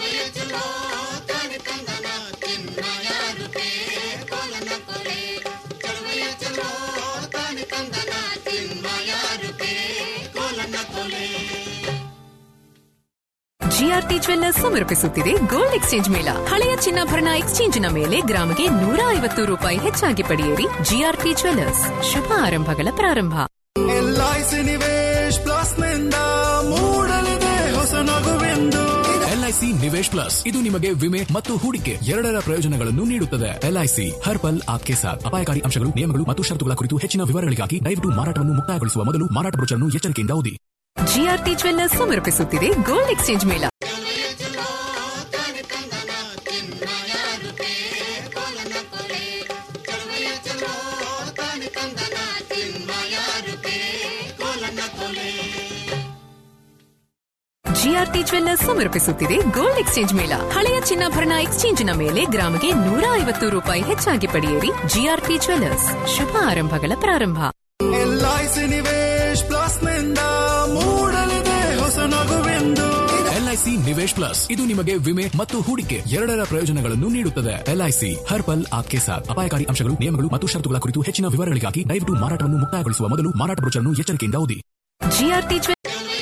ಜಿಆರ್ಟಿ ಜ್ವೆಲ್ಲರ್ಸ್ ಸಮರ್ಪಿಸುತ್ತಿದೆ ಗೋಲ್ಡ್ ಎಕ್ಸ್ಚೇಂಜ್ ಮೇಳ ಹಳೆಯ ಚಿನ್ನಾಭರಣ ಎಕ್ಸ್ಚೇಂಜಿನ ಮೇಲೆ ಗ್ರಾಮಿಗೆ ನೂರ ಐವತ್ತು ರೂಪಾಯಿ ಹೆಚ್ಚಾಗಿ ಪಡೆಯಿರಿ ಜಿಆರ್ಟಿ ಜ್ವೆಲ್ಲರ್ಸ್ ಶುಭ ಆರಂಭಗಳ ಪ್ರಾರಂಭ ಎಲ್ಐಸಿ ನಿವೇಶ್ ಪ್ಲಸ್ ನಿಂದ ಮೂಡಲಿದೆ ಹೊಸ ನಗುವೆಂದು ಎಲ್ಐಸಿ ನಿವೇಶ್ ಪ್ಲಸ್ ಇದು ನಿಮಗೆ ವಿಮೆ ಮತ್ತು ಹೂಡಿಕೆ ಎರಡರ ಪ್ರಯೋಜನಗಳನ್ನು ನೀಡುತ್ತದೆ ಎಲ್ಐಸಿ ಹರ್ಪಲ್ ಆಪ್ಕೆ ಸಾಥ್ ಅಪಾಯಕಾರಿ ಅಂಶಗಳು ನಿಯಮಗಳು ಮತ್ತು ಷರತ್ತುಗಳ ಕುರಿತು ಹೆಚ್ಚಿನ ವಿವರಗಳಿಗಾಗಿ ದಯವಿಟ್ಟು ಮಾರಾಟವನ್ನು ಮುಕ್ತಾಯಗೊಳಿಸುವ ಮೊದಲು ಮಾರಾಟ ಬ್ರೋಚರ್ನ್ನು ಎಚ್ಚರಿಕೆಯಿಂದ ಓದಿ ಜಿಆರ್ಟಿ ಜ್ವೆಲ್ಲರ್ಸ್ ಸಮರ್ಪಿಸುತ್ತಿದೆ ಗೋಲ್ಡ್ ಎಕ್ಸ್ಚೇಂಜ್ ಮೇಳ ಜಿಆರ್ಟಿ ಜ್ವೆಲ್ಲರ್ಸ್ ಸಮರ್ಪಿಸುತ್ತಿದೆ ಗೋಲ್ಡ್ ಎಕ್ಸ್ಚೇಂಜ್ ಮೇಳ ಹಳೆಯ ಚಿನ್ನಾಭರಣ ಎಕ್ಸ್ಚೇಂಜಿನ ಮೇಲೆ ಗ್ರಾಮಿಗೆ ನೂರ ಐವತ್ತು ರೂಪಾಯಿ ಹೆಚ್ಚಾಗಿ ಪಡೆಯಿರಿ ಜಿಆರ್ಟಿ ಜ್ವೆಲ್ಲರ್ಸ್ ಶುಭ ಆರಂಭಗಳ ಪ್ರಾರಂಭ ಎಲ್ಐಸಿ ನಿವೇಶ್ ಪ್ಲಸ್ ನಿಂದ ಮೂಡಲಿದೆ ಹೊಸ ನಗುವೆಂದು ಎಲ್ಐಸಿ ನಿವೇಶ್ ಪ್ಲಸ್ ಇದು ನಿಮಗೆ ವಿಮೆ ಮತ್ತು ಹೂಡಿಕೆ ಎರಡರ ಪ್ರಯೋಜನಗಳನ್ನು ನೀಡುತ್ತದೆ ಎಲ್ಐಸಿ ಹರ್ಪಲ್ ಆಪ್ಕೆ ಸಾಥ್ ಅಪಾಯಕಾರಿ ಅಂಶಗಳು ನಿಯಮಗಳು ಮತ್ತು ಷರತ್ತುಗಳ ಕುರಿತು ಹೆಚ್ಚಿನ ವಿವರಗಳಿಗಾಗಿ ದಯವಿಟ್ಟು ಮಾರಾಟವನ್ನು ಮುಕ್ತಾಯಗೊಳಿಸುವ ಮೊದಲು ಮಾರಾಟ ಬ್ರೋಚರ್ನ್ನು ಎಚ್ಚರಿಕೆಯಿಂದ ಓದಿ ಜಿಆರ್ಟಿ ಜ್ವೆ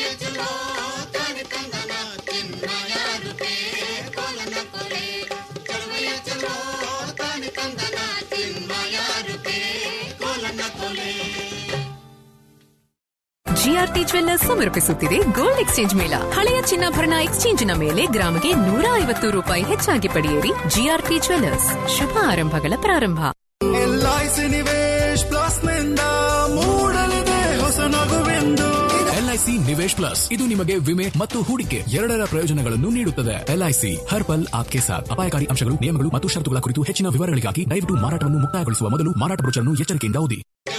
ಜಿಆರ್ಟಿ ಜ್ವೆಲ್ಲರ್ಸ್ ಸಮರ್ಪಿಸುತ್ತಿದೆ ಗೋಲ್ಡ್ ಎಕ್ಸ್ಚೇಂಜ್ ಮೇಳ ಹಳೆಯ ಚಿನ್ನಾಭರಣ ಎಕ್ಸ್ಚೇಂಜಿನ ಮೇಲೆ ಗ್ರಾಮಿಗೆ ನೂರ ಐವತ್ತು ರೂಪಾಯಿ ಹೆಚ್ಚಾಗಿ ಪಡೆಯಿರಿ ಜಿಆರ್ಟಿ ಜ್ವೆಲ್ಲರ್ಸ್ ಶುಭ ಆರಂಭಗಳ ಪ್ರಾರಂಭ ಎಲ್ಐಸಿ ನಿವೇಶ್ ಪ್ಲಸ್ ನಿಂದ ಮೂಡಲಿದೆ ಹೊಸ ನಗುವೆಂದು ಎಲ್ಐಸಿ ನಿವೇಶ್ ಪ್ಲಸ್ ಇದು ನಿಮಗೆ ವಿಮೆ ಮತ್ತು ಹೂಡಿಕೆ ಎರಡರ ಪ್ರಯೋಜನಗಳನ್ನು ನೀಡುತ್ತದೆ ಎಲ್ಐಸಿ ಹರ್ಪಲ್ ಆಪ್ಕೆ ಸಾಥ್ ಅಪಾಯಕಾರಿ ಅಂಶಗಳು ನಿಯಮಗಳು ಮತ್ತು ಷರತ್ತುಗಳ ಕುರಿತು ಹೆಚ್ಚಿನ ವಿವರಗಳಿಗಾಗಿ ದಯವಿಟ್ಟು ಮಾರಾಟವನ್ನು ಮುಕ್ತಾಯಗೊಳಿಸುವ ಮೊದಲು ಮಾರಾಟ ಬ್ರೋಚರ್ನ್ನು ಎಚ್ಚರಿಕೆಯಿಂದ ಓದಿ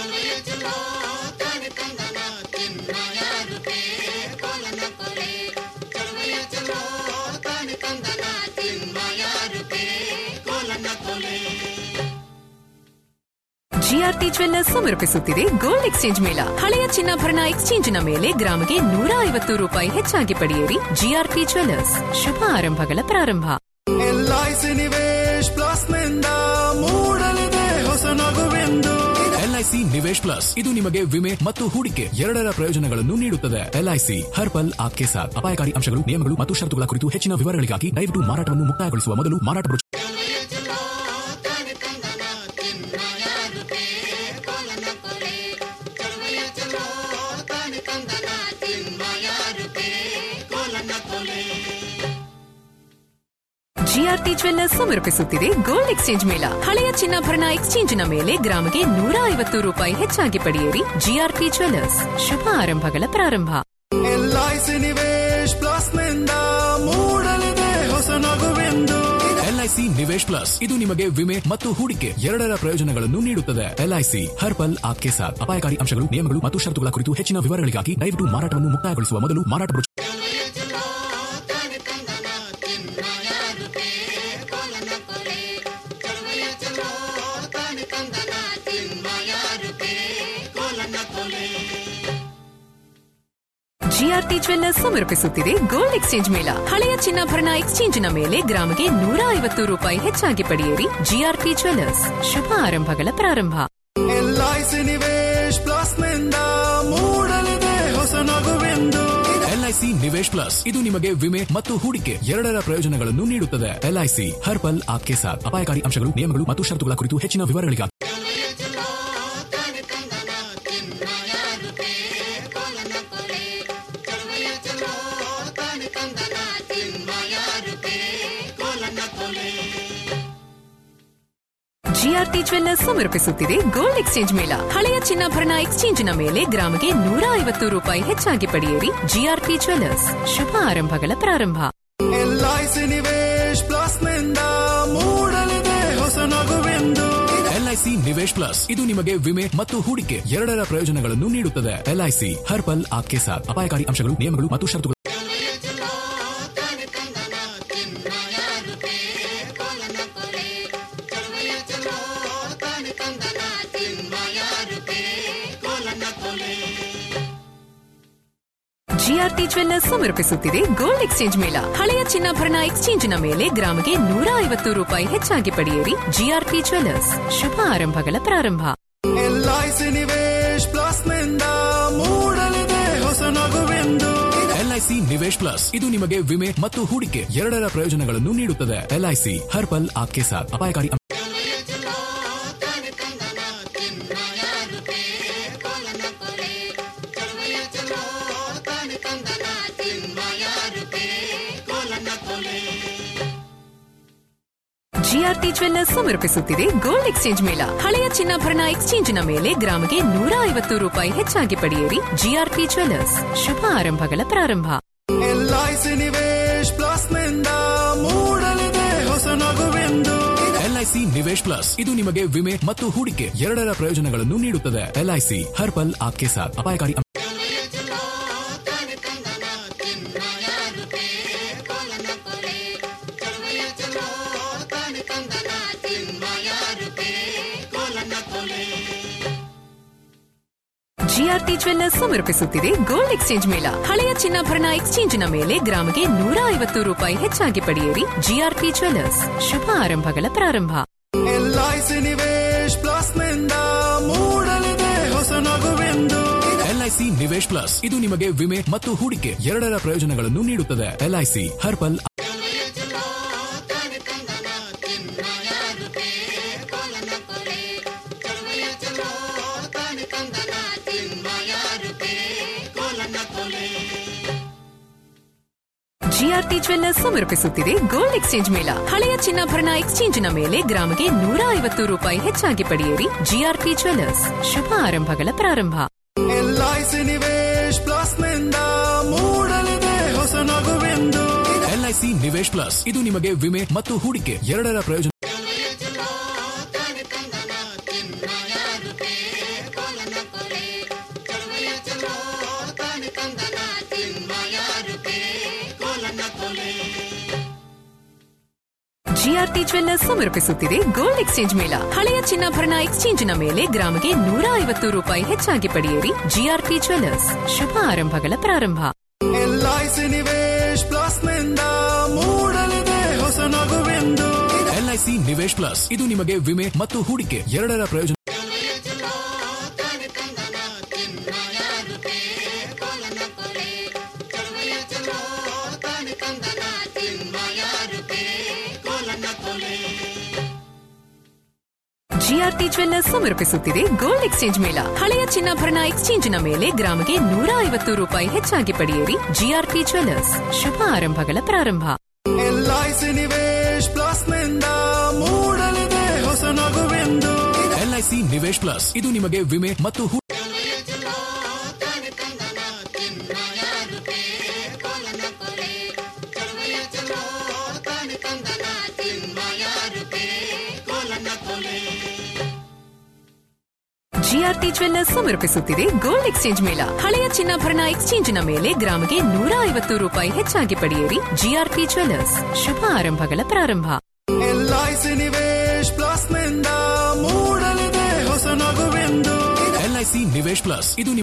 ಜಿಆರ್ಟಿ ಜ್ವೆಲ್ಲರ್ಸ್ ಸಮರ್ಪಿಸುತ್ತಿದೆ ಗೋಲ್ಡ್ ಎಕ್ಸ್ಚೇಂಜ್ ಮೇಳ ಹಳೆಯ ಚಿನ್ನಾಭರಣ ಎಕ್ಸ್ಚೇಂಜಿನ ಮೇಲೆ ಗ್ರಾಮಿಗೆ ನೂರ ಐವತ್ತು ರೂಪಾಯಿ ಹೆಚ್ಚಾಗಿ ಪಡೆಯಿರಿ ಜಿಆರ್ಟಿ ಜ್ವೆಲ್ಲರ್ಸ್ ಶುಭ ಆರಂಭಗಳ ಪ್ರಾರಂಭ LIC Nivesh plus LIC Nivesh plus ಇದು ನಿಮಗೆ ವಿಮೆ ಮತ್ತು ಹೂಡಿಕೆ ಎರಡರ ಪ್ರಯೋಜನಗಳನ್ನು ನೀಡುತ್ತದೆ ಎಲ್ಐಸಿ ಹರ್ ಪಲ್ ಆಪ್ಕೆ ಸಾಥ್ ಅಪಾಯಕಾರಿ ಅಂಶಗಳು ನಿಯಮಗಳು ಮತ್ತು ಷರತ್ತುಗಳ ಕುರಿತು ಹೆಚ್ಚಿನ ವಿವರಗಳಿಗಾಗಿ ದಯವಿಟ್ಟು ಮಾರಾಟವನ್ನು ಮುಕ್ತಾಯಗೊಳಿಸುವ ಮೊದಲು ಮಾರಾಟ ಬ್ರೋಚರ್ ಜಿಆರ್ಟಿ ಜ್ವೆಲ್ಲರ್ಸ್ ಸಮರ್ಪಿಸುತ್ತಿದೆ ಗೋಲ್ಡ್ ಎಕ್ಸ್ಚೇಂಜ್ ಮೇಳ ಹಳೆಯ ಚಿನ್ನಾಭರಣ ಎಕ್ಸ್ಚೇಂಜಿನ ಮೇಲೆ ಗ್ರಾಮಿಗೆ ನೂರ ಐವತ್ತು ರೂಪಾಯಿ ಹೆಚ್ಚಾಗಿ ಪಡೆಯಿರಿ ಜಿಆರ್ಟಿ ಜ್ವೆಲ್ಲರ್ಸ್ ಶುಭ ಆರಂಭಗಳ ಪ್ರಾರಂಭ ಎಲ್ಐಸಿ ನಿವೇಶ್ ಪ್ಲಸ್ ನಿಂದ ಮೂಡಲಿದೆ ಹೊಸ ನಗುವೆಂದು ಎಲ್ಐಸಿ ನಿವೇಶ್ ಪ್ಲಸ್ ಇದು ನಿಮಗೆ ವಿಮೆ ಮತ್ತು ಹೂಡಿಕೆ ಎರಡರ ಪ್ರಯೋಜನಗಳನ್ನು ನೀಡುತ್ತದೆ ಎಲ್ಐಸಿ ಹರ್ ಪಲ್ ಆಪ್ಕೆ ಸಾಥ್ ಅಪಾಯಕಾರಿ ಅಂಶಗಳು ನಿಯಮಗಳು ಮತ್ತು ಷರತ್ತುಗಳ ಕುರಿತು ಹೆಚ್ಚಿನ ವಿವರಗಳಿಗಾಗಿ ದಯವಿಟ್ಟು ಮಾರಾಟವನ್ನು ಮುಕ್ತಾಯಗೊಳಿಸುವ ಮೊದಲು ಮಾರಾಟ ಬ್ರೋಚರ್ ಜಿಆರ್ಟಿ ಜ್ವೆಲ್ಲರ್ಸ್ ಸಮರ್ಪಿಸುತ್ತಿದೆ ಗೋಲ್ಡ್ ಎಕ್ಸ್ಚೇಂಜ್ ಮೇಳ ಹಳೆಯ ಚಿನ್ನಾಭರಣ ಎಕ್ಸ್ಚೇಂಜಿನ ಮೇಲೆ ಗ್ರಾಮಿಗೆ ನೂರ ಐವತ್ತು ರೂಪಾಯಿ ಹೆಚ್ಚಾಗಿ ಪಡೆಯಿರಿ ಜಿಆರ್ಟಿ ಜ್ವೆಲ್ಲರ್ಸ್ ಶುಭ ಆರಂಭಗಳ ಪ್ರಾರಂಭ ಎಲ್ಐಸಿ ನಿವೇಶ್ ಪ್ಲಸ್ ನಿಂದ ಮೂಡಲಿದೆ ಹೊಸ ನಗುವೆಂದು ಎಲ್ಐಸಿ ನಿವೇಶ್ ಪ್ಲಸ್ ಇದು ನಿಮಗೆ ವಿಮೆ ಮತ್ತು ಹೂಡಿಕೆ ಎರಡರ ಪ್ರಯೋಜನಗಳನ್ನು ನೀಡುತ್ತದೆ ಎಲ್ಐಸಿ ಹರ್ ಪಲ್ ಆಪ್ಕೆ ಸಾಥ್ ಅಪಾಯಕಾರಿ ಅಂಶಗಳು ನಿಯಮಗಳು ಮತ್ತು ಷರತ್ತುಗಳ ಕುರಿತು ಹೆಚ್ಚಿನ ವಿವರಗಳಿಗಾಗಿ ಜಿಆರ್ಟಿ ಜ್ವೆಲ್ಲರ್ಸ್ ಸಮರ್ಪಿಸುತ್ತಿದೆ ಗೋಲ್ಡ್ ಎಕ್ಸ್ಚೇಂಜ್ ಮೇಳ ಹಳೆಯ ಚಿನ್ನಾಭರಣ ಎಕ್ಸ್ಚೇಂಜಿನ ಮೇಲೆ ಗ್ರಾಮಿಗೆ ನೂರ ಐವತ್ತು ರೂಪಾಯಿ ಹೆಚ್ಚಾಗಿ ಪಡೆಯಿರಿ ಜಿಆರ್ಟಿ ಜ್ವೆಲ್ಲರ್ಸ್ ಶುಭ ಆರಂಭಗಳ ಪ್ರಾರಂಭ ಎಲ್ಐಸಿ ನಿವೇಶ್ ಪ್ಲಸ್ ನಿಂದ ಮೂಡಲಿದೆ ಹೊಸ ನಗುವೆಂದು ಎಲ್ಐಸಿ ನಿವೇಶ್ ಪ್ಲಸ್ ಇದು ನಿಮಗೆ ವಿಮೆ ಮತ್ತು ಹೂಡಿಕೆ ಎರಡರ ಪ್ರಯೋಜನಗಳನ್ನು ನೀಡುತ್ತದೆ ಎಲ್ಐಸಿ ಹರ್ ಪಲ್ ಆಪ್ಕೆ ಸಾಥ್ ಅಪಾಯಕಾರಿ ಅಂಶಗಳು ನಿಯಮಗಳು ಮತ್ತು ಷರತ್ತುಗಳು ಜಿಆರ್ಟಿ ಜ್ವೆಲ್ಲರ್ಸ್ ಸಮರ್ಪಿಸುತ್ತಿದೆ ಗೋಲ್ಡ್ ಎಕ್ಸ್ಚೇಂಜ್ ಮೇಳ ಹಳೆಯ ಚಿನ್ನಾಭರಣ ಎಕ್ಸ್ಚೇಂಜಿನ ಮೇಲೆ ಗ್ರಾಮಿಗೆ ನೂರ ಐವತ್ತು ರೂಪಾಯಿ ಹೆಚ್ಚಾಗಿ ಪಡೆಯಿರಿ ಜಿಆರ್ಟಿ ಜ್ವೆಲ್ಲರ್ಸ್ ಶುಭ ಆರಂಭಗಳ ಪ್ರಾರಂಭ ಎಲ್ಐಸಿ ನಿವೇಶ್ ಪ್ಲಸ್ ನಿಂದ ಮೂಡಲಿದೆ ಹೊಸ ನಗುವೆಂದು ಎಲ್ಐಸಿ ನಿವೇಶ್ ಪ್ಲಸ್ ಇದು ನಿಮಗೆ ವಿಮೆ ಮತ್ತು ಹೂಡಿಕೆ ಎರಡರ ಪ್ರಯೋಜನಗಳನ್ನು ನೀಡುತ್ತದೆ ಎಲ್ಐಸಿ ಹರ್ ಪಲ್ ಆಪ್ಕೆ ಸಾಥ್ ಅಪಾಯಕಾರಿ ಅಂಶ- ಜಿಆರ್ಟಿ ಜ್ವೆಲ್ಲರ್ಸ್ ಸಮರ್ಪಿಸುತ್ತಿದೆ ಗೋಲ್ಡ್ ಎಕ್ಸ್ಚೇಂಜ್ ಮೇಳ ಹಳೆಯ ಚಿನ್ನಾಭರಣ ಎಕ್ಸ್ಚೇಂಜಿನ ಮೇಲೆ ಗ್ರಾಮಿಗೆ ನೂರ ಐವತ್ತು ರೂಪಾಯಿ ಹೆಚ್ಚಾಗಿ ಪಡೆಯಿರಿ ಜಿಆರ್ಟಿ ಜ್ವೆಲ್ಲರ್ಸ್ ಶುಭ ಆರಂಭಗಳ ಪ್ರಾರಂಭ ಎಲ್ಐಸಿ ನಿವೇಶ್ ಪ್ಲಸ್ ನಿಂದ ಮೂಡಲಿದೆ ಹೊಸ ನಗುವೆಂದು ಎಲ್ಐಸಿ ನಿವೇಶ್ ಪ್ಲಸ್ ಇದು ನಿಮಗೆ ವಿಮೆ ಮತ್ತು ಹೂಡಿಕೆ ಎರಡರ ಪ್ರಯೋಜನಗಳನ್ನು ನೀಡುತ್ತದೆ ಎಲ್ಐಸಿ ಹರ್ ಪಲ್ ಆಪ್ಕೆ ಸಾಥ್ ಅಪಾಯಕಾರಿ ಅಂಶ- ಜಿಆರ್ಟಿ ಜ್ವೆಲ್ಲರ್ಸ್ ಸಮರ್ಪಿಸುತ್ತಿದೆ ಗೋಲ್ಡ್ ಎಕ್ಸ್ಚೇಂಜ್ ಮೇಳ ಹಳೆಯ ಚಿನ್ನಾಭರಣ ಎಕ್ಸ್ಚೇಂಜಿನ ಮೇಲೆ ಗ್ರಾಮಿಗೆ ನೂರ ಐವತ್ತು ರೂಪಾಯಿ ಹೆಚ್ಚಾಗಿ ಪಡೆಯಿರಿ ಜಿಆರ್ಟಿ ಜ್ವೆಲ್ಲರ್ಸ್ ಶುಭ ಆರಂಭಗಳ ಪ್ರಾರಂಭ ಎಲ್ಐಸಿ ನಿವೇಶ್ ಪ್ಲಸ್ ನಿಂದ ಮೂಡಲಿದೆ ಹೊಸ ನಗುವೆಂದು ಎಲ್ಐಸಿ ನಿವೇಶ್ ಪ್ಲಸ್ ಇದು ನಿಮಗೆ ವಿಮೆ ಮತ್ತು ಹೂಡಿಕೆ ಎರಡರ ಪ್ರಯೋಜನಗಳನ್ನು ನೀಡುತ್ತದೆ ಎಲ್ಐಸಿ ಹರ್ ಪಲ್ ಜಿಆರ್ಟಿ ಜ್ವೆಲ್ಲರ್ಸ್ ಸಮರ್ಪಿಸುತ್ತಿದೆ ಗೋಲ್ಡ್ ಎಕ್ಸ್ಚೇಂಜ್ ಮೇಳ ಹಳೆಯ ಚಿನ್ನಾಭರಣ ಎಕ್ಸ್ಚೇಂಜಿನ ಮೇಲೆ ಗ್ರಾಮಿಗೆ ನೂರ ಐವತ್ತು ರೂಪಾಯಿ ಹೆಚ್ಚಾಗಿ ಪಡೆಯಿರಿ ಜಿಆರ್ಟಿ ಜ್ವೆಲ್ಲರ್ಸ್ ಶುಭ ಆರಂಭಗಳ ಪ್ರಾರಂಭ ಎಲ್ಐಸಿ ನಿವೇಶ್ ಪ್ಲಸ್ ನಿಂದ ಮೂಡಲಿದೆ ಹೊಸ ನಗುವೆಂದು ಎಲ್ಐಸಿ ನಿವೇಶ್ ಪ್ಲಸ್ ಇದು ನಿಮಗೆ ವಿಮೆ ಮತ್ತು ಹೂಡಿಕೆ ಎರಡರ ಪ್ರಯೋಜನ ಜಿಆರ್ಟಿ ಜ್ವೆಲ್ಲರ್ಸ್ ಸಮರ್ಪಿಸುತ್ತಿದೆ ಗೋಲ್ಡ್ ಎಕ್ಸ್ಚೇಂಜ್ ಮೇಳ ಹಳೆಯ ಚಿನ್ನಾಭರಣ ಎಕ್ಸ್ಚೇಂಜಿನ ಮೇಲೆ ಗ್ರಾಮಿಗೆ ನೂರ ಐವತ್ತು ರೂಪಾಯಿ ಹೆಚ್ಚಾಗಿ ಪಡೆಯಿರಿ ಜಿಆರ್ಟಿ ಜ್ವೆಲ್ಲರ್ಸ್ ಶುಭ ಆರಂಭಗಳ ಪ್ರಾರಂಭ ಎಲ್ಐಸಿ ನಿವೇಶ್ ಪ್ಲಸ್ ನಿಂದ ಮೂಡಲಿದೆ ಹೊಸ ನಗುವೆಂದು ಎಲ್ಐಸಿ ನಿವೇಶ್ ಪ್ಲಸ್ ಇದು ನಿಮಗೆ ವಿಮೆ ಮತ್ತು ಹೂಡಿಕೆ ಎರಡರ ಪ್ರಯೋಜನ ಜಿಆರ್ಟಿ ಜ್ವೆಲ್ಲರ್ಸ್ ಸಮರ್ಪಿಸುತ್ತಿದೆ ಗೋಲ್ಡ್ ಎಕ್ಸ್ಚೇಂಜ್ ಮೇಳ ಹಳೆಯ ಚಿನ್ನಾಭರಣ ಎಕ್ಸ್ಚೇಂಜಿನ ಮೇಲೆ ಗ್ರಾಮಿಗೆ ನೂರ ಐವತ್ತು ರೂಪಾಯಿ ಹೆಚ್ಚಾಗಿ ಪಡೆಯಿರಿ ಜಿಆರ್ಟಿ ಜ್ವೆಲ್ಲರ್ಸ್ ಶುಭ ಆರಂಭಗಳ ಪ್ರಾರಂಭ ಎಲ್ಐಸಿ ನಿವೇಶ್ ಪ್ಲಸ್ ನಿಂದ ಮೂಡಲಿದೆ ಹೊಸ ನಗುವೆಂದು ಎಲ್ಐಸಿ ನಿವೇಶ್ ಪ್ಲಸ್ ಇದು ನಿಮಗೆ ವಿಮೆ ಮತ್ತು ಹೂಡಿಕೆ ಜಿಆರ್ಟಿ ಜ್ವೆಲ್ಲರ್ಸ್ ಸಮರ್ಪಿಸುತ್ತಿದೆ ಗೋಲ್ಡ್ ಎಕ್ಸ್ಚೇಂಜ್ ಮೇಳ ಹಳೆಯ ಚಿನ್ನಾಭರಣ ಎಕ್ಸ್ಚೇಂಜಿನ ಮೇಲೆ ಗ್ರಾಮಿಗೆ ನೂರ ಐವತ್ತು ರೂಪಾಯಿ ಹೆಚ್ಚಾಗಿ ಪಡೆಯಿರಿ ಜಿಆರ್ಟಿ ಜ್ವೆಲ್ಲರ್ಸ್ ಶುಭ ಆರಂಭಗಳ ಪ್ರಾರಂಭ ಎಲ್ಐಸಿ ನಿವೇಶ್ ಪ್ಲಸ್ ನಿಂದ ಮೂಡಲಿದೆ ಹೊಸ ನಗುವೆಂದು ಎಲ್ಐಸಿ ನಿವೇಶ್ ಪ್ಲಸ್ ಇದು